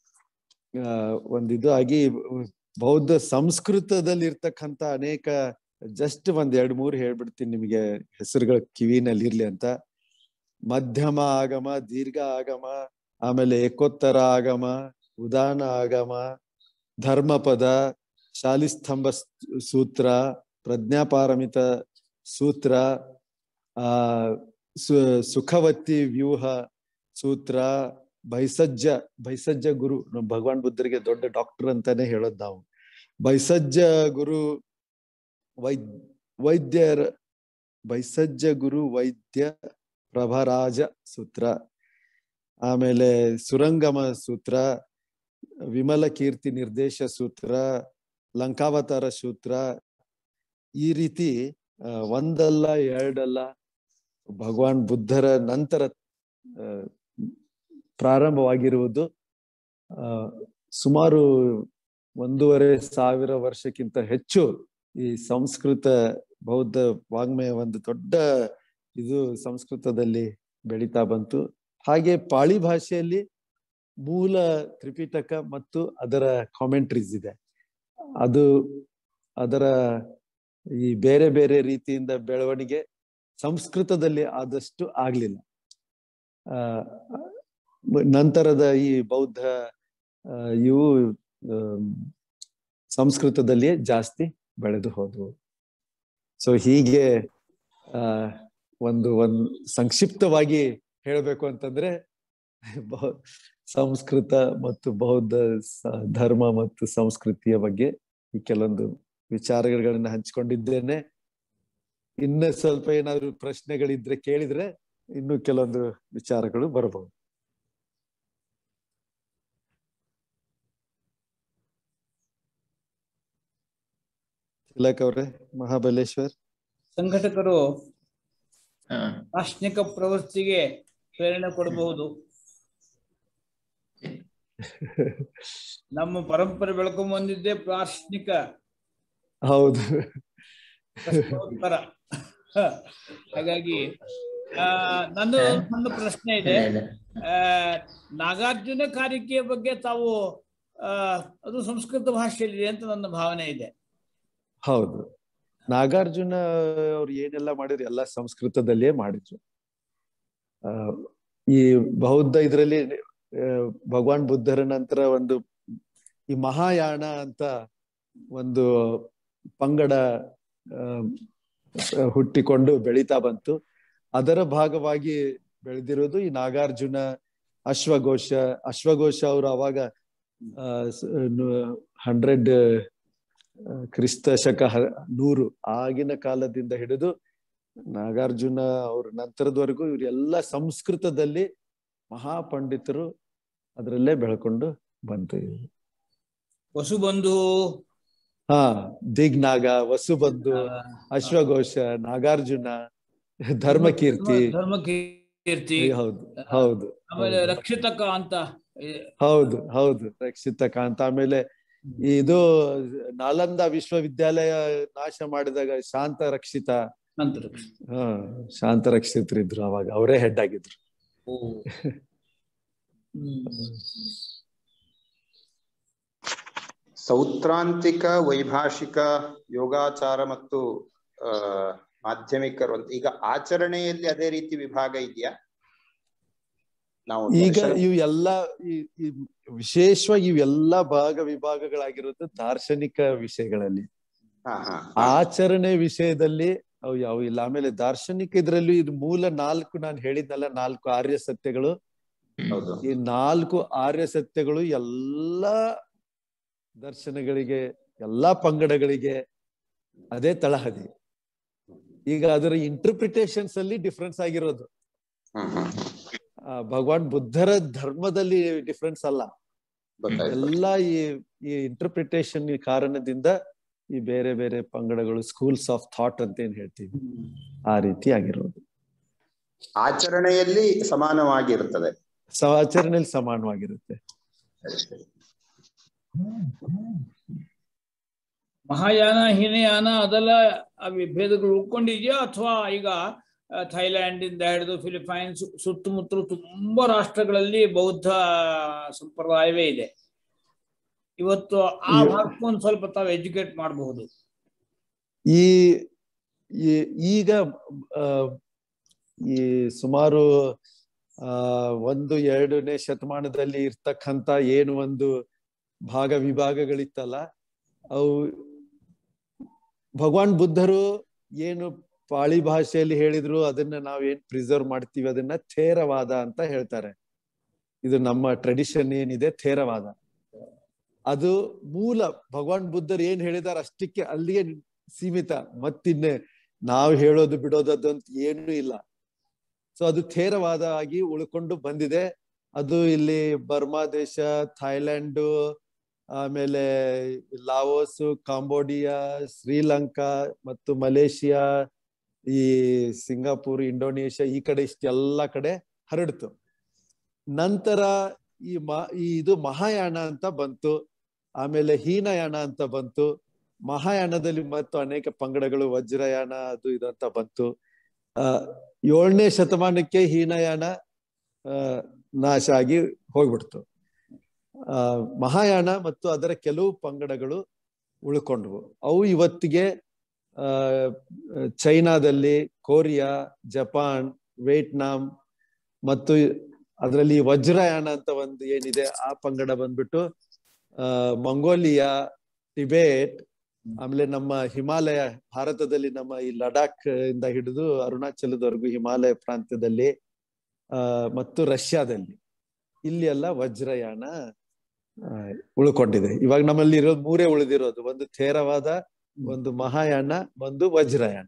ಆ ಒಂದಿದು ಆಗಿ ಬೌದ್ಧ ಸಂಸ್ಕೃತದಲ್ಲಿ ಇರ್ತಕ್ಕಂಥ ಅನೇಕ ಜಸ್ಟ್ ಒಂದ್ ಎರಡ್ ಮೂರು ಹೇಳ್ಬಿಡ್ತೀನಿ ನಿಮಗೆ ಹೆಸರುಗಳ ಕಿವಿನಲ್ಲಿ ಇರ್ಲಿ ಅಂತ ಮಧ್ಯಮ ಆಗಮ ದೀರ್ಘ ಆಗಮ ಆಮೇಲೆ ಏಕೋತ್ತರ ಆಗಮ ಉದಾನ ಆಗಮ ಧರ್ಮಪದ ಶಾಲಿಸ್ತಂಭ ಸ್- ಸೂತ್ರ ಪ್ರಜ್ಞಾಪಾರಮಿತ ಸೂತ್ರ ಆ ಸು- ಸುಖವತಿ ವ್ಯೂಹ ಸೂತ್ರ ಬೈಸಜ್ಜ ಬೈಸಜ್ಜ ಗುರು ನಮ್ಮ ಭಗವಾನ್ ಬುದ್ಧರಿಗೆ ದೊಡ್ಡ ಡಾಕ್ಟರ್ ಅಂತಾನೆ ಹೇಳೋದ್ ನಾವು ಬೈಸಜ್ಜ ಗುರು ವೈದ್ ವೈದ್ಯರ ಬೈಸಜ್ಜ ಗುರು ವೈದ್ಯ ಪ್ರಭರಾಜ ಸೂತ್ರ ಆಮೇಲೆ ಸುರಂಗಮ ಸೂತ್ರ ವಿಮಲ ಕೀರ್ತಿ ನಿರ್ದೇಶ ಸೂತ್ರ ಲಂಕಾವತಾರ ಸೂತ್ರ ಈ ರೀತಿ ಆ, ಒಂದಲ್ಲ ಎರಡಲ್ಲ ಭಗವಾನ್ ಬುದ್ಧರ ನಂತರ ಆ, ಪ್ರಾರಂಭವಾಗಿರುವುದು ಆ ಸುಮಾರು ಒಂದೂವರೆ ಸಾವಿರ ವರ್ಷಕ್ಕಿಂತ ಹೆಚ್ಚು ಈ ಸಂಸ್ಕೃತ ಬೌದ್ಧ ವಾಗ್ಮಯ ಒಂದು ದೊಡ್ಡ ಇದು ಸಂಸ್ಕೃತದಲ್ಲಿ ಬೆಳೀತಾ ಬಂತು ಹಾಗೆ ಪಾಳಿ ಭಾಷೆಯಲ್ಲಿ ಮೂಲ ತ್ರಿಪಿಟಕ ಮತ್ತು ಅದರ ಕಾಮೆಂಟ್ರೀಸ್ ಇದೆ ಅದು ಅದರ ಈ ಬೇರೆ ಬೇರೆ ರೀತಿಯಿಂದ ಬೆಳವಣಿಗೆ ಸಂಸ್ಕೃತದಲ್ಲಿ ಆದಷ್ಟು ಆಗ್ಲಿಲ್ಲ ಆ ಮ- ನಂತರದ ಈ ಬೌದ್ಧ ಆ, ಇವು ಆಮ್, ಸಂಸ್ಕೃತದಲ್ಲಿಯೇ ಜಾಸ್ತಿ ಬೆಳೆದು ಹೋದವು ಸೊ ಹೀಗೆ ಆ ಒಂದು ಒಂದು ಸಂಕ್ಷಿಪ್ತವಾಗಿ ಹೇಳಬೇಕು ಅಂತಂದ್ರೆ ಬೌ- ಸಂಸ್ಕೃತ ಮತ್ತು ಬೌದ್ಧ ಸ- ಧರ್ಮ ಮತ್ತು ಸಂಸ್ಕೃತಿಯ ಬಗ್ಗೆ ಈ ಕೆಲವೊಂದು ವಿಚಾರಗಳನ್ನ ಹಂಚಿಕೊಂಡಿದ್ದೇನೆ ಇನ್ನ ಸ್ವಲ್ಪ ಏನಾದ್ರು ಪ್ರಶ್ನೆಗಳಿದ್ರೆ ಕೇಳಿದ್ರೆ ಇನ್ನು ಕೆಲವೊಂದು ವಿಚಾರಗಳು ಬರಬಹುದು ತಿಲಕ್ ಅವ್ರೆ ಮಹಾಬಲೇಶ್ವರ್ ಸಂಘಟಕರು ಹಾ ದಾರ್ಶನಿಕ ಪ್ರವೃತ್ತಿಗೆ ಪ್ರೇರಣೆ ಕೊಡಬಹುದು ನಮ್ಮ ಪರಂಪರೆ ಬೆಳ್ಕೊಂಡ್ ಬಂದಿದ್ದೇ ಪ್ರಾಶ್ನಿಕ ಹೌದು ಪ್ರಶ್ನೋತ್ತರ ಹಾಗಾಗಿ ಆ ನನ್ನ ನನ್ನ ಪ್ರಶ್ನೆ ಇದೆ ಇಲ್ಲ, ಇಲ್ಲ. ಆ ನಾಗಾರ್ಜುನ ಕಾರಿಕೆಯ ಬಗ್ಗೆ ತಾವು ಆ ಅದು ಸಂಸ್ಕೃತ ಭಾಷೆಯಲ್ಲಿದೆ ಅಂತ ನನ್ನ ಭಾವನೆ ಇದೆ ಹೌದು ನಾಗಾರ್ಜುನ ಅವ್ರು ಏನೆಲ್ಲ ಮಾಡಿದ್ರು ಎಲ್ಲ ಸಂಸ್ಕೃತದಲ್ಲಿಯೇ ಮಾಡಿದ್ರು ಆ ಈ ಬೌದ್ಧ ಇದರಲ್ಲಿ ಭಗವಾನ್ ಬುದ್ಧರ ನಂತರ ಒಂದು ಈ ಮಹಾಯಾನ ಅಂತ ಒಂದು ಪಂಗಡ ಆ, ಹುಟ್ಟಿಕೊಂಡು ಬೆಳೀತಾ ಬಂತು ಅದರ ಭಾಗವಾಗಿ ಬೆಳೆದಿರೋದು ಈ ನಾಗಾರ್ಜುನ ಅಶ್ವಘೋಷ ಅಶ್ವಘೋಷ ಅವರು ಅವಾಗ ಹಂಡ್ರೆಡ್ ಕ್ರಿಸ್ತ ಶಕ ಹ- ನೂರು ಆಗಿನ ಕಾಲದಿಂದ ಹಿಡಿದು ನಾಗಾರ್ಜುನ ಅವ್ರ ನಂತರದವರೆಗೂ ಇವರೆಲ್ಲ ಸಂಸ್ಕೃತದಲ್ಲಿ ಮಹಾಪಂಡಿತರು ಅದರಲ್ಲೇ ಬೆಳ್ಕೊಂಡು ಬಂತು ಇವ್ರು. ವಸುಬಂಧು ಹಾ ದಿಗ್ನಾಗ ವಸುಬಂಧು ಅಶ್ವಘೋಷ ನಾಗಾರ್ಜುನ ಧರ್ಮಕೀರ್ತಿ ಧರ್ಮಕೀರ್ತಿ ಹೌದು ಹೌದು ಆಮೇಲೆ ಹೌದು. ರಕ್ಷಿತಕ ಅಂತ ಇದೆ. ಹೌದು ಹೌದು ರಕ್ಷಿತ ಕಾಂತ ಆಮೇಲೆ ಇದು ನಾಲಂದ ವಿಶ್ವವಿದ್ಯಾಲಯ ನಾಶ ಮಾಡಿದಾಗ ಶಾಂತ ರಕ್ಷಿತ ನಂತರ ಹಾ ಶಾಂತ ರಕ್ಷಿತರಿದ್ರು ಅವಾಗ ಅವರೇ ಹೆಡ್ ಆಗಿದ್ರು ಓ. ಹ್ಮ್. ಸೌತ್ರಾಂತಿಕ ವೈಭಾಷಿಕ ಯೋಗಾಚಾರ ಮತ್ತು ಆ ಮಾಧ್ಯಮಿಕರು ಅಂತ ಈಗ ಆಚರಣೆಯಲ್ಲಿ ಅದೇ ರೀತಿ ವಿಭಾಗ ಇದೆಯಾ ನಾವು ಈಗ ದರ್ಶನ- ಇವು ಎಲ್ಲ ಈ- ಈ ವಿಶೇಷವಾಗಿ ಇವೆಲ್ಲ ಭಾಗ ವಿಭಾಗಗಳಾಗಿರೋದು ದಾರ್ಶನಿಕ ವಿಷಯಗಳಲ್ಲಿ ಹಾ ಹಾ ಆಚರಣೆ ವಿಷಯದಲ್ಲಿ ಅವು ಯಾವ ಇಲ್ಲ ಆಮೇಲೆ ದಾರ್ಶನಿಕ ಇದ್ರಲ್ಲೂ ಇದು ಮೂಲ ನಾಲ್ಕು ನಾನು ಹೇಳಿದ್ನಲ್ಲ ನಾಲ್ಕು ಆರ್ಯ ಸತ್ಯಗಳು ಹೌದು ಈ ನಾಲ್ಕು ಆರ್ಯ ಸತ್ಯಗಳು ಎಲ್ಲಾ ದರ್ಶನಗಳಿಗೆ ಎಲ್ಲಾ ಪಂಗಡಗಳಿಗೆ ಅದೇ ತಳಹದಿ ಈಗ ಅದರ ಇಂಟರ್ಪ್ರಿಟೇಷನ್ಸ್ ಅಲ್ಲಿ ಡಿಫ್ರೆನ್ಸ್ ಆಗಿರೋದು ಹ್ಮ್ ಹ್ಮ್ ಆ, ಭಗವಾನ್ ಬುದ್ಧರ ಧರ್ಮದಲ್ಲಿ ಡಿಫ್ರೆನ್ಸ್ ಅಲ್ಲ ಗೊತ್ತಾಯ್ತು ಎಲ್ಲಾ ಈ ಈ ಇಂಟರ್ಪ್ರಿಟೇಷನ್ ಕಾರಣದಿಂದ ಈ ಬೇರೆ ಬೇರೆ ಪಂಗಡಗಳು ಸ್ಕೂಲ್ಸ್ ಆಫ್ ಥಾಟ್ ಅಂತ ಏನ್ ಹೇಳ್ತೀವಿ ಆ ರೀತಿ ಆಗಿರೋದು ಆಚರಣೆಯಲ್ಲಿ ಸಮಾನವಾಗಿರುತ್ತದೆ ಸೊ ಆಚರಣೆಯಲ್ಲಿ ಸಮಾನವಾಗಿರುತ್ತೆ ಮಹಾಯಾನ ಹೀನಯಾನ ಅದೆಲ್ಲ ಆ ವಿಭೇದಗಳು ಉಳ್ಕೊಂಡಿದ್ಯಾ ಅಥವಾ ಈಗ ಆ, ಥೈಲ್ಯಾಂಡ್ ಇಂದ ಹಿಡಿದು ಫಿಲಿಪೈನ್ಸ್ ಸುತ್ತಮುತ್ತಲು ತುಂಬಾ ರಾಷ್ಟ್ರಗಳಲ್ಲಿ ಬೌದ್ಧ ಸಂಪ್ರದಾಯವೇ ಇದೆ ಇವತ್ತು ಆ ಈ- ಭಾಗಕ್ಕೂ ಒಂದ್ ಸ್ವಲ್ಪ ತಾವು ಎಜುಕೇಟ್ ಮಾಡಬಹುದು ಈ ಈ- ಈಗ ಆ, ಈ ಸುಮಾರು ಆ ಒಂದು ಎರಡನೇ ಶತಮಾನದಲ್ಲಿ ಇರ್ತಕ್ಕಂತ ಏನು ಒಂದು ಭಾಗ ವಿಭಾಗಗಳಿತ್ತಲ್ಲ ಅವು ಭಗವಾನ್ ಬುದ್ಧರು ಏನು ಪಾಳಿ ಭಾಷೆಯಲ್ಲಿ ಹೇಳಿದ್ರು ಅದನ್ನ ನಾವೇನ್ ಪ್ರಿಸರ್ವ್ ಮಾಡ್ತೀವಿ ಅದನ್ನ ಥೇರವಾದ ಅಂತ ಹೇಳ್ತಾರೆ ಇದು ನಮ್ಮ ಟ್ರೆಡಿಷನ್ ಏನಿದೆ ಥೇರವಾದ ಅದು ಮೂಲ ಭಗವಾನ್ ಬುದ್ಧರು ಏನ್ ಹೇಳಿದಾರೆ ಅಷ್ಟಕ್ಕೆ ಅಲ್ಲಿಗೆ ಸೀಮಿತ ಮತ್ತಿನ್ನೆ ನಾವು ಹೇಳೋದು ಬಿಡೋದು ಅಂತ ಏನೂ ಇಲ್ಲ ಸೊ ಅದು ಥೇರವಾದ ಆಗಿ ಉಳ್ಕೊಂಡು ಬಂದಿದೆ ಅದು ಇಲ್ಲಿ ಬರ್ಮಾ ದೇಶ ಥೈಲ್ಯಾಂಡು ಆಮೇಲೆ ಲಾವೋಸ್ ಕಾಂಬೋಡಿಯಾ ಶ್ರೀಲಂಕಾ ಮತ್ತು ಮಲೇಷಿಯಾ ಈ ಸಿಂಗಾಪುರ್ ಇಂಡೋನೇಷ್ಯಾ ಈ ಕಡೆ ಇಷ್ಟೆಲ್ಲ ಕಡೆ ಹರಡ್ತು ನಂತರ ಈ ಮ ಈ ಇದು ಮಹಾಯಾನ ಅಂತ ಬಂತು ಆಮೇಲೆ ಹೀನಯಾನ ಅಂತ ಬಂತು ಮಹಾಯಾನದಲ್ಲಿ ಮತ್ತು ಅನೇಕ ಪಂಗಡಗಳು ವಜ್ರಯಾನ ಅದು ಇದು ಅಂತ ಬಂತು ಆ ಏಳನೇ ಶತಮಾನಕ್ಕೆ ಹೀನಯಾನ ಆ ನಾಶ ಆಗಿ ಹೋಗ್ಬಿಡ್ತು ಆ ಮಹಾಯಾನ ಮತ್ತು ಅದರ ಕೆಲವು ಪಂಗಡಗಳು ಉಳ್ಕೊಂಡ್ವು ಅವು ಇವತ್ತಿಗೆ ಆ ಚೈನಾದಲ್ಲಿ ಕೊರಿಯಾ ಜಪಾನ್ ವಿಯೆಟ್ನಾಂ ಮತ್ತು ಅದರಲ್ಲಿ ವಜ್ರಯಾನ ಅಂತ ಒಂದು ಏನಿದೆ ಆ ಪಂಗಡ ಬಂದ್ಬಿಟ್ಟು ಆ ಮಂಗೋಲಿಯಾ ಟಿಬೇಟ್ ಆಮೇಲೆ ನಮ್ಮ ಹಿಮಾಲಯ ಭಾರತದಲ್ಲಿ ನಮ್ಮ ಈ ಲಡಾಖ್ ಇಂದ ಹಿಡಿದು ಅರುಣಾಚಲದವರೆಗೂ ಹಿಮಾಲಯ ಪ್ರಾಂತ್ಯದಲ್ಲಿ ಆ ಮತ್ತು ರಷ್ಯಾದಲ್ಲಿ ಇಲ್ಲಿ ಎಲ್ಲ ವಜ್ರಯಾನ ಆ, ಉಳ್ಕೊಂಡಿದೆ ಇವಾಗ ನಮ್ಮಲ್ಲಿ ಇರೋದು ಮೂರೇ ಉಳಿದಿರೋದು ಒಂದು ಥೇರವಾದ ಒಂದು ಮಹಾಯಾನ ಒಂದು ವಜ್ರಯಾನ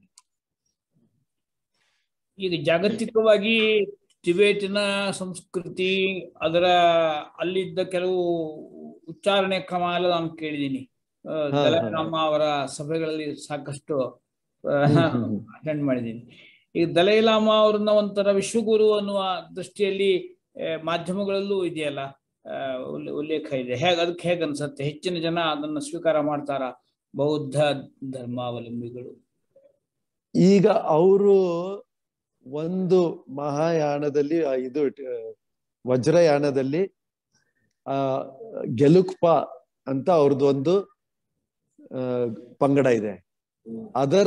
ಈಗ ಜಾಗತಿಕವಾಗಿ ಟಿಬೇಟಿನ ಸಂಸ್ಕೃತಿ ಅದರ ಅಲ್ಲಿದ್ದ ಕೆಲವು ಉಚ್ಚಾರಣೆ ಕ್ರಮ ಎಲ್ಲ ನಾನು ಕೇಳಿದ್ದೀನಿ ಆ, ಹಾ, ದಲೈ ಹಾ. ಲಾಮಾ ಅವರ ಸಭೆಗಳಲ್ಲಿ ಸಾಕಷ್ಟು ಹ್ಮ್, ಹ್ಮ್, ಹ್ಮ್. ಅಟೆಂಡ್ ಮಾಡಿದ್ದೀನಿ ಈಗ ದಲೈ ಲಾಮಾ ಅವ್ರನ್ನ ಒಂಥರ ವಿಶ್ವಗುರು ಅನ್ನುವ ದೃಷ್ಟಿಯಲ್ಲಿ ಆ, ಮಾಧ್ಯಮಗಳಲ್ಲೂ ಇದೆಯಲ್ಲ ಆ, ಉಲ್ಲೆ- ಉಲ್ಲೇಖ ಇದೆ ಹೇಗೆ ಅದಕ್ಕೆ ಹೇಗೆ ಅನ್ಸತ್ತೆ ಹೆಚ್ಚಿನ ಜನ ಅದನ್ನ ಸ್ವೀಕಾರ ಮಾಡ್ತಾರ ಬೌದ್ಧ ಧರ್ಮಾವಲಂಬಿಗಳು ಈಗ ಅವರು ಒಂದು ಮಹಾಯಾನದಲ್ಲಿ ಆ, ಇದು ಆ, ವಜ್ರಯಾನದಲ್ಲಿ ಆ ಗೆಲುಕ್ಪ ಅಂತ ಅವ್ರದ್ದು ಒಂದು ಆ, ಪಂಗಡ ಇದೆ ಅದರ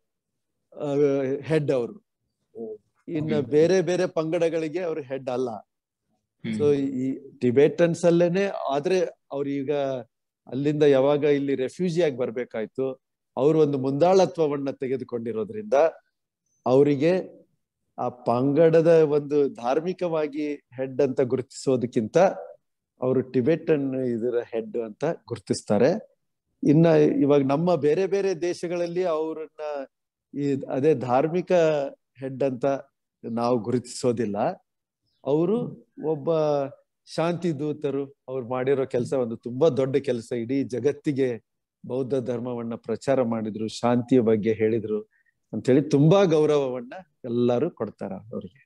ಹೆಡ್ ಅವರು ಇನ್ನು ಬೇರೆ ಬೇರೆ ಪಂಗಡಗಳಿಗೆ ಅವ್ರ ಹೆಡ್ ಅಲ್ಲ ಸೊ ಈ ಟಿಬೇಟನ್ಸ್ ಅಲ್ಲೇನೆ ಆದ್ರೆ ಅವ್ರು ಈಗ ಅಲ್ಲಿಂದ ಯಾವಾಗ ಇಲ್ಲಿ ರೆಫ್ಯೂಜಿ ಆಗಿ ಬರ್ಬೇಕಾಯ್ತು ಅವರು ಒಂದು ಮುಂದಾಳತ್ವವನ್ನ ತೆಗೆದುಕೊಂಡಿರೋದ್ರಿಂದ ಅವರಿಗೆ ಆ ಪಂಗಡದ ಒಂದು ಧಾರ್ಮಿಕವಾಗಿ ಹೆಡ್ ಅಂತ ಗುರುತಿಸೋದಕ್ಕಿಂತ ಅವರು ಟಿಬೆಟನ್ ಇದರ ಹೆಡ್ ಅಂತ ಗುರುತಿಸ್ತಾರೆ ಇನ್ನ ಇವಾಗ ನಮ್ಮ ಬೇರೆ ಬೇರೆ ದೇಶಗಳಲ್ಲಿ ಅವ್ರನ್ನ ಈ ಅದೇ ಧಾರ್ಮಿಕ ಹೆಡ್ ಅಂತ ನಾವು ಗುರುತಿಸೋದಿಲ್ಲ ಅವರು ಒಬ್ಬ ಶಾಂತಿ ದೂತರು ಅವ್ರು ಮಾಡಿರೋ ಕೆಲಸ ಒಂದು ತುಂಬಾ ದೊಡ್ಡ ಕೆಲಸ ಇಡೀ ಜಗತ್ತಿಗೆ ಬೌದ್ಧ ಧರ್ಮವನ್ನ ಪ್ರಚಾರ ಮಾಡಿದ್ರು ಶಾಂತಿಯ ಬಗ್ಗೆ ಹೇಳಿದ್ರು ಅಂತೇಳಿ ತುಂಬಾ ಗೌರವವನ್ನ ಎಲ್ಲರೂ ಕೊಡ್ತಾರ ಅವ್ರಿಗೆ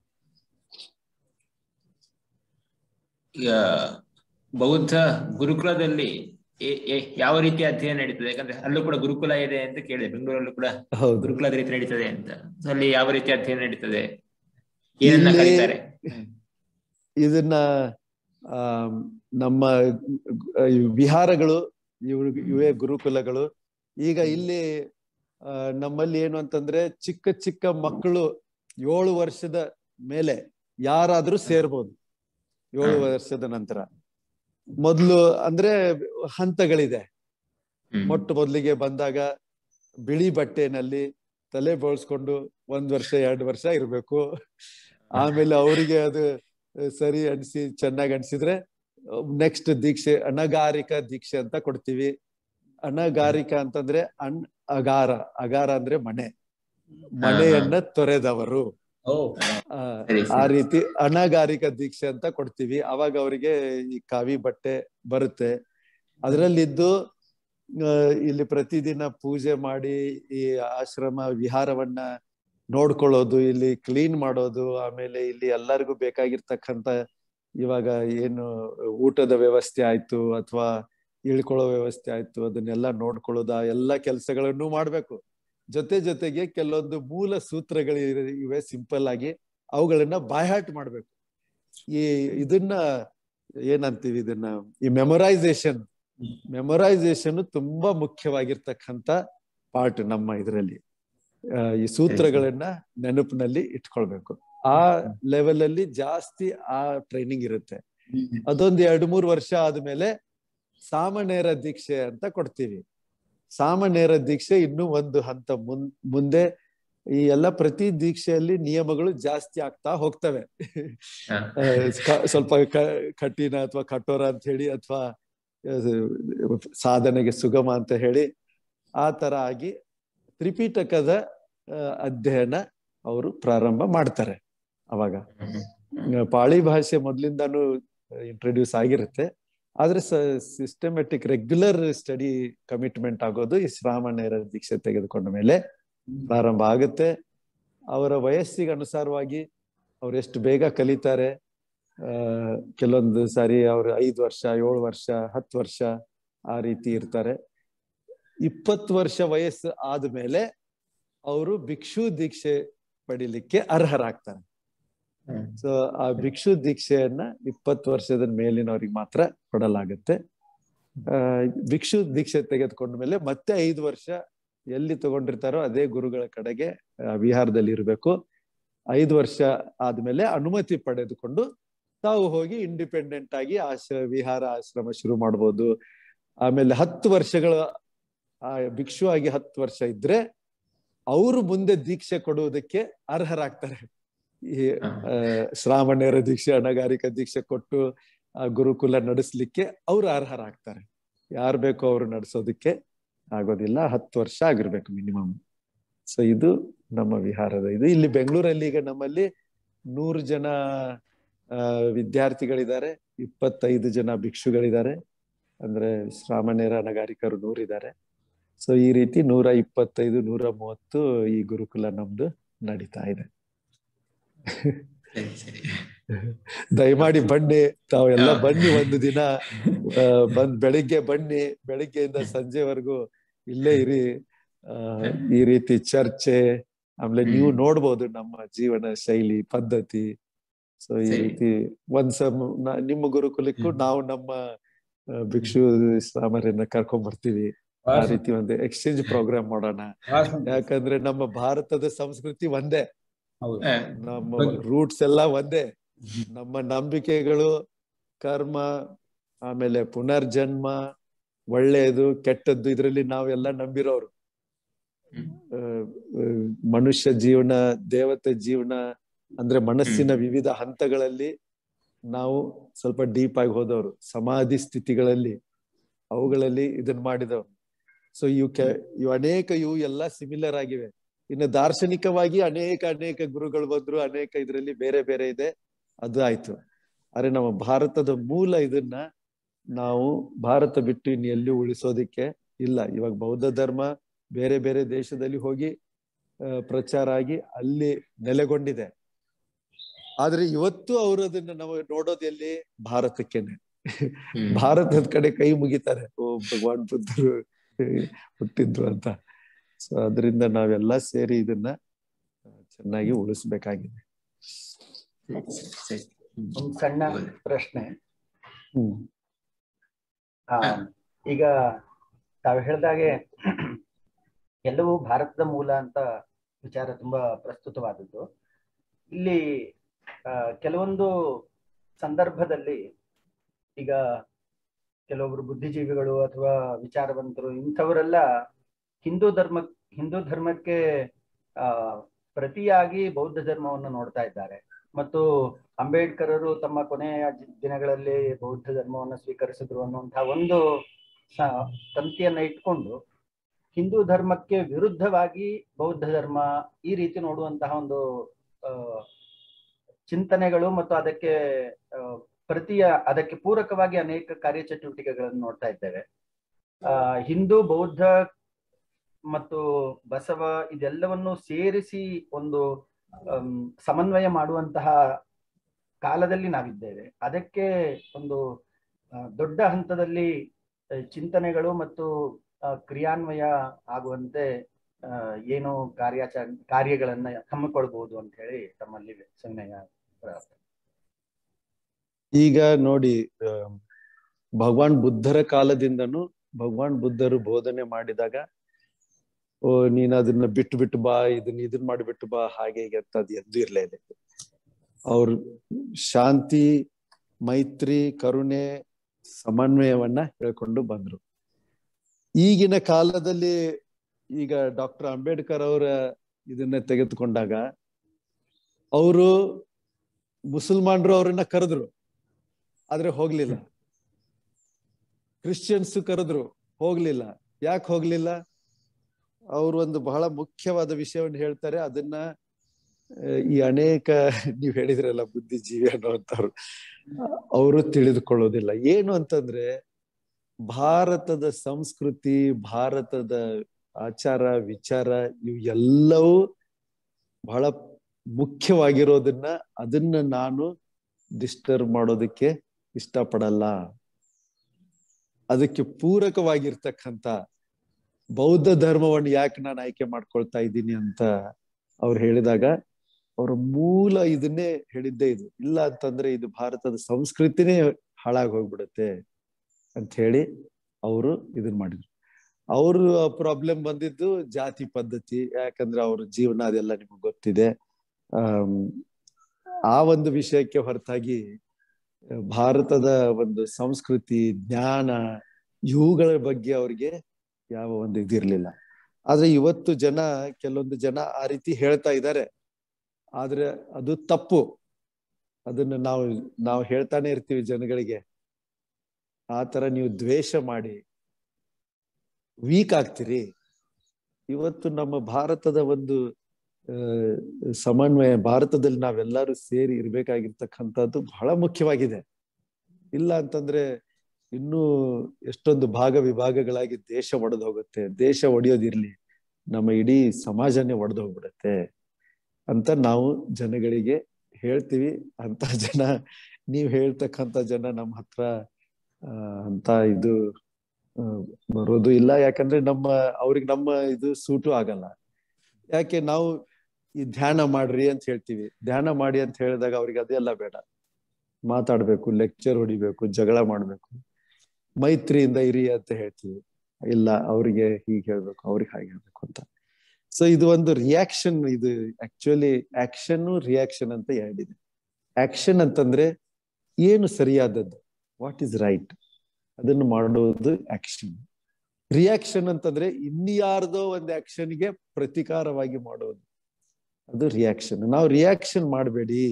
ಈಗ ಬೌದ್ಧ ಗುರುಕುಲದಲ್ಲಿ ಎ- ಎ- ಯಾವ ರೀತಿಯ ಅಧ್ಯಯನ ನಡೀತದೆ ಯಾಕಂದ್ರೆ ಅಲ್ಲೂ ಕೂಡ ಗುರುಕುಲ ಇದೆ ಅಂತ ಕೇಳಿದೆ ಬೆಂಗಳೂರಲ್ಲೂ ಕೂಡ ಹೌದು ಗುರುಕುಲದ ರೀತಿ ನಡೀತದೆ ಅಂತ So ಅಲ್ಲಿ ಯಾವ ರೀತಿ ಅಧ್ಯಯನ ನಡೀತದೆ ಏನನ್ನ ಇಲ್ಲಿ- ಕರೀತಾರೆ ಇದನ್ನ ಆ ನಮ್ಮ ಈ ವಿಹಾರಗಳು ಇವ್ ಇವೇ ಗುರುಕುಲಗಳು ಈಗ ಇಲ್ಲಿ ಆ, ನಮ್ಮಲ್ಲಿ ಏನು ಅಂತಂದ್ರೆ ಚಿಕ್ಕ ಚಿಕ್ಕ ಮಕ್ಕಳು ಏಳು ವರ್ಷದ ಮೇಲೆ ಯಾರಾದ್ರೂ ಸೇರ್ಬೋದು ಏಳು ಹಾ. ವರ್ಷದ ನಂತರ ಮೊದ್ಲು ಅಂದ್ರೆ ಹಂತಗಳಿದೆ ಹ್ಮ್. ಮೊಟ್ಟ ಮೊದಲಿಗೆ ಬಂದಾಗ ಬಿಳಿ ಬಟ್ಟೆನಲ್ಲಿ ತಲೆ ಬೋಳ್ಸ್ಕೊಂಡು ಒಂದ್ ವರ್ಷ ಎರಡು ವರ್ಷ ಇರ್ಬೇಕು ಆಮೇಲೆ ಅವರಿಗೆ ಅದು ಸರಿ ಅನ್ಸಿ ಚೆನ್ನಾಗಿ ಅನ್ಸಿದ್ರೆ ನೆಕ್ಸ್ಟ್ ದೀಕ್ಷೆ ಅನಗಾರಿಕ ದೀಕ್ಷೆ ಅಂತ ಕೊಡ್ತೀವಿ ಅನಗಾರಿಕ ಅಂತಂದ್ರೆ ಅನ್ ಅಗಾರ ಅಗಾರ ಅಂದ್ರೆ ಮನೆ ಮನೆಯನ್ನ ತೊರೆದವರು ಓ ಆ, ಸರಿ, ಆ ಸರಿ. ರೀತಿ ಅನಗಾರಿಕ ದೀಕ್ಷೆ ಅಂತ ಕೊಡ್ತೀವಿ ಅವಾಗ ಅವರಿಗೆ ಈ ಕಾವಿ ಬಟ್ಟೆ ಬರುತ್ತೆ ಅದರಲ್ಲಿದ್ದು ಆ, ಇಲ್ಲಿ ಪ್ರತಿದಿನ ಪೂಜೆ ಮಾಡಿ ಈ ಆಶ್ರಮ ವಿಹಾರವನ್ನ ನೋಡ್ಕೊಳ್ಳೋದು ಇಲ್ಲಿ ಕ್ಲೀನ್ ಮಾಡೋದು ಆಮೇಲೆ ಇಲ್ಲಿ ಎಲ್ಲರಿಗೂ ಬೇಕಾಗಿರ್ತಕ್ಕಂಥ ಇವಾಗ ಏನು ಊಟದ ವ್ಯವಸ್ಥೆ ಆಯ್ತು ಅಥವಾ ಇಳ್ಕೊಳ್ಳೋ ವ್ಯವಸ್ಥೆ ಆಯ್ತು ಅದನ್ನೆಲ್ಲ ನೋಡ್ಕೊಳ್ಳೋದು ಆ ಎಲ್ಲ ಕೆಲಸಗಳನ್ನು ಮಾಡ್ಬೇಕು ಜೊತೆ ಜೊತೆಗೆ ಕೆಲವೊಂದು ಮೂಲ ಸೂತ್ರಗಳು ಇರ- ಇವೆ ಸಿಂಪಲ್ ಆಗಿ ಅವುಗಳನ್ನ ಬಾಯ್ಹಾಟ್ ಮಾಡ್ಬೇಕು ಈ ಇದನ್ನ ಏನಂತೀವಿ ಇದನ್ನ ಈ ಮೆಮೊರೈಸೇಷನ್ ಮೆಮೊರೈಸೇಷನ್ ತುಂಬಾ ಮುಖ್ಯವಾಗಿರ್ತಕ್ಕಂಥ ಪಾರ್ಟ್ ನಮ್ಮ ಇದರಲ್ಲಿ ಈ ಸೂತ್ರಗಳನ್ನ ನೆನಪಿನಲ್ಲಿ ಇಟ್ಕೊಳ್ಬೇಕು ಆ ಲೆವೆಲ್ ಅಲ್ಲಿ ಜಾಸ್ತಿ ಆ ಟ್ರೈನಿಂಗ್ ಇರುತ್ತೆ ಅದೊಂದು ಎರಡು ಮೂರು ವರ್ಷ ಆದ್ಮೇಲೆ ಸಾಮನೇರ ದೀಕ್ಷೆ ಅಂತ ಕೊಡ್ತೀವಿ ಸಾಮನೇರ ದೀಕ್ಷೆ ಇನ್ನೂ ಒಂದು ಹಂತ ಮುನ್ ಮುಂದೆ ಈ ಎಲ್ಲ ಪ್ರತಿ ದೀಕ್ಷೆಯಲ್ಲಿ ನಿಯಮಗಳು ಜಾಸ್ತಿ ಆಗ್ತಾ ಹೋಗ್ತವೆ ಹಾ. ಆ, ಕ- ಸ್ವಲ್ಪ ಕ- ಕಠಿಣ ಅಥವಾ ಕಠೋರ ಅಂತ ಹೇಳಿ ಅಥವಾ ಸಾಧನೆಗೆ ಸುಗಮ ಅಂತ ಹೇಳಿ ಆ ತರ ಆಗಿ ತ್ರಿಪೀಠಕದ ಆ, ಅಧ್ಯಯನ ಅವರು ಪ್ರಾರಂಭ ಮಾಡ್ತಾರೆ ಅವಾಗ ಆ, ಪಾಳಿ ಭಾಷೆ ಮೊದ್ಲಿಂದಾನು ಇಂಟ್ರೊಡ್ಯೂಸ್ ಆಗಿರುತ್ತೆ ಆದ್ರೆ ಸಿಸ್ಟಮೆಟಿಕ್ ರೆಗ್ಯುಲರ್ ಸ್ಟಡಿ ಕಮಿಟ್ಮೆಂಟ್ ಆಗೋದು ಈ ಶ್ರಾವಣೇರ ದೀಕ್ಷೆ ತೆಗೆದುಕೊಂಡ ಮೇಲೆ ಪ್ರಾರಂಭ ಆಗುತ್ತೆ ಅವರ ವಯಸ್ಸಿಗೆ ಅನುಸಾರವಾಗಿ ಅವ್ರು ಎಷ್ಟು ಬೇಗ ಕಲಿತಾರೆ ಆ ಕೆಲವೊಂದು ಸಾರಿ ಅವ್ರು ಐದು ವರ್ಷ ಏಳು ವರ್ಷ ಹತ್ತು ವರ್ಷ ಆ ರೀತಿ ಇರ್ತಾರೆ ಇಪ್ಪತ್ತು ವರ್ಷ ವಯಸ್ಸು ಆದ್ಮೇಲೆ ಅವರು ಭಿಕ್ಷು ದೀಕ್ಷೆ ಪಡಿಲಿಕ್ಕೆ ಅರ್ಹರಾಗ್ತಾರೆ ಹ್ಮ್. ಸೊ ಆ ಭಿಕ್ಷು ದೀಕ್ಷೆಯನ್ನ ಇಪ್ಪತ್ತು ವರ್ಷದ ಮೇಲಿನವ್ರಿಗೆ ಮಾತ್ರ ಕೊಡಲಾಗುತ್ತೆ ಆ ಭಿಕ್ಷು ದೀಕ್ಷೆ ತೆಗೆದುಕೊಂಡ ಮೇಲೆ ಮತ್ತೆ ಐದು ವರ್ಷ ಎಲ್ಲಿ ತಗೊಂಡಿರ್ತಾರೋ ಅದೇ ಗುರುಗಳ ಕಡೆಗೆ ಆ, ವಿಹಾರದಲ್ಲಿ ಇರಬೇಕು ಐದು ವರ್ಷ ಆದ್ಮೇಲೆ ಅನುಮತಿ ಪಡೆದುಕೊಂಡು ತಾವು ಹೋಗಿ ಇಂಡಿಪೆಂಡೆಂಟ್ ಆಗಿ ಆಶ ವಿಹಾರ ಆಶ್ರಮ ಶುರು ಮಾಡ್ಬೋದು ಆಮೇಲೆ ಹತ್ತು ವರ್ಷಗಳ ಆ ಭಿಕ್ಷು ಆಗಿ ಹತ್ತು ವರ್ಷ ಇದ್ರೆ ಅವರು ಮುಂದೆ ದೀಕ್ಷೆ ಕೊಡುವುದಕ್ಕೆ ಅರ್ಹರಾಗ್ತಾರೆ ಈ ಆ, ಶ್ರಾವಣ್ಯರ ದೀಕ್ಷೆ ಅಣಗಾರಿಕ ದೀಕ್ಷೆ ಕೊಟ್ಟು ಆ ಗುರುಕುಲ ನಡೆಸ್ಲಿಕ್ಕೆ ಅವ್ರು ಅರ್ಹರಾಗ್ತಾರೆ ಯಾರು ಬೇಕೋ ಅವ್ರು ನಡೆಸೋದಕ್ಕೆ ಆಗೋದಿಲ್ಲ ಹತ್ತು ವರ್ಷ ಆಗಿರ್ಬೇಕು ಮಿನಿಮಮ್ ಸೊ ಇದು ನಮ್ಮ ವಿಹಾರದ ಇದು ಇಲ್ಲಿ ಬೆಂಗಳೂರಲ್ಲಿ ಈಗ ನಮ್ಮಲ್ಲಿ ನೂರು ಜನ ಆ, ವಿದ್ಯಾರ್ಥಿಗಳಿದ್ದಾರೆ ಇಪ್ಪತ್ತೈದು ಜನ ಭಿಕ್ಷುಗಳಿದ್ದಾರೆ ಅಂದ್ರೆ ಶ್ರಾಮಣ್ಯರ ಅಣಗಾರಿಕರು ನೂರಿದ್ದಾರೆ ಸೊ ಈ ರೀತಿ ನೂರ ಇಪ್ಪತ್ತೈದು ನೂರ ಮೂವತ್ತು ಈ ಗುರುಕುಲ ನಮ್ದು ನಡೀತಾ ಇದೆ ಸರಿ ಸರಿ ದಯಮಾಡಿ ಬನ್ನಿ ತಾವೆಲ್ಲ ಹಾ. ಬನ್ನಿ ಒಂದು ದಿನ ಆ, ಬಂದ್ ಬೆಳಿಗ್ಗೆ ಬನ್ನಿ ಬೆಳಿಗ್ಗೆಯಿಂದ ಸಂಜೆವರೆಗೂ ಇಲ್ಲೇ ಇರಿ ಆ, ಈ ರೀತಿ ಚರ್ಚೆ ಆಮೇಲೆ ನೀವು ಹ್ಮ್. ನೋಡ್ಬೋದು ನಮ್ಮ ಜೀವನ ಶೈಲಿ ಪದ್ಧತಿ ಸೊ ಈ ಸರಿ. ರೀತಿ ಒಂದ್ ಸಮ ನ- ನಿಮ್ಮ ಗುರುಕುಲಕ್ಕೂ ಹ್ಮ್. ನಾವು ನಮ್ಮ ಆ, ಭಿಕ್ಷು ಸಾಮರನ್ನ ಕರ್ಕೊಂಡ್ ಬರ್ತೀವಿ ಆ ಬಹಳ ರೀತಿ ಒಂದು ಎಕ್ಸ್ಚೇಂಜ್ ಪ್ರೋಗ್ರಾಮ್ ಮಾಡೋಣ ಬಹಳ ಸಂತೋಷ. ಯಾಕಂದ್ರೆ ನಮ್ಮ ಭಾರತದ ಸಂಸ್ಕೃತಿ ಒಂದೇ ಹೌದು ಹಾ. ನಮ್ಮ ಬಗ್ಗೆ. ರೂಟ್ಸ್ ಎಲ್ಲ ಒಂದೇ ನಮ್ಮ ನಂಬಿಕೆಗಳು ಕರ್ಮ ಆಮೇಲೆ ಪುನರ್ಜನ್ಮ ಒಳ್ಳೆಯದು ಕೆಟ್ಟದ್ದು ಇದರಲ್ಲಿ ನಾವೆಲ್ಲ ನಂಬಿರೋರು ಹ್ಮ್. ಆ, ಆ, ಮನುಷ್ಯ ಜೀವನ ದೇವತೆ ಜೀವನ ಅಂದ್ರೆ ಮನಸ್ಸಿನ ವಿವಿಧ ಹಂತಗಳಲ್ಲಿ ನಾವು ಸ್ವಲ್ಪ ಡೀಪ್ ಆಗಿ ಹೋದವರು ಸಮಾಧಿ ಸ್ಥಿತಿಗಳಲ್ಲಿ ಅವುಗಳಲ್ಲಿ ಇದನ್ನ ಮಾಡಿದವರು ಸೊ ಇವು ಕೆ ಇವು ಅನೇಕ ಇವು ಎಲ್ಲ ಸಿಮಿಲರ್ ಆಗಿವೆ ಇನ್ನು ದಾರ್ಶನಿಕವಾಗಿ ಅನೇಕ ಅನೇಕ ಗುರುಗಳು ಬಂದ್ರು ಅನೇಕ ಇದರಲ್ಲಿ ಬೇರೆ ಬೇರೆ ಇದೆ ಅದು ಆಯ್ತು ಆದ್ರೆ ನಮ್ಮ ಭಾರತದ ಮೂಲ ಇದನ್ನ ನಾವು ಭಾರತ ಬಿಟ್ಟು ಇನ್ನು ಎಲ್ಲಿ ಉಳಿಸೋದಿಕ್ಕೆ ಇಲ್ಲ ಇವಾಗ ಬೌದ್ಧ ಧರ್ಮ ಬೇರೆ ಬೇರೆ ದೇಶದಲ್ಲಿ ಹೋಗಿ ಆ, ಪ್ರಚಾರ ಆಗಿ ಅಲ್ಲಿ ನೆಲೆಗೊಂಡಿದೆ ಆದ್ರೆ ಇವತ್ತು ಅವರು ಅದನ್ನ ನಾವು ನೋಡೋದು ಎಲ್ಲಿ ಭಾರತಕ್ಕೆನೆ ಹ್ಮ್. ಭಾರತದ ಕಡೆ ಕೈ ಮುಗಿತಾರೆ ಓ ಭಗವಾನ್ ಬುದ್ಧರು ಹುಟ್ಟಿದ್ರು ಅಂತ ಸೊ ಅದರಿಂದ ನಾವೆಲ್ಲ ಸೇರಿ ಇದನ್ನ ಚೆನ್ನಾಗಿ ಉಳಿಸ್ಬೇಕಾಗಿದೆ ಸರಿ, ಸರಿ. ಹ್ಮ್. ಒಂದು ಸಣ್ಣ ಹೌದು. ಪ್ರಶ್ನೆ ಹ್ಮ್ ಆ, ಈಗ ತಾವು ಹೇಳ್ದಾಗೆ ಎಲ್ಲವೂ ಭಾರತದ ಮೂಲ ಅಂತ ವಿಚಾರ ತುಂಬಾ ಪ್ರಸ್ತುತವಾದದ್ದು ಇಲ್ಲಿ ಆ, ಕೆಲವೊಂದು ಸಂದರ್ಭದಲ್ಲಿ ಈಗ ಕೆಲವೊಬ್ರು ಬುದ್ಧಿಜೀವಿಗಳು ಅಥವಾ ವಿಚಾರವಂತರು ಇಂಥವರೆಲ್ಲ ಹಿಂದೂ ಧರ್ಮ ಹಿಂದೂ ಧರ್ಮಕ್ಕೆ ಆ ಪ್ರತಿಯಾಗಿ ಬೌದ್ಧ ಧರ್ಮವನ್ನು ನೋಡ್ತಾ ಇದ್ದಾರೆ ಮತ್ತು ಅಂಬೇಡ್ಕರರು ತಮ್ಮ ಕೊನೆಯ ಜಿ- ದಿನಗಳಲ್ಲಿ ಬೌದ್ಧ ಧರ್ಮವನ್ನು ಸ್ವೀಕರಿಸಿದ್ರು ಅನ್ನುವಂತಹ ಒಂದು ಸ- ತಂತಿಯನ್ನ ಇಟ್ಕೊಂಡು ಹಿಂದೂ ಧರ್ಮಕ್ಕೆ ವಿರುದ್ಧವಾಗಿ ಬೌದ್ಧ ಧರ್ಮ ಈ ರೀತಿ ನೋಡುವಂತಹ ಒಂದು ಆ, ಚಿಂತನೆಗಳು ಮತ್ತು ಅದಕ್ಕೆ ಆ, ಪ್ರತಿಯ ಅದಕ್ಕೆ ಪೂರಕವಾಗಿ ಅನೇಕ ಕಾರ್ಯಚಟುವಟಿಕೆಗಳನ್ನು ನೋಡ್ತಾ ಇದ್ದೇವೆ ಆ ಹಿಂದೂ ಬೌದ್ಧ ಮತ್ತು ಬಸವ ಇದೆಲ್ಲವನ್ನು ಸೇರಿಸಿ ಒಂದು ಅಮ್, ಸಮನ್ವಯ ಮಾಡುವಂತಹ ಕಾಲದಲ್ಲಿ ನಾವಿದ್ದೇವೆ ಅದಕ್ಕೆ ಒಂದು ಆ, ದೊಡ್ಡ ಹಂತದಲ್ಲಿ ಆ, ಚಿಂತನೆಗಳು ಮತ್ತು ಆ, ಕ್ರಿಯಾನ್ವಯ ಆಗುವಂತೆ ಆ, ಏನು ಕಾರ್ಯಾಚ ಕಾರ್ಯಗಳನ್ನ ಹಮ್ಮಿಕೊಳ್ಬಹುದು ಅಂತ ಹೇಳಿ ತಮ್ಮಲ್ಲಿ ಸವಿನಯ ಪ್ರಾರ್ಥನೆ. ಈಗ ನೋಡಿ ಆ, ಭಗವಾನ್ ಬುದ್ಧರ ಕಾಲದಿಂದನೂ ಭಗವಾನ್ ಬುದ್ಧರು ಬೋಧನೆ ಮಾಡಿದಾಗ ಓ ನೀನ್ ಅದನ್ನ ಬಿಟ್ಟು ಬಿಟ್ಟು ಬಾ ಇದನ್ನ ಇದನ್ ಮಾಡಿಬಿಟ್ಟು ಬಾ ಹಾಗೆ ಹೀಗೆ ಅಂತ ಅದು ಎಂದೂ ಇರ್ಲೇ ಇಲ್ಲ ಅವ್ರು ಶಾಂತಿ ಮೈತ್ರಿ ಕರುಣೆ ಸಮನ್ವಯವನ್ನ ಹೇಳ್ಕೊಂಡು ಬಂದ್ರು ಈಗಿನ ಕಾಲದಲ್ಲಿ ಈಗ ಡಾಕ್ಟರ್ ಅಂಬೇಡ್ಕರ್ ಅವರ ಇದನ್ನ ತೆಗೆದುಕೊಂಡಾಗ ಅವರು ಮುಸಲ್ಮಾನರು ಅವ್ರನ್ನ ಕರೆದ್ರು ಆದ್ರೆ ಹೋಗ್ಲಿಲ್ಲ ಕ್ರಿಶ್ಚಿಯನ್ಸ್ ಕರೆದ್ರು ಹೋಗ್ಲಿಲ್ಲ ಯಾಕೆ ಹೋಗ್ಲಿಲ್ಲ ಅವರು ಒಂದು ಬಹಳ ಮುಖ್ಯವಾದ ವಿಷಯವನ್ನು ಹೇಳ್ತಾರೆ ಅದನ್ನ ಆ, ಈ ಅನೇಕ ನೀವ್ ಹೇಳಿದ್ರಲ್ಲ ಬುದ್ಧಿಜೀವಿ ಅನ್ನುವಂಥವ್ರು ಅವರು ತಿಳಿದುಕೊಳ್ಳೋದಿಲ್ಲ ಏನು ಅಂತಂದ್ರೆ ಭಾರತದ ಸಂಸ್ಕೃತಿ ಭಾರತದ ಆಚಾರ ವಿಚಾರ ಇವು ಎಲ್ಲವೂ ಬಹಳ ಮುಖ್ಯವಾಗಿರೋದನ್ನ ಅದನ್ನ ನಾನು ಡಿಸ್ಟರ್ಬ್ ಮಾಡೋದಕ್ಕೆ ಇಷ್ಟಪಡಲ್ಲ ಅದಕ್ಕೆ ಪೂರಕವಾಗಿರ್ತಕ್ಕಂಥ ಬೌದ್ಧ ಧರ್ಮವನ್ನು ಯಾಕೆ ನಾನು ಆಯ್ಕೆ ಮಾಡ್ಕೊಳ್ತಾ ಇದ್ದೀನಿ ಅಂತ ಅವ್ರು ಹೇಳಿದಾಗ ಅವರ ಮೂಲ ಇದನ್ನೇ ಹೇಳಿದ್ದೇ ಇದು ಇಲ್ಲ ಅಂತಂದ್ರೆ ಇದು ಭಾರತದ ಸಂಸ್ಕೃತಿನೇ ಹಾಳಾಗಿ ಹೋಗ್ಬಿಡುತ್ತೆ ಅಂತ ಹೇಳಿ ಅವರು ಇದನ್ ಮಾಡಿದ್ರು ಅವರು ಪ್ರಾಬ್ಲಮ್ ಬಂದಿದ್ದು ಜಾತಿ ಪದ್ಧತಿ ಯಾಕಂದ್ರೆ ಅವ್ರ ಜೀವನ ಅದೆಲ್ಲ ನಿಮ್ಗೆ ಗೊತ್ತಿದೆ ಆಮ್, ಆ ಒಂದು ವಿಷಯಕ್ಕೆ ಹೊರತಾಗಿ ಭಾರತದ ಒಂದು ಸಂಸ್ಕೃತಿ ಜ್ಞಾನ ಇವುಗಳ ಬಗ್ಗೆ ಅವ್ರಿಗೆ ಯಾವ ಒಂದು ಇದಿರ್ಲಿಲ್ಲ ಆದ್ರೆ ಇವತ್ತು ಜನ ಕೆಲವೊಂದು ಜನ ಆ ರೀತಿ ಹೇಳ್ತಾ ಇದ್ದಾರೆ ಆದ್ರೆ ಅದು ತಪ್ಪು ಅದನ್ನ ನಾವು ನಾವು ಹೇಳ್ತಾನೆ ಇರ್ತೀವಿ ಜನಗಳಿಗೆ ಆ ತರ ನೀವು ದ್ವೇಷ ಮಾಡಿ ವೀಕ್ ಆಗ್ತೀರಿ ಇವತ್ತು ನಮ್ಮ ಭಾರತದ ಒಂದು ಆ, ಸಮನ್ವಯ ಭಾರತದಲ್ಲಿ ನಾವೆಲ್ಲರೂ ಸೇರಿ ಇರ್ಬೇಕಾಗಿರ್ತಕ್ಕಂಥದ್ದು ಬಹಳ ಮುಖ್ಯವಾಗಿದೆ ಇಲ್ಲ ಅಂತಂದ್ರೆ ಇನ್ನೂ ಎಷ್ಟೊಂದು ಭಾಗ ವಿಭಾಗಗಳಾಗಿ ದೇಶ ಒಡೆದು ಹೋಗುತ್ತೆ ದೇಶ ಒಡೆಯೋದಿರ್ಲಿ ನಮ್ಮ ಇಡೀ ಸಮಾಜನೇ ಒಡೆದು ಹೋಗ್ಬಿಡುತ್ತೆ ಅಂತ ನಾವು ಜನಗಳಿಗೆ ಹೇಳ್ತೀವಿ ಅಂತ ಜನ ನೀವ್ ಹೇಳ್ತಕ್ಕಂಥ ಜನ ನಮ್ಮ ಹತ್ರ ಆ, ಅಂತ ಇದು ಆ, ಬರೋದು ಇಲ್ಲ ಯಾಕಂದ್ರೆ ನಮ್ಮ ಅವ್ರಿಗೆ ನಮ್ಮ ಇದು ಸೂಟು ಆಗಲ್ಲ ಯಾಕೆ ನಾವು ಈ ಧ್ಯಾನ ಮಾಡ್ರಿ ಅಂತ ಹೇಳ್ತೀವಿ ಧ್ಯಾನ ಮಾಡಿ ಅಂತ ಹೇಳಿದಾಗ ಅವ್ರಿಗೆ ಅದೆಲ್ಲ ಬೇಡ ಮಾತಾಡ್ಬೇಕು ಲೆಕ್ಚರ್ ಹೊಡಿಬೇಕು ಜಗಳ ಮಾಡ್ಬೇಕು ಮೈತ್ರಿಯಿಂದ ಇರಿ ಅಂತ ಹೇಳ್ತೀವಿ ಇಲ್ಲ ಅವ್ರಿಗೆ ಹೀಗೆ ಹೇಳ್ಬೇಕು ಅವ್ರಿಗೆ ಹಾಗೆ ಹೇಳ್ಬೇಕು ಅಂತ ಸೊ ಇದು ಒಂದು ರಿಯಾಕ್ಷನ್ ಇದು ಆಕ್ಚುಲಿ ಆಕ್ಷನ್ ರಿಯಾಕ್ಷನ್ ಅಂತ ಎರಡಿದೆ ಆಕ್ಷನ್ ಅಂತಂದ್ರೆ ಏನು ಸರಿಯಾದದ್ದು ವಾಟ್ ಇಸ್ ರೈಟ್ ಅದನ್ನು ಮಾಡೋದು ಆಕ್ಷನ್ ರಿಯಾಕ್ಷನ್ ಅಂತಂದ್ರೆ ಇನ್ಯಾರ್ದೋ ಒಂದು ಆಕ್ಷನ್ಗೆ ಪ್ರತಿಕಾರವಾಗಿ ಮಾಡೋದು ಅದು ರಿಯಾಕ್ಷನ್ ನಾವು ರಿಯಾಕ್ಷನ್ ಮಾಡಬೇಡಿ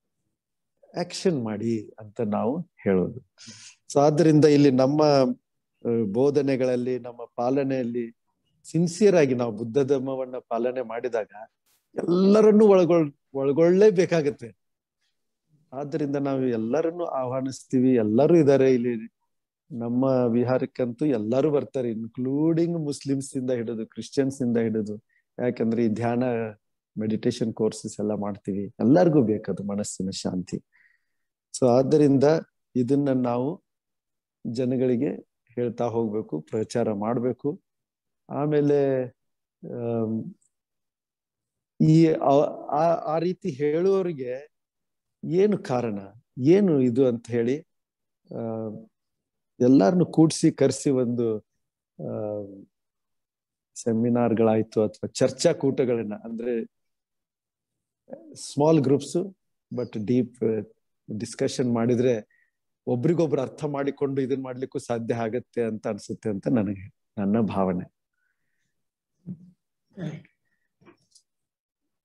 ಆಕ್ಷನ್ ಮಾಡಿ ಅಂತ ನಾವು ಹೇಳೋದು ಸೊ ಆದ್ರಿಂದ ಇಲ್ಲಿ ನಮ್ಮ ಆ, ಬೋಧನೆಗಳಲ್ಲಿ ನಮ್ಮ ಪಾಲನೆಯಲ್ಲಿ ಸಿನ್ಸಿಯರ್ ಆಗಿ ನಾವು ಬುದ್ಧ ಧರ್ಮವನ್ನ ಪಾಲನೆ ಮಾಡಿದಾಗ ಎಲ್ಲರನ್ನೂ ಒಳಗೊಳ್ ಒಳಗೊಳ್ಳೇಬೇಕಾಗತ್ತೆ ಆದ್ರಿಂದ ನಾವು ಎಲ್ಲರನ್ನೂ ಆಹ್ವಾನಿಸ್ತೀವಿ ಎಲ್ಲರೂ ಇದ್ದಾರೆ ಇಲ್ಲಿ ನಮ್ಮ ವಿಹಾರಕ್ಕಂತೂ ಎಲ್ಲರೂ ಬರ್ತಾರೆ ಇನ್ಕ್ಲೂಡಿಂಗ್ ಮುಸ್ಲಿಮ್ಸ್ ಇಂದ ಹಿಡಿದು ಕ್ರಿಶ್ಚಿಯನ್ಸ್ ಇಂದ ಹಿಡಿದು ಯಾಕಂದ್ರೆ ಈ ಧ್ಯಾನ ಮೆಡಿಟೇಷನ್ ಕೋರ್ಸಸ್ ಎಲ್ಲ ಮಾಡ್ತೀವಿ ಎಲ್ಲರಿಗೂ ಬೇಕದು ಮನಸ್ಸಿನ ಶಾಂತಿ ಸೊ ಆದ್ದರಿಂದ ಇದನ್ನ ನಾವು ಜನಗಳಿಗೆ ಹೇಳ್ತಾ ಹೋಗ್ಬೇಕು ಪ್ರಚಾರ ಮಾಡ್ಬೇಕು ಆಮೇಲೆ ಆಮ್, ಈ ಆ- ಆ- ಆ ರೀತಿ ಹೇಳುವವರಿಗೆ ಏನು ಕಾರಣ ಏನು ಇದು ಅಂತ ಹೇಳಿ ಆ ಎಲ್ಲಾರನ್ನು ಕೂಡ್ಸಿ ಕರೆಸಿ ಒಂದು ಆ ಸೆಮಿನಾರ್ಗಳಾಯ್ತು ಅಥವಾ ಚರ್ಚಾ ಕೂಟಗಳನ್ನ ಅಂದ್ರೆ small groups but deep discussion ಮಾಡಿದ್ರೆ ಒಬ್ರಿಗೊಬ್ರು ಅರ್ಥ ಮಾಡಿಕೊಂಡು ಇದನ್ ಮಾಡ್ಲಿಕ್ಕೂ ಸಾಧ್ಯ ಆಗತ್ತೆ ಅಂತ ಅನ್ಸುತ್ತೆ ಅಂತ ನನಗೆ ನನ್ನ ಭಾವನೆ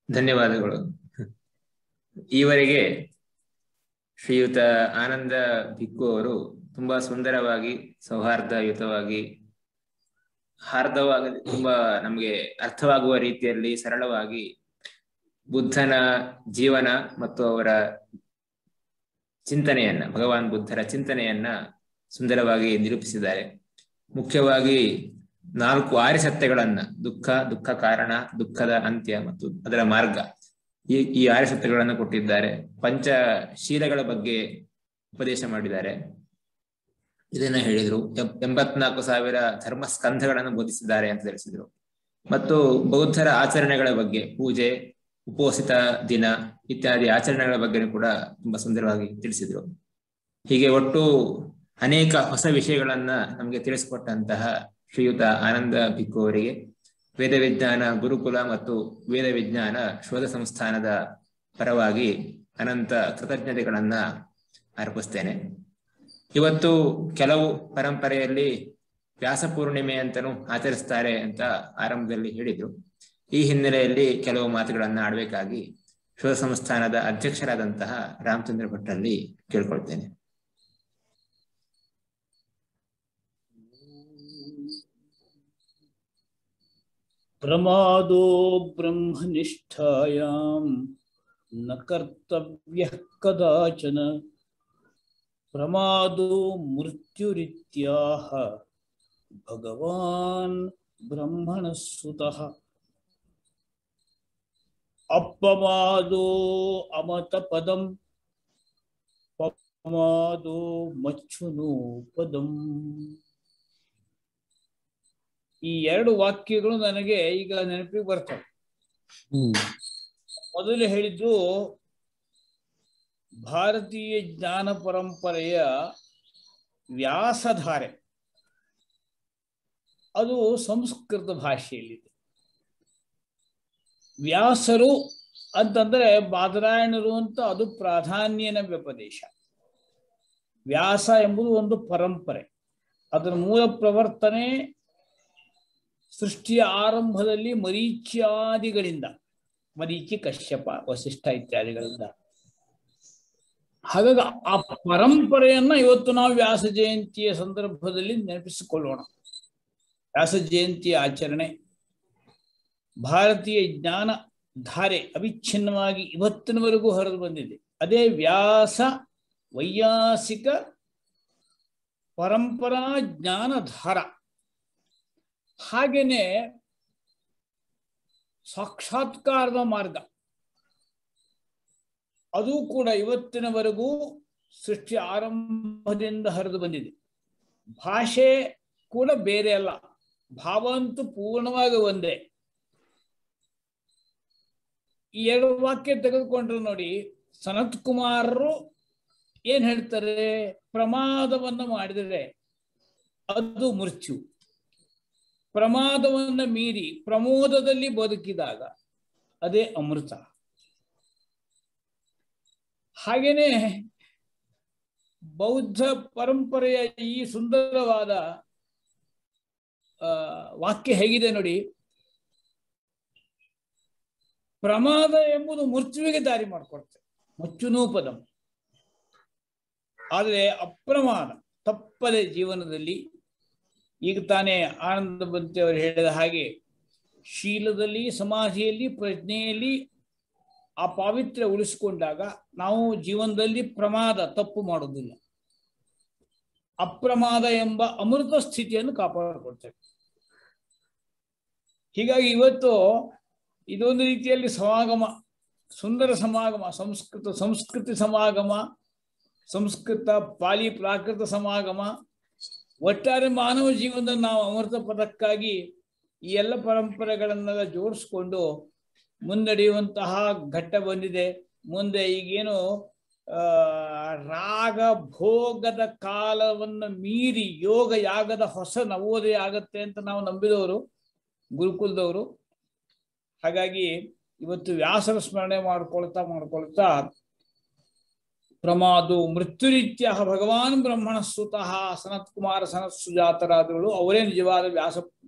ಧನ್ಯವಾದಗಳು ಈವರೆಗೆ ಶ್ರೀಯುತ ಆನಂದ ಭಿಕ್ಕು ಅವರು ತುಂಬಾ ಸುಂದರವಾಗಿ ಸೌಹಾರ್ದಯುತವಾಗಿ ಹಾರ್ದವಾಗಿ ತುಂಬಾ ನಮಗೆ ಅರ್ಥವಾಗುವ ರೀತಿಯಲ್ಲಿ ಸರಳವಾಗಿ ಬುದ್ಧನ ಜೀವನ ಮತ್ತು ಅವರ ಚಿಂತನೆಯನ್ನ ಭಗವಾನ್ ಬುದ್ಧರ ಚಿಂತನೆಯನ್ನ ಸುಂದರವಾಗಿ ನಿರೂಪಿಸಿದ್ದಾರೆ ಮುಖ್ಯವಾಗಿ ನಾಲ್ಕು ಆರ್ಯ ಸತ್ಯಗಳನ್ನ ದುಃಖ ದುಃಖ ಕಾರಣ ದುಃಖದ ಅಂತ್ಯ ಮತ್ತು ಅದರ ಮಾರ್ಗ ಈ ಈ ಆರ್ಯ ಸತ್ಯಗಳನ್ನು ಕೊಟ್ಟಿದ್ದಾರೆ ಪಂಚಶೀಲಗಳ ಬಗ್ಗೆ ಉಪದೇಶ ಮಾಡಿದ್ದಾರೆ ಇದನ್ನ ಹೇಳಿದ್ರು ಎಂ- ಎಂಬತ್ನಾಲ್ಕು ಸಾವಿರ ಧರ್ಮ ಸ್ಕಂಧಗಳನ್ನು ಬೋಧಿಸಿದ್ದಾರೆ ಅಂತ ತಿಳಿಸಿದ್ರು ಮತ್ತು ಬೌದ್ಧರ ಆಚರಣೆಗಳ ಬಗ್ಗೆ ಪೂಜೆ ಉಪೋಸಿತ ದಿನ ಇತ್ಯಾದಿ ಆಚರಣೆಗಳ ಬಗ್ಗೆ ಕೂಡ ತುಂಬಾ ಸುಂದರವಾಗಿ ತಿಳಿಸಿದ್ರು ಹೀಗೆ ಒಟ್ಟು ಅನೇಕ ಹೊಸ ವಿಷಯಗಳನ್ನ ನಮಗೆ ತಿಳಿಸಿಕೊಟ್ಟಂತಹ ಶ್ರೀಯುತ ಆನಂದ ಭಿಕ್ಕು ಅವರಿಗೆ ವೇದ ವಿಜ್ಞಾನ ಗುರುಕುಲ ಮತ್ತು ವೇದ ವಿಜ್ಞಾನ ಶೋಧ ಸಂಸ್ಥಾನದ ಪರವಾಗಿ ಅನಂತ ಕೃತಜ್ಞತೆಗಳನ್ನ ಅರ್ಪಿಸ್ತೇನೆ ಇವತ್ತು ಕೆಲವು ಪರಂಪರೆಯಲ್ಲಿ ವ್ಯಾಸ ಪೂರ್ಣಿಮೆ ಅಂತನೂ ಆಚರಿಸ್ತಾರೆ ಅಂತ ಆರಂಭದಲ್ಲಿ ಹೇಳಿದ್ರು ಈ ಹಿನ್ನೆಲೆಯಲ್ಲಿ ಕೆಲವು ಮಾತುಗಳನ್ನ ಆಡಬೇಕಾಗಿ ಶೋಧ ಸಂಸ್ಥಾನದ ಅಧ್ಯಕ್ಷರಾದಂತಹ ರಾಮಚಂದ್ರ ಭಟ್ರಲ್ಲಿ ಕೇಳ್ಕೊಳ್ತೇನೆ ಪ್ರಮಾದೋ ಬ್ರಹ್ಮನಿಷ್ಠಾಯಾಂ ನ ಕರ್ತವ್ಯ ಕದಾಚನ ಪ್ರಮಾದೋ ಮೃತ್ಯುರಿತ್ಯಾಹ ಭಗವಾನ್ ಬ್ರಹ್ಮಣ ಸುತಃ ಅಪಮಾದೋ ಅಮತ ಪದಂ ಪಮಾದೋ ಮಚ್ಚುನು ಪದಂ ಈ ಎರಡು ವಾಕ್ಯಗಳು ನನಗೆ ಈಗ ನೆನಪಿಗೆ ಬರ್ತವೆ ಮೊದಲು ಹೇಳಿದ್ದು ಭಾರತೀಯ ಜ್ಞಾನ ಪರಂಪರೆಯ ವ್ಯಾಸಧಾರೆ ಅದು ಸಂಸ್ಕೃತ ಭಾಷೆಯಲ್ಲಿದೆ ವ್ಯಾಸರು ಅಂತಂದ್ರೆ ಬಾದರಾಯಣರು ಅಂತ ಅದು ಪ್ರಾಧಾನ್ಯನ ವ್ಯಪದೇಶ ವ್ಯಾಸ ಎಂಬುದು ಒಂದು ಪರಂಪರೆ ಅದರ ಮೂಲ ಪ್ರವರ್ತನೆ ಸೃಷ್ಟಿಯ ಆರಂಭದಲ್ಲಿ ಮರೀಚ್ಯಾದಿಗಳಿಂದ ಮರೀಚಿ ಕಶ್ಯಪ ವಸಿಷ್ಠ ಇತ್ಯಾದಿಗಳಿಂದ ಹಾಗಾಗಿ ಆ ಪರಂಪರೆಯನ್ನ ಇವತ್ತು ನಾವು ವ್ಯಾಸ ಜಯಂತಿಯ ಸಂದರ್ಭದಲ್ಲಿ ನೆನಪಿಸಿಕೊಳ್ಳೋಣ ವ್ಯಾಸ ಜಯಂತಿಯ ಆಚರಣೆ ಭಾರತೀಯ ಜ್ಞಾನ ಧಾರೆ ಅವಿಚ್ಛಿನ್ನವಾಗಿ ಇವತ್ತಿನವರೆಗೂ ಹರಿದು ಬಂದಿದೆ ಅದೇ ವ್ಯಾಸ ವೈಯಾಸಿಕ ಪರಂಪರಾ ಜ್ಞಾನಧಾರ ಹಾಗೇನೆ ಸಾಕ್ಷಾತ್ಕಾರದ ಮಾರ್ಗ ಅದು ಕೂಡ ಇವತ್ತಿನವರೆಗೂ ಸೃಷ್ಟಿ ಆರಂಭದಿಂದ ಹರಿದು ಬಂದಿದೆ ಭಾಷೆ ಕೂಡ ಬೇರೆ ಅಲ್ಲ ಭಾವ ಅಂತೂ ಪೂರ್ಣವಾಗಿ ಒಂದೇ ಈ ಎರಡು ವಾಕ್ಯ ತೆಗೆದುಕೊಂಡ್ರು ನೋಡಿ ಸನತ್ ಕುಮಾರರು ಏನ್ ಹೇಳ್ತಾರೆ ಪ್ರಮಾದವನ್ನ ಮಾಡಿದರೆ ಅದು ಮೃತ್ಯು ಪ್ರಮಾದವನ್ನ ಮೀರಿ ಪ್ರಮೋದದಲ್ಲಿ ಬದುಕಿದಾಗ ಅದೇ ಅಮೃತ ಹಾಗೇನೆ ಬೌದ್ಧ ಪರಂಪರೆಯ ಈ ಸುಂದರವಾದ ಆ, ವಾಕ್ಯ ಹೇಗಿದೆ ನೋಡಿ ಪ್ರಮಾದ ಎಂಬುದು ಮೃತ್ಯುವಿಗೆ ದಾರಿ ಮಾಡಿಕೊಡ್ತದೆ ಮುಚ್ಚುನೂಪದಂ ಆದರೆ ಅಪ್ರಮಾದ ತಪ್ಪದೆ ಜೀವನದಲ್ಲಿ ಈಗ ತಾನೇ ಆನಂದ ಬಂತೆ ಅವರು ಹೇಳಿದ ಹಾಗೆ ಶೀಲದಲ್ಲಿ ಸಮಾಧಿಯಲ್ಲಿ ಪ್ರಜ್ಞೆಯಲ್ಲಿ ಆ ಪಾವಿತ್ರ್ಯ ಉಳಿಸಿಕೊಂಡಾಗ ನಾವು ಜೀವನದಲ್ಲಿ ಪ್ರಮಾದ ತಪ್ಪು ಮಾಡೋದಿಲ್ಲ ಅಪ್ರಮಾದ ಎಂಬ ಅಮೃತ ಸ್ಥಿತಿಯನ್ನು ಕಾಪಾಡಿಕೊಳ್ತೇವೆ ಹೀಗಾಗಿ ಇವತ್ತು ಇದೊಂದು ರೀತಿಯಲ್ಲಿ ಸಮಾಗಮ ಸುಂದರ ಸಮಾಗಮ ಸಂಸ್ಕೃತ ಸಂಸ್ಕೃತಿ ಸಮಾಗಮ ಸಂಸ್ಕೃತ ಪಾಲಿ ಪ್ರಾಕೃತ ಸಮಾಗಮ ಒಟ್ಟಾರೆ ಮಾನವ ಜೀವನದಲ್ಲಿ ನಾವು ಅಮೃತ ಪದಕ್ಕಾಗಿ ಈ ಎಲ್ಲ ಪರಂಪರೆಗಳನ್ನೆಲ್ಲ ಜೋಡಿಸ್ಕೊಂಡು ಮುನ್ನಡೆಯುವಂತಹ ಘಟ್ಟ ಬಂದಿದೆ ಮುಂದೆ ಈಗೇನು ಆ ರಾಗ ಭೋಗದ ಕಾಲವನ್ನು ಮೀರಿ ಯೋಗ ಯಾಗದ ಹೊಸ ನವೋದಯ ಆಗತ್ತೆ ಅಂತ ನಾವು ನಂಬಿದವರು ಗುರುಕುಲದವರು ಹಾಗಾಗಿ ಇವತ್ತು ವ್ಯಾಸರ ಸ್ಮರಣೆ ಮಾಡ್ಕೊಳ್ತಾ ಮಾಡ್ಕೊಳ್ತಾ ಪ್ರಮಾದು ಮೃತ್ಯುರೀತ್ಯ ಭಗವಾನ್ ಬ್ರಹ್ಮಣ ಸುತಃ ಸನತ್ ಕುಮಾರ ಸನತ್ ಸುಜಾತರಾದಗಳು ಅವರೇ ನಿಜವಾದ ವ್ಯಾಸ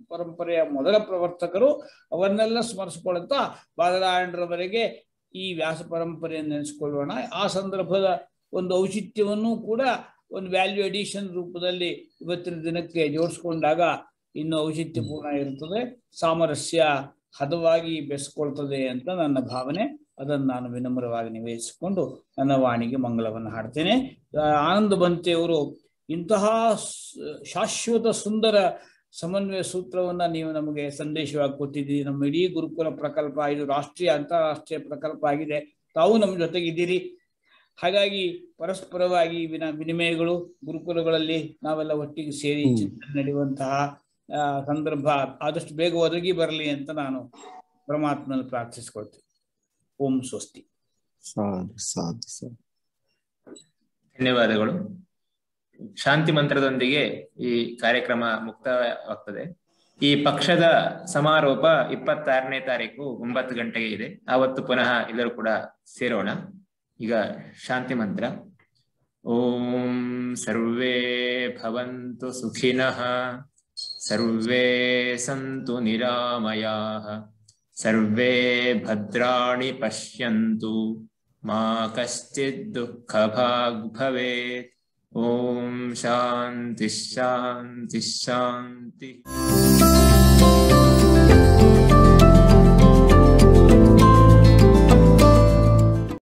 ಪರಂಪರೆಯ ಮೊದಲ ಪ್ರವರ್ತಕರು ಅವನ್ನೆಲ್ಲ ಸ್ಮರಿಸ್ಕೊಳ್ತಾ ಬಾದರಾಯಣರವರೆಗೆ ಈ ವ್ಯಾಸ ಪರಂಪರೆಯನ್ನು ನೆನೆಸ್ಕೊಳ್ಳೋಣ ಆ ಸಂದರ್ಭದ ಒಂದು ಔಚಿತ್ಯವನ್ನು ಕೂಡ ಒಂದು ವ್ಯಾಲ್ಯೂ ಅಡಿಷನ್ ರೂಪದಲ್ಲಿ ಇವತ್ತಿನ ದಿನಕ್ಕೆ ಜೋಡಿಸ್ಕೊಂಡಾಗ ಇನ್ನು ಔಚಿತ್ಯಪೂರ್ಣ ಇರುತ್ತದೆ ಸಾಮರಸ್ಯ ಹದವಾಗಿ ಬೆಸ್ಕೊಳ್ತದೆ ಅಂತ ನನ್ನ ಭಾವನೆ ಅದನ್ನು ನಾನು ವಿನಮ್ರವಾಗಿ ನಿವೇದಿಸಿಕೊಂಡು ನನ್ನ ವಾಣಿಗೆ ಮಂಗಳವನ್ನು ಹಾಡ್ತೇನೆ ಆ, ಆನಂದ ಬಂತೆಯವರು ಇಂತಹ ಸ್- ಶಾಶ್ವತ ಸುಂದರ ಸಮನ್ವಯ ಸೂತ್ರವನ್ನ ನೀವು ನಮಗೆ ಸಂದೇಶವಾಗಿ ಕೊಟ್ಟಿದ್ದೀರಿ ನಮ್ಮ ಇಡೀ ಗುರುಕುಲ ಪ್ರಕಲ್ಪ ಇದು ರಾಷ್ಟ್ರೀಯ ಅಂತಾರಾಷ್ಟ್ರೀಯ ಪ್ರಕಲ್ಪ ಆಗಿದೆ ತಾವು ನಮ್ಮ ಜೊತೆಗಿದ್ದೀರಿ ಹಾಗಾಗಿ ಪರಸ್ಪರವಾಗಿ ವಿನ ವಿನಿಮಯಗಳು ಗುರುಕುಲಗಳಲ್ಲಿ ನಾವೆಲ್ಲ ಒಟ್ಟಿಗೆ ಸೇರಿ ಹ್ಮ್. ಚಿಂತನೆ ನಡೆಯುವಂತಹ ಆ, ಸಂದರ್ಭ ಆದಷ್ಟು ಬೇಗ ಒದಗಿ ಬರಲಿ ಅಂತ ನಾನು ಪರಮಾತ್ಮನಲ್ಲಿ ಪ್ರಾರ್ಥಿಸ್ಕೊಳ್ತೇನೆ ಓಂ ಸ್ವಸ್ತಿ ಸಾಧು ಸಾಧು ಸಾಧು ಧನ್ಯವಾದಗಳು ಶಾಂತಿ ಮಂತ್ರದೊಂದಿಗೆ ಈ ಕಾರ್ಯಕ್ರಮ ಮುಕ್ತಾಯವಾಗ್ತದೆ ಈ ಪಕ್ಷದ ಸಮಾರೋಪ ಇಪ್ಪತ್ತಾರನೇ ತಾರೀಕು ಒಂಬತ್ತು ಗಂಟೆಗೆ ಇದೆ ಆವತ್ತು ಪುನಃ ಎಲ್ಲರೂ ಕೂಡ ಸೇರೋಣ ಈಗ ಶಾಂತಿ ಮಂತ್ರ ಓಂ ಸರ್ವೇ ಭವಂತು ಸುಖಿನಃ ಸರ್ವೇ ಸಂತು ನಿರಾಮಯಾಃ ಸರ್ವೇ ಭದ್ರಾಣಿ ಪಶ್ಯಂತು ಮಾ ಕಶ್ಚಿತ್ ದುಃಖಭಾಗ್ ಭವೇತ್ ಓಂ ಶಾಂತಿ ಶಾಂತಿ ಶಾಂತಿ